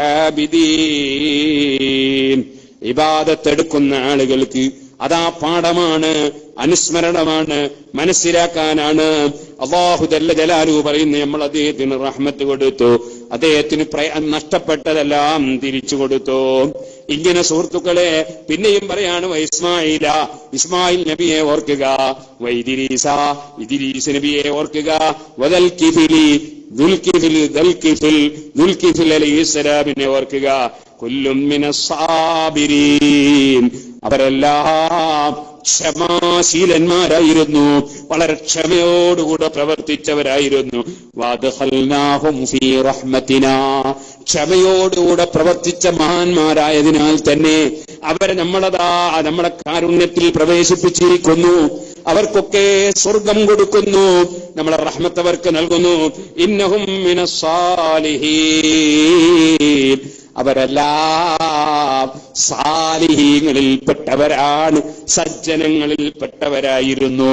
S3: ആബിദീൻ ഇബാദത്തെടുക്കുന്ന ആളുകൾക്ക് അതാ പാഠമാണ് അനുസ്മരണമാണ് മനസ്സിലാക്കാനാണ് അള്ളാഹു ജല്ല ജലാലു പറയുന്നു നമ്മൾ അദ്ദേഹത്തിന് റഹ്മത്ത് കൊടുത്തു അദ്ദേഹത്തിന് പ്രയ- നഷ്ടപ്പെട്ടതെല്ലാം തിരിച്ചു കൊടുത്തു ഇങ്ങനെ സുഹൃത്തുക്കളെ പിന്നെയും പറയാണ് "വ ഇസ്മായില ഇസ്മായിൽ നബിയെ ഓർക്കുക വൈദിരീസ ഇദിരീസ് നബിയെ ഓർക്കുക വദൽ കിഫിലി ദുൽകിഫിൽ ദൽകിഫിൽ ദുൽകിഫിൽ അലൈഹി സ്വലാമിനെ ഓർക്കുക കുല്ലും മിനസ്സാബിരീൻ അവരെല്ലാം ക്ഷമാശീലന്മാരായിരുന്നു വളരെ ക്ഷമയോടുകൂടെ പ്രവർത്തിച്ചവരായിരുന്നു വാദ്ഖൽനാഹും ഫീ റഹ്മത്തിനാ ക്ഷമയോടുകൂടെ പ്രവർത്തിച്ച മഹാന്മാരായതിനാൽ തന്നെ അവരെ നമ്മളതാ നമ്മുടെ കാരുണ്യത്തിൽ പ്രവേശിപ്പിച്ചിരിക്കുന്നു അവർക്കൊക്കെ സ്വർഗം കൊടുക്കുന്നു നമ്മളെ റഹ്മത്ത് അവർക്ക് നൽകുന്നു ഇന്നഹും മിനസ്സാലിഹീൻ അവരെല്ലാം സാലിഹീങ്ങളിൽപ്പെട്ടവരാണ് സജ്ജനങ്ങളിൽപ്പെട്ടവരായിരുന്നു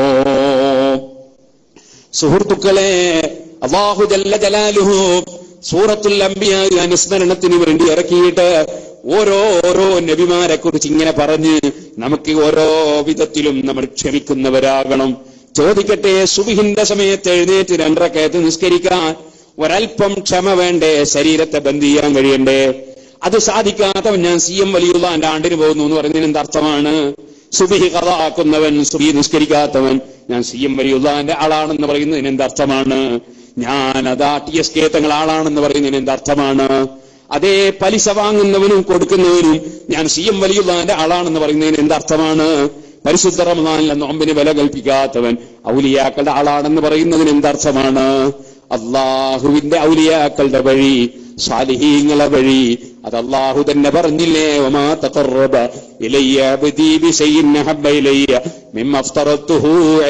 S3: സുഹൃത്തുക്കളെ അള്ളാഹു ജല്ല ജലാലുഹു സൂറത്തുൽ അംബിയ അനുസ്മരണത്തിന് വേണ്ടി ഇറക്കിയിട്ട് ഓരോ ഓരോ നബിമാരെ കുറിച്ച് ഇങ്ങനെ പറഞ്ഞ് നമുക്ക് ഓരോ വിധത്തിലും നമ്മൾ ക്ഷമിക്കുന്നവരാകണം ചോദിക്കട്ടെ സുബിഹിന്റെ സമയത്ത് എഴുന്നേറ്റ് രണ്ടരക്കയത്ത് നിസ്കരിക്കാൻ ഒരൽപ്പം ക്ഷമ വേണ്ടേ ശരീരത്തെ ബന്ദ് ചെയ്യാൻ കഴിയണ്ടേ അത് സാധിക്കാത്തവൻ ഞാൻ സി എം വലിയുള്ള എന്റെ ആണ്ടിന് പോകുന്നു എന്ന് പറയുന്നതിന് എന്ത് അർത്ഥമാണ് സുബിഹി കഥാക്കുന്നവൻ സുബി നിസ്കരിക്കാത്തവൻ ഞാൻ സി എം വലിയുള്ള എന്റെ ആളാണെന്ന് പറയുന്നതിന് എന്ത് അർത്ഥമാണ് ഞാൻ അതാ ടി എസ് കെ തങ്ങൾ ആളാണെന്ന് പറയുന്നതിന് എന്ത് അർത്ഥമാണ് അതേ പലിശ വാങ്ങുന്നവനും കൊടുക്കുന്നവനും ഞാൻ സി എം വലിയുള്ളാന്റെ ആളാണെന്ന് പറയുന്നതിന് എന്ത് അർത്ഥമാണ് പരിശുദ്ധ റമദാനിലെ നോമ്പിന് വില കൽപ്പിക്കാത്തവൻ ഔലിയാക്കളുടെ ആളാണെന്ന് പറയുന്നതിന് എന്തർത്ഥമാണ് അള്ളാഹുവിന്റെ ഔലിയാക്കളുടെ വഴി സാലിഹീങ്ങളെ വഴി അത് അള്ളാഹു തന്നെ പറഞ്ഞില്ലേ ഒമാ തഖറബ ഇലയ്യ അബ്ദീ ബിശൈഇൻ അഹബ്ബ ഇലയ്യ മിമ്മ അഫ്തറത്തുഹു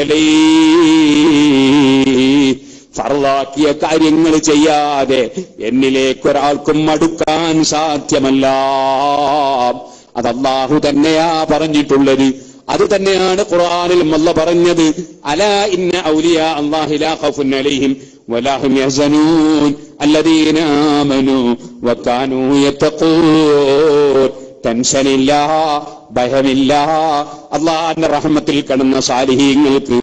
S3: അലൈഹി ഫർലാക്കിയ കാര്യങ്ങൾ ചെയ്യാതെ എന്നിലേക്ക് ഒരാൾക്കും അടുക്കാൻ സാധ്യമല്ല അത് അള്ളാഹു തന്നെയാ പറഞ്ഞിട്ടുള്ളത് അത് തന്നെയാണ് ഖുർആനിൽ അല്ല പറഞ്ഞത് അല ഇന്ന ഔലിയ അല്ലാഹി ലാ ഖൗഫുൻ അലൈഹിം വലാ ഹും യഹ്സനൂൻ അല്ലദീന ആമനു വകാനൂ യത്തഖൂൻ ടെൻഷനില്ല ഭയമില്ല അള്ളാഹിന്റെ റഹ്മത്തിൽ കടന്ന സാലിഹീങ്ങൾക്ക്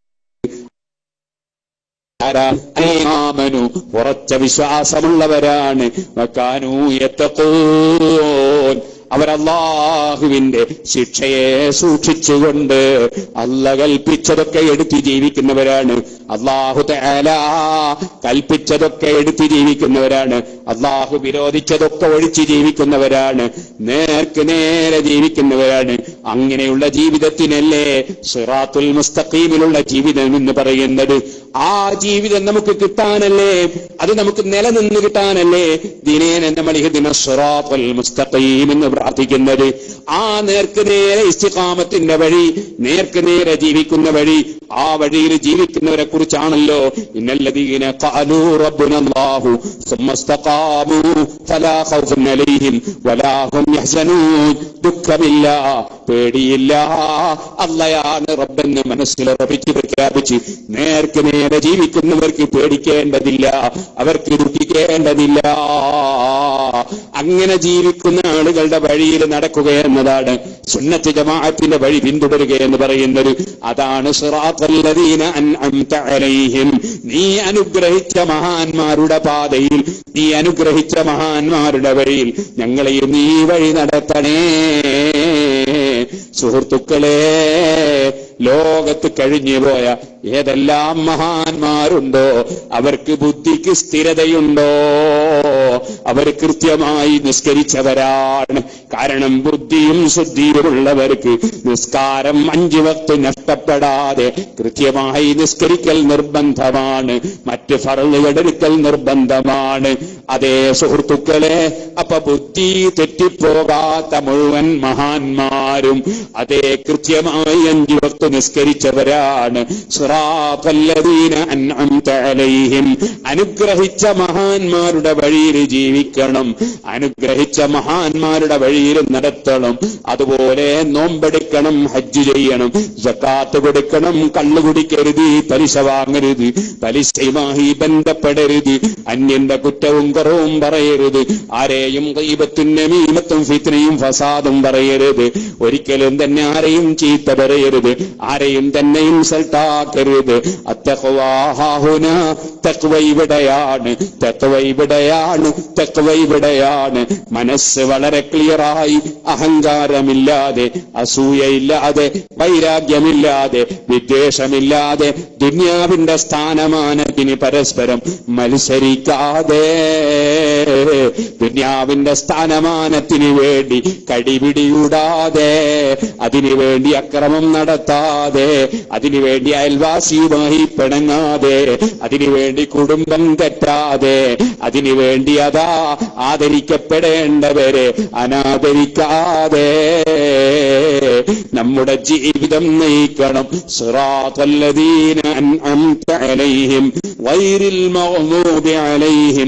S3: ആരാമനു ഉറച്ച വിശ്വാസമുള്ളവരാണ് വക്കാനൂ യത്തഖൂൻ അവർ അള്ളാഹുവിന്റെ ശിക്ഷയെ സൂക്ഷിച്ചുകൊണ്ട് അല്ല കൽപ്പിച്ചതൊക്കെ എടുത്തു ജീവിക്കുന്നവരാണ് അള്ളാഹു തആല കൽപ്പിച്ചതൊക്കെ എടുത്തു ജീവിക്കുന്നവരാണ് അള്ളാഹു വിരോധിച്ചതൊക്കെ ഒഴിച്ചു ജീവിക്കുന്നവരാണ് നേർക്ക് നേരെ ജീവിക്കുന്നവരാണ് അങ്ങനെയുള്ള ജീവിതത്തിനല്ലേ സിറാത്തുൽ മുസ്തഖീമിലുള്ള ജീവിതം എന്ന് പറയുന്നത് ആ ജീവിതം നമുക്ക് കിട്ടാനല്ലേ അത് നമുക്ക് നിലനിന്ന് കിട്ടാനല്ലേ ദിനേന നമ്മൾ ഇഹ്ദിന സിറാത്തുൽ മുസ്തഖീം എന്ന് പ്രാർത്ഥിക്കുന്നത് ആ നേർക്ക് നേരെ ഇസ്തിഖാമത്തിന്റെ വഴി നേർക്ക് നേരെ ജീവിക്കുന്ന വഴി ആ വഴിയിൽ ജീവിക്കുന്നവരെ കുറിച്ചാണല്ലോ ഇന്നല്ലദീന ഖാലൂ റബ്ബുന അല്ലാഹു ثم استقاموا فلا خوف عليهم ولا هم يحزنون ദുഃഖമില്ല പേടിയില്ല അള്ളയാണ് റബ്ബെന്ന് മനസ്സിലുറപ്പിച്ച് പ്രഖ്യാപിച്ച് നേർക്ക് നേരെ ജീവിക്കുന്നവർക്ക് പേടിക്കേണ്ടതില്ല അവർക്ക് ദുഃഖിക്കേണ്ടതില്ല അങ്ങനെ ജീവിക്കുന്ന ആളുകളുടെ വഴിയിൽ നടക്കുക എന്നതാണ് സുന്നത്ത് ജമാഅത്തിന്റെ വഴി പിന്തുടരുക എന്ന് പറയുന്നത് അതാണ് സിറാത്തല്ലദീന അൻഅംത അലൈഹിം നീ അനുഗ്രഹിച്ച മഹാന്മാരുടെ പാതയിൽ നീ അനുഗ്രഹിച്ച മഹാന്മാരുടെ വഴിയിൽ ഞങ്ങളെയും നീ വഴി നടത്തണേ സുഹൃത്തുക്കളെ ലോകത്ത് കഴിഞ്ഞു പോയ ഏതെല്ലാം മഹാന്മാരുണ്ടോ അവർക്ക് ബുദ്ധിക്ക് സ്ഥിരതയുണ്ടോ അവർ കൃത്യമായി നിസ്കരിച്ചവരാണ് കാരണം ബുദ്ധിയും ശുദ്ധിയുമുള്ളവർക്ക് നിസ്കാരം അഞ്ചു വക്ത് നഷ്ടപ്പെടാതെ കൃത്യമായി നിസ്കരിക്കൽ നിർബന്ധമാണ് മറ്റ് ഫറലുകളെടുക്കൽ നിർബന്ധമാണ് അതേ സുഹൃത്തുക്കളെ അപ്പൊ ബുദ്ധി തെറ്റിപ്പോകാത്ത മുഴുവൻ മഹാന്മാരും അതേ കൃത്യമായി അഞ്ചു വക്ത് നിസ്കരിച്ചവരാണ് സുറാഫല്ലദീന അൻഅംത അലൈഹിം അനുഗ്രഹിച്ച മഹാന്മാരുടെ വഴിയിൽ ജീവിക്കണം അനുഗ്രഹിച്ച മഹാന്മാരുടെ വഴിയിൽ നടത്തണം അതുപോലെ നോമ്പെടുക്കണം ഹജ്ജ് ചെയ്യണം ജക്കാത്ത് കൊടുക്കണം കള്ളു കുടിക്കരുത് പലിശ വാങ്ങരുത് പലിശയുമായി ബന്ധപ്പെടരുത് അന്യന്റെ കുറ്റവും കുറവും പറയരുത് ആരെയും കൈബത്തും നമീമത്തും ഫിത്നയും ഫസാദും പറയരുത് ഒരിക്കലും തന്നെ ആരെയും ചീത്ത പറയരുത് ആരെയും തന്നെ ഇൻസൾട്ടാക്കരുത് അത്തഹുന തക്വ ഇവിടെയാണ് തക്വ ഇവിടെയാണ് തക്വ ഇവിടെയാണ് മനസ്സ് വളരെ ക്ലിയറായി അഹങ്കാരമില്ലാതെ അസൂയയില്ലാതെ വൈരാഗ്യമില്ലാതെ വിദ്വേഷമില്ലാതെ ദുന്യാവിന്റെ സ്ഥാനമാനത്തിന് പരസ്പരം മത്സരിക്കാതെ ദുന്യാവിന്റെ സ്ഥാനമാനത്തിന് വേണ്ടി കടിപിടിയൂടാതെ അതിനു വേണ്ടി അക്രമം നടത്താതെ അതിനു വേണ്ടി അയൽവാസിയുമായി പിണങ്ങാതെ അതിനു വേണ്ടി കുടുംബം തെറ്റാതെ അതിനു വേണ്ടി അതാ ആദരിക്കപ്പെടേണ്ടവരെ അനാദരിക്കാതെ നമ്മുടെ ജീവിതം നയിക്കണം സിറാത്തല്ലദീന അൻഅംത അലൈഹിം ഗൈറിൽ മഗ്ദൂബി അലൈഹിം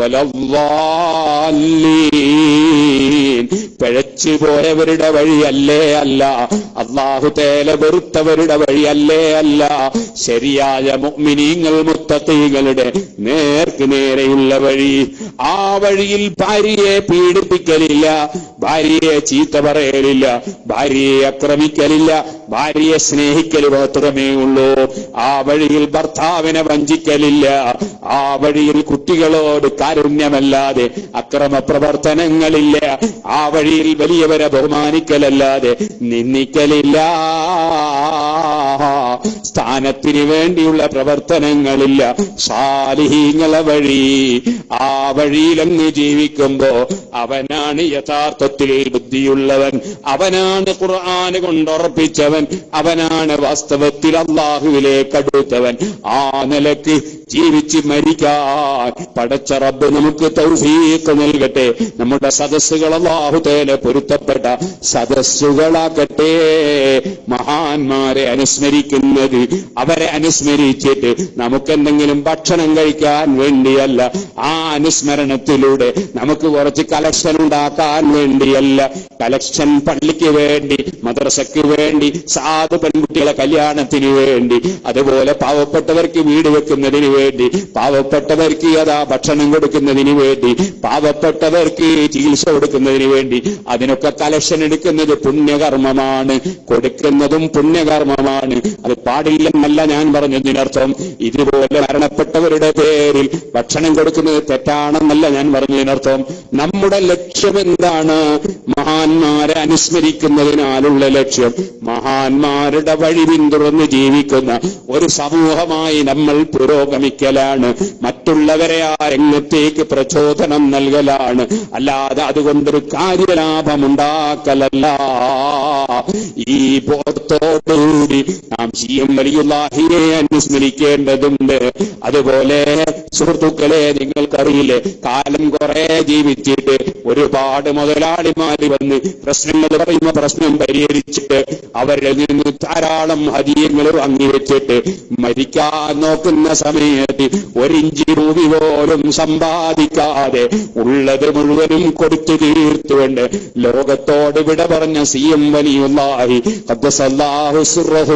S3: വലദ്ദാല്ലീൻ പിഴച്ചു പോയവരുടെ വഴിയല്ലേ അല്ല അള്ളാഹു തേല വെറുത്തവരുടെ വഴിയല്ലേ അല്ല ശരിയായ മുഅ്മിനീങ്ങൾ മുത്തഖീകളുടെ നേർക്ക് നേരെയുള്ള വഴി ആ വഴിയിൽ ഭാര്യയെ പീഡിപ്പിക്കലില്ല ഭാര്യയെ ചീത്ത പറയലില്ല ഭാര്യയെ ആക്രമിക്കലില്ല ഭാര്യയെ സ്നേഹിക്കൽ മാത്രമേ ഉള്ളൂ ആ വഴിയിൽ ഭർത്താവിനെ വഞ്ചിക്കലില്ല ആ വഴിയിൽ കുട്ടികളോട് കാരുണ്യമല്ലാതെ അക്രമ പ്രവർത്തനങ്ങളില്ല ആ വഴിയിൽ വലിയവരെ ബഹുമാനിക്കലല്ലാതെ നിന്ദിക്കലില്ല സ്ഥാനത്തിന് വേണ്ടിയുള്ള പ്രവർത്തനങ്ങളില്ല സാലിഹീങ്ങളെ വഴി ആ വഴിയിലങ്ങ് ജീവിക്കുമ്പോ അവനാണ് യഥാർത്ഥത്തിൽ ബുദ്ധിയുള്ളവൻ അവനാണ് ഖുർആന് കൊണ്ടുറപ്പിച്ചവൻ അവനാണ് വാസ്തവത്തിൽ അള്ളാഹുവിലേക്ക് അടുത്തവൻ ആ നിലക്ക് ജീവിച്ച് മരിക്കാൻ പടച്ച റബ്ബ് നമുക്ക് തൗഫീഖ് നൽകട്ടെ നമ്മുടെ സദസ്സുകൾ അള്ളാഹു തേല പൊരുത്തപ്പെട്ട സദസ്സുകളാക്കട്ടെ മഹാന്മാരെ അനുസ്മരിക്കുന്നത് അവരെ അനുസ്മരിച്ചിട്ട് നമുക്കെന്തെങ്കിലും ഭക്ഷണം കഴിക്കാൻ വേണ്ടിയല്ല ആ അനുസ്മരണത്തിലൂടെ നമുക്ക് കുറച്ച് കലക്ഷൻ ഉണ്ടാക്കാൻ വേണ്ടിയല്ല കലക്ഷൻ പള്ളിക്ക് വേണ്ടി മദ്രസയ്ക്ക് വേണ്ടി സാധു പെൺകുട്ടികളെ കല്യാണത്തിന് വേണ്ടി അതുപോലെ പാവപ്പെട്ടവർക്ക് വീട് വെക്കുന്നതിന് വേണ്ടി പാവപ്പെട്ടവർക്ക് അതാ ഭക്ഷണം കൊടുക്കുന്നതിന് വേണ്ടി പാവപ്പെട്ടവർക്ക് രോഗികൾക്ക് ചികിത്സ കൊടുക്കുന്നതിന് വേണ്ടി അതിനൊക്കെ കലക്ഷൻ എടുക്കുന്നത് പുണ്യകർമ്മമാണ് കൊടുക്കുന്നതും പുണ്യകർമ്മമാണ് അത് പാടില്ലെന്നല്ല ഞാൻ പറഞ്ഞതിനർത്ഥം ഇതുപോലെ മരണപ്പെട്ടവരുടെ പേരിൽ ഭക്ഷണം കൊടുക്കുന്നത് തെറ്റാണെന്നല്ല ഞാൻ പറഞ്ഞതിനർത്ഥം നമ്മുടെ ലക്ഷ്യം എന്താണ് മഹാന്മാരെ അനുസ്മരിക്കുന്നതിനാലുള്ള ലക്ഷ്യം മഹാന്മാരുടെ വഴി പിന്തുടർന്ന് ജീവിക്കുന്ന ഒരു സമൂഹമായി നമ്മൾ പുരോഗമിക്കലാണ് മറ്റുള്ളവരെ ആ രംഗത്തേക്ക് പ്രചോദനം നൽകലാണ് അല്ലാതെ അതുകൊണ്ടൊരു കാര്യലാഭമുണ്ടാക്കലല്ല ഈ ബോധത്തോടുകൂടി നാം സി എം വലിയുള്ളാഹിയെ അനുസ്മരിക്കേണ്ടതുണ്ട് അതുപോലെ സുഹൃത്തുക്കളെ നിങ്ങൾക്കറിയില്ലേ കാലം കുറെ ജീവിച്ചിട്ട് ഒരുപാട് മുതലാളിമാര് വന്ന് പ്രശ്നങ്ങൾ പറയുന്ന പ്രശ്നം പരിഹരിച്ചിട്ട് അവരിൽ നിന്ന് ധാരാളം ഹരിയങ്ങൾ വാങ്ങിവെച്ചിട്ട് മരിക്കാൻ നോക്കുന്ന സമയത്ത് ഒരിഞ്ചി ഭൂമി പോലും സമ്പാദിക്കാതെ ഉള്ളത് മുഴുവനും കൊടുത്തു തീർത്തുകൊണ്ട് ലോകത്തോട് വിട പറഞ്ഞ സി എം വലിയുള്ളാഹി ഖദ്ദസല്ലാഹു സിർറഹു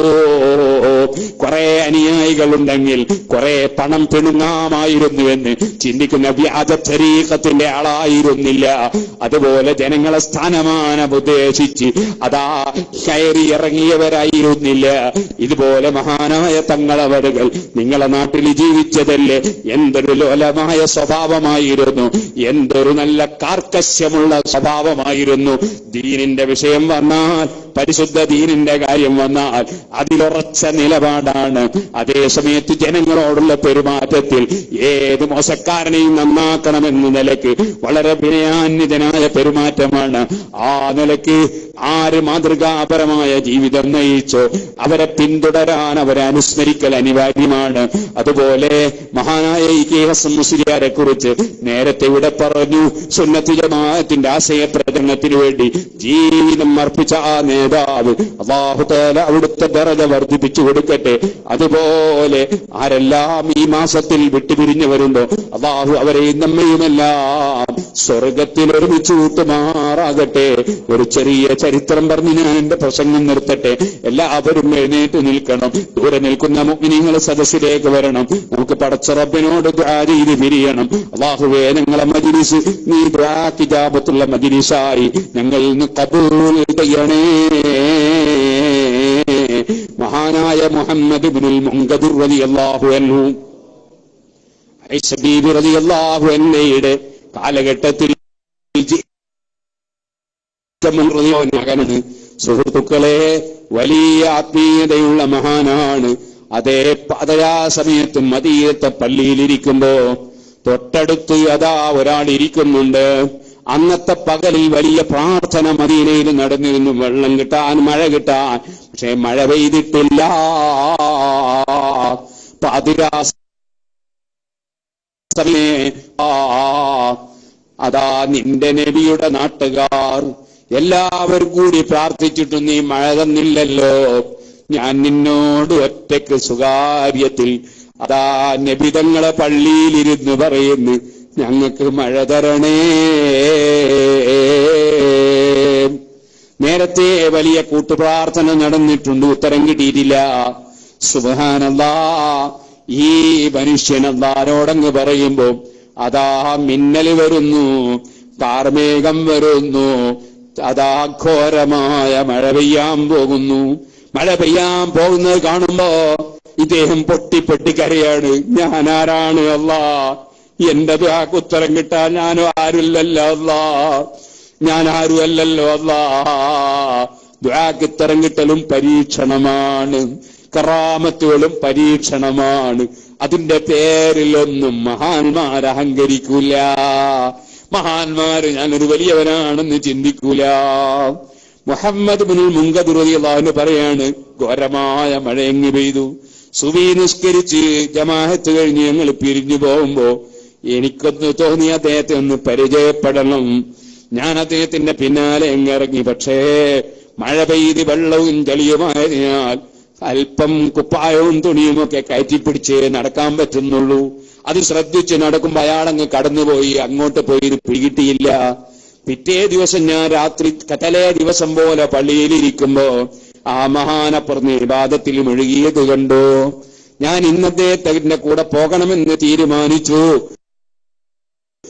S3: കുറെ അനുയായികളുണ്ടെങ്കിൽ കുറെ പണം പിണുങ്ങാമായിരുന്നുവെന്ന് ചിന്തിക്കുന്ന വ്യാജ ശരീരത്തിന്റെ ആളായിരുന്നില്ല അതുപോലെ ജനങ്ങളെ സ്ഥാനമാനം ഉദ്ദേശിച്ച് അതാ കയറി ഇറങ്ങിയവരായിരുന്നില്ല ഇതുപോലെ മഹാനായ തങ്ങളവരുകൾ നിങ്ങളെ നാട്ടിൽ ജീവിച്ചതല്ലേ എന്തൊരു ലോലമായ സ്വഭാവമായിരുന്നു എന്തൊരു നല്ല കാർക്കശ്യമുള്ള സ്വഭാവമായിരുന്നു ദീനിന്റെ വിഷയം വന്നാൽ പരിശുദ്ധ ദീനിന്റെ കാര്യം വന്നാൽ അതിലുറച്ച നിലപാടാണ് അതേ സമയത്ത് ജനങ്ങളോടുള്ള പെരുമാറ്റത്തിൽ ഏത് മോശക്കാരനെയും നന്നാക്കണമെന്ന നിലയ്ക്ക് വളരെ വിനയാന്വിതനായ പെരുമാറ്റമാണ് ആ നിലയ്ക്ക് ആര് മാതൃകാപരമായ ജീവിതം നയിച്ചോ അവരെ പിന്തുടരാൻ അവരെ അനുസ്മരിക്കൽ അനിവാര്യമാണ് അതുപോലെ മഹാനായ ഈ കെ ഹസൻ മുസ്ലിയാരെ കുറിച്ച് നേരത്തെ ഇവിടെ പറഞ്ഞു സുന്നത്തി ജമാഅത്തിന്റെ ആശയ പ്രചരണത്തിന് വേണ്ടി ജീവിതം അർപ്പിച്ച ആ നേതാവ് അള്ളാഹുതേല അവിടുത്തെ ദറജ വർദ്ധിപ്പിച്ചു കൊടുക്കട്ടെ അതുപോലെ ആരെല്ലാം ഈ മാസത്തിൽ വിട്ടുപിരിഞ്ഞവരുണ്ടോ അള്ളാഹു അവരെയും നമ്മയുമെല്ലാം സ്വർഗത്തിൽ ഒരുമിച്ച് കൂട്ടുമാറാകട്ടെ ഒരു ചെറിയ ചരിത്രം പറഞ്ഞ് ഞാൻ എന്റെ പ്രസംഗം നിർത്തട്ടെ എല്ലാവരും എഴുന്നേറ്റ് നിൽക്കണം ദൂരെ നിൽക്കുന്ന മുഗ്നിങ്ങൾ സദസ്സിലേക്ക് വരണം നമുക്ക് പടച്ചറബിനോട് ദ്വാ ചെയ്ത് പിരിയണം അള്ളാഹുവേ ഞങ്ങളെ മജിലിസ് നീ ദ്വാക്കിജാപത്തുള്ള മജിലിസായി ഞങ്ങൾ ഇന്ന് കബൂൽ ചെയ്യണേ മഹാനായ മുഹമ്മദ് ബിനുൽ മുങ്കദുർ റളിയല്ലാഹു അൻഹു ഐസബീബ് റളിയല്ലാഹു അൻഹയുടെ കാലഘട്ടത്തിൽ മകനാണ് സുഹൃത്തുക്കളെ വലിയ ആത്മീയതയുള്ള മഹാനാണ് അതേ അതയാ സമയത്ത് മദീയത്തെ പള്ളിയിലിരിക്കുമ്പോ തൊട്ടടുത്ത് അതാ ഒരാൾ ഇരിക്കുന്നുണ്ട് അന്നത്തെ പകലിൽ വലിയ പ്രാർത്ഥന മദീനയിൽ നടന്നിരുന്നു വെള്ളം കിട്ടാൻ മഴ കിട്ടാൻ പക്ഷെ മഴ പെയ്തിട്ടില്ല പതിരാ സമയേ ആ അതാ നിന്റെ നബിയുടെ നാട്ടുകാർ എല്ലാവരും കൂടി പ്രാർത്ഥിച്ചിട്ടും നീ മഴ തന്നില്ലല്ലോ ഞാൻ നിന്നോട് ഒറ്റയ്ക്ക് സ്വകാര്യത്തിൽ അതാ നബിതങ്ങളെ പള്ളിയിലിരുന്ന് പറയുന്നു ഞങ്ങൾക്ക് മഴ തരണേ നേരത്തെ വലിയ കൂട്ടുപ്രാർത്ഥന നടന്നിട്ടുണ്ട് ഉത്തരം കിട്ടിയിട്ടില്ല സുബഹാനല്ലാ ഈ മനുഷ്യൻ അല്ലാരോടങ്ങ് പറയുമ്പോ അതാ മിന്നൽ വരുന്നു കാർമേഘം വരുന്നു അതാ ഘോരമായ മഴ പെയ്യാൻ പോകുന്നു മഴ പെയ്യാൻ പോകുന്നത് കാണുമ്പോ ഇദ്ദേഹം പൊട്ടി പൊട്ടി കരയാണ് ഞാൻ ആരാണ് അല്ലാ എന്റെ ദ്വാക്ക് ഉത്തരം കിട്ടാൻ ഞാനും ആരുമില്ലല്ലോ അല്ലാ ഞാൻ ആരുമല്ലല്ലോ അല്ലാ ദ്വാക്ക് ഉത്തരം കിട്ടലും പരീക്ഷണമാണ് കറാമത്തുകളും പരീക്ഷണമാണ് അതിന്റെ പേരിലൊന്നും മഹാന്മാർ അഹങ്കരിക്കൂല മഹാന്മാര് ഞാനൊരു വലിയവനാണെന്ന് ചിന്തിക്കൂല മുഹമ്മദ് ബിനുൽ മുങ്കദുറതി അള്ളാഹുന് പറയാണ് ഘോരമായ മഴ എങ്ങി പെയ്തു സുബി നിസ്കരിച്ച് ജമാഹത്ത് കഴിഞ്ഞ് ഞങ്ങൾ പിരിഞ്ഞു പോകുമ്പോ എനിക്കൊന്ന് തോന്നി അദ്ദേഹത്തെ ഒന്ന് പരിചയപ്പെടണം ഞാൻ അദ്ദേഹത്തിന്റെ പിന്നാലെ എങ്ങിറങ്ങി പക്ഷേ മഴ പെയ്ത് വെള്ളവും ചളിയുമായതിനാൽ അല്പം കുപ്പായവും തുണിയും ഒക്കെ കയറ്റിപ്പിടിച്ച് നടക്കാൻ പറ്റുന്നുള്ളൂ അത് ശ്രദ്ധിച്ച് നടക്കുമ്പോ അയാളങ്ങ് കടന്നുപോയി അങ്ങോട്ട് പോയി ഇത് പിടികിട്ടിയില്ല പിറ്റേ ദിവസം ഞാൻ രാത്രി കതലേ ദിവസം പോലെ പള്ളിയിലിരിക്കുമ്പോ ആ മഹാനപ്പുറന്ന് വിവാദത്തിൽ മുഴുകിയത് കണ്ടു ഞാൻ ഇന്നത്തെ തന്റെ കൂടെ പോകണമെന്ന് തീരുമാനിച്ചു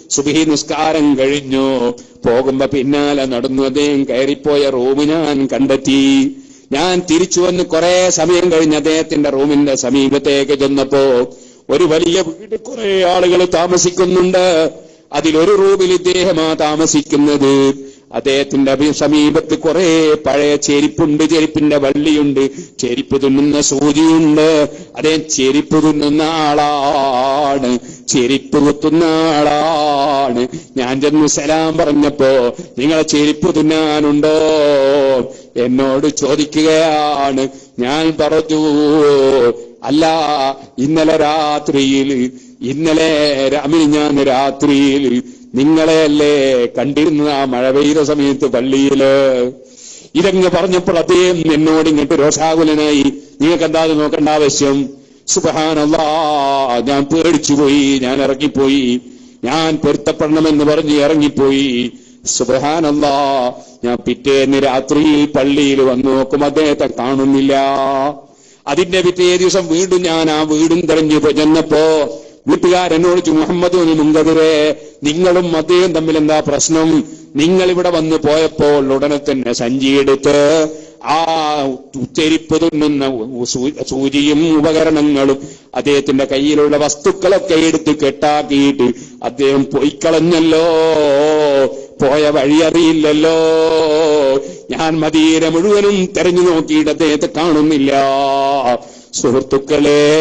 S3: സുബഹി നിസ്കാരം കഴിഞ്ഞു പോകുമ്പോ പിന്നാലെ നടന്നു അദ്ദേഹം കയറിപ്പോയ റൂം ഞാൻ കണ്ടെത്തി ഞാൻ തിരിച്ചു വന്ന് കുറെ സമയം കഴിഞ്ഞ് അദ്ദേഹത്തിന്റെ റൂമിന്റെ സമീപത്തേക്ക് ചെന്നപ്പോ ഒരു വലിയ വീട് കുറെ ആളുകൾ താമസിക്കുന്നുണ്ട് അതിലൊരു റൂമിൽ ഇദ്ദേഹമാ താമസിക്കുന്നത് അദ്ദേഹത്തിന്റെ അഭി- സമീപത്ത് കുറെ പഴയ ചെരിപ്പുണ്ട് ചെരുപ്പിന്റെ വള്ളിയുണ്ട് ചെരുപ്പ് തുന്നുന്ന സൂചിയുണ്ട് അദ്ദേഹം ചെരുപ്പ് തുന്നുന്ന ആളാണ് ചെരുപ്പ് കുത്തുന്ന ആളാണ് ഞാൻ ചെന്ന് സലാം പറഞ്ഞപ്പോ നിങ്ങളെ ചെരുപ്പ് തുന്നാനുണ്ടോ എന്നോട് ചോദിക്കുകയാണ് ഞാൻ പറഞ്ഞു അല്ല ഇന്നലെ രാത്രിയിൽ ഇന്നലെ ഞാൻ രാത്രിയിൽ നിങ്ങളെയല്ലേ കണ്ടിരുന്നത് ആ മഴ പെയ്ത സമയത്ത് പള്ളിയില് ഇതങ്ങ് പറഞ്ഞപ്പോൾ അദ്ദേഹം എന്നോട് ഇങ്ങോട്ട് രോഷാകുലനായി നിങ്ങൾക്ക് എന്താ അത് നോക്കേണ്ട ആവശ്യം സുബഹാനല്ലാ ഞാൻ പേടിച്ചുപോയി ഞാൻ ഇറങ്ങിപ്പോയി ഞാൻ പൊരുത്തപ്പെടണമെന്ന് പറഞ്ഞ് ഇറങ്ങിപ്പോയി സുബഹാനല്ലാ ഞാൻ പിറ്റേന്ന് രാത്രിയിൽ പള്ളിയിൽ വന്നു നോക്കും അദ്ദേഹത്തെ കാണുന്നില്ല അതിന്റെ പിറ്റേ ദിവസം വീണ്ടും ഞാൻ ആ വീടും തെരഞ്ഞു ചെന്നപ്പോ വീട്ടുകാരെന്നോട് ചോദിച്ചു, മുഹമ്മദ് മുങ്കതിരെ നിങ്ങളും അദ്ദേഹം തമ്മിൽ എന്താ പ്രശ്നം നിങ്ങൾ ഇവിടെ വന്ന് പോയപ്പോൾ ഉടനെ തന്നെ സഞ്ചിയെടുത്ത് ആ ചെരിപ്പ് തുന്നുന്ന സൂ- സൂചിയും ഉപകരണങ്ങളും അദ്ദേഹത്തിന്റെ കയ്യിലുള്ള വസ്തുക്കളൊക്കെ എടുത്ത് കെട്ടാക്കിയിട്ട് അദ്ദേഹം പൊയ്ക്കളഞ്ഞല്ലോ പോയ വഴി അറിയില്ലല്ലോ ഞാൻ മദീന മുഴുവനും തെരഞ്ഞു നോക്കിയിട്ട് അദ്ദേഹത്തെ കാണുന്നില്ല സുഹൃത്തുക്കളെ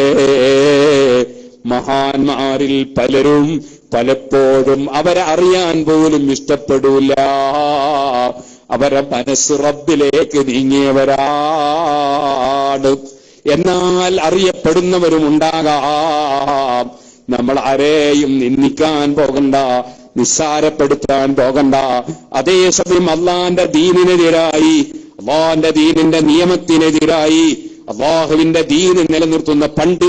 S3: മഹാന്മാരിൽ പലരും പലപ്പോഴും അവരെ അറിയാൻ പോലും ഇഷ്ടപ്പെടൂല അവരെ മനസ്സ് റബ്ബിലേക്ക് നീങ്ങിയവരാണ് എന്നാൽ അറിയപ്പെടുന്നവരും ഉണ്ടാകാം നമ്മൾ ആരെയും നിന്ദിക്കാൻ പോകണ്ട നിസ്സാരപ്പെടുത്താൻ പോകണ്ട അതേസമയം അള്ളാന്റെ ദീനിനെതിരായി അള്ളാന്റെ ദീനിന്റെ നിയമത്തിനെതിരായി അള്ളാഹുവിന്റെ ദീന് നിലനിർത്തുന്ന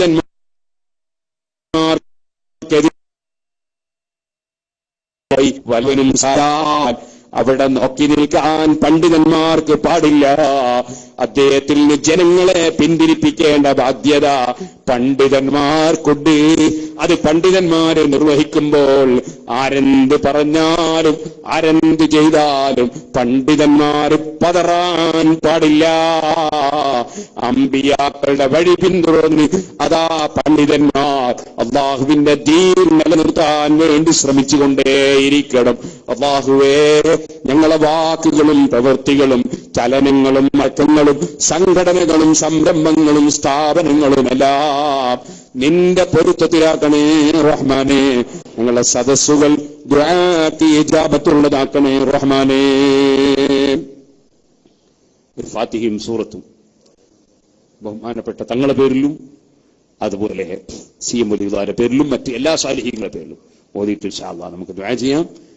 S3: പണ്ഡിതന്മാർക്കെതിരായി വലവനും സാരാൻ അവിടെ നോക്കി നിൽക്കാൻ പണ്ഡിതന്മാർക്ക് പാടില്ല അദ്ദേഹത്തിൽ നിന്ന് ജനങ്ങളെ പിന്തിരിപ്പിക്കേണ്ട ബാധ്യത പണ്ഡിതന്മാർക്കുണ്ട് അത് പണ്ഡിതന്മാരെ നിർവഹിക്കുമ്പോൾ ആരെന്ത് പറഞ്ഞാലും ആരെന്ത് ചെയ്താലും പണ്ഡിതന്മാർ പതറാൻ പാടില്ല അമ്പിയാക്കളുടെ വഴി പിന്തുടർന്ന് അതാ പണ്ഡിതന്മാർ അള്ളാഹുവിന്റെ ദീൻ നിലനിർത്താൻ വേണ്ടി ശ്രമിച്ചുകൊണ്ടേയിരിക്കണം അള്ളാഹുവേ ഞങ്ങളെ വാക്കുകളും പ്രവൃത്തികളും ചലനങ്ങളും മറ്റങ്ങളും സംഘടനകളും സംരംഭങ്ങളും സ്ഥാപനങ്ങളും എല്ലാം നിന്റെ പൊരുത്തത്തിലാക്കണേ റഹ്മാനെ ഞങ്ങളെ സദസ്സുകൾ ദ്വാത്തി ജാപത്തുള്ളതാക്കണേ റഹ്മാനെ ഒരു ഫാത്തിഹയും സൂറത്തും ബഹുമാനപ്പെട്ട തങ്ങളുടെ പേരിലും അതുപോലെ സി എം വലിയ പേരിലും മറ്റ് എല്ലാ സാലിഹ്യങ്ങളുടെ പേരിലും ഓതിയിട്ട് ഇൻഷാ അള്ളാഹ് നമുക്ക് ദ്വാ ചെയ്യാം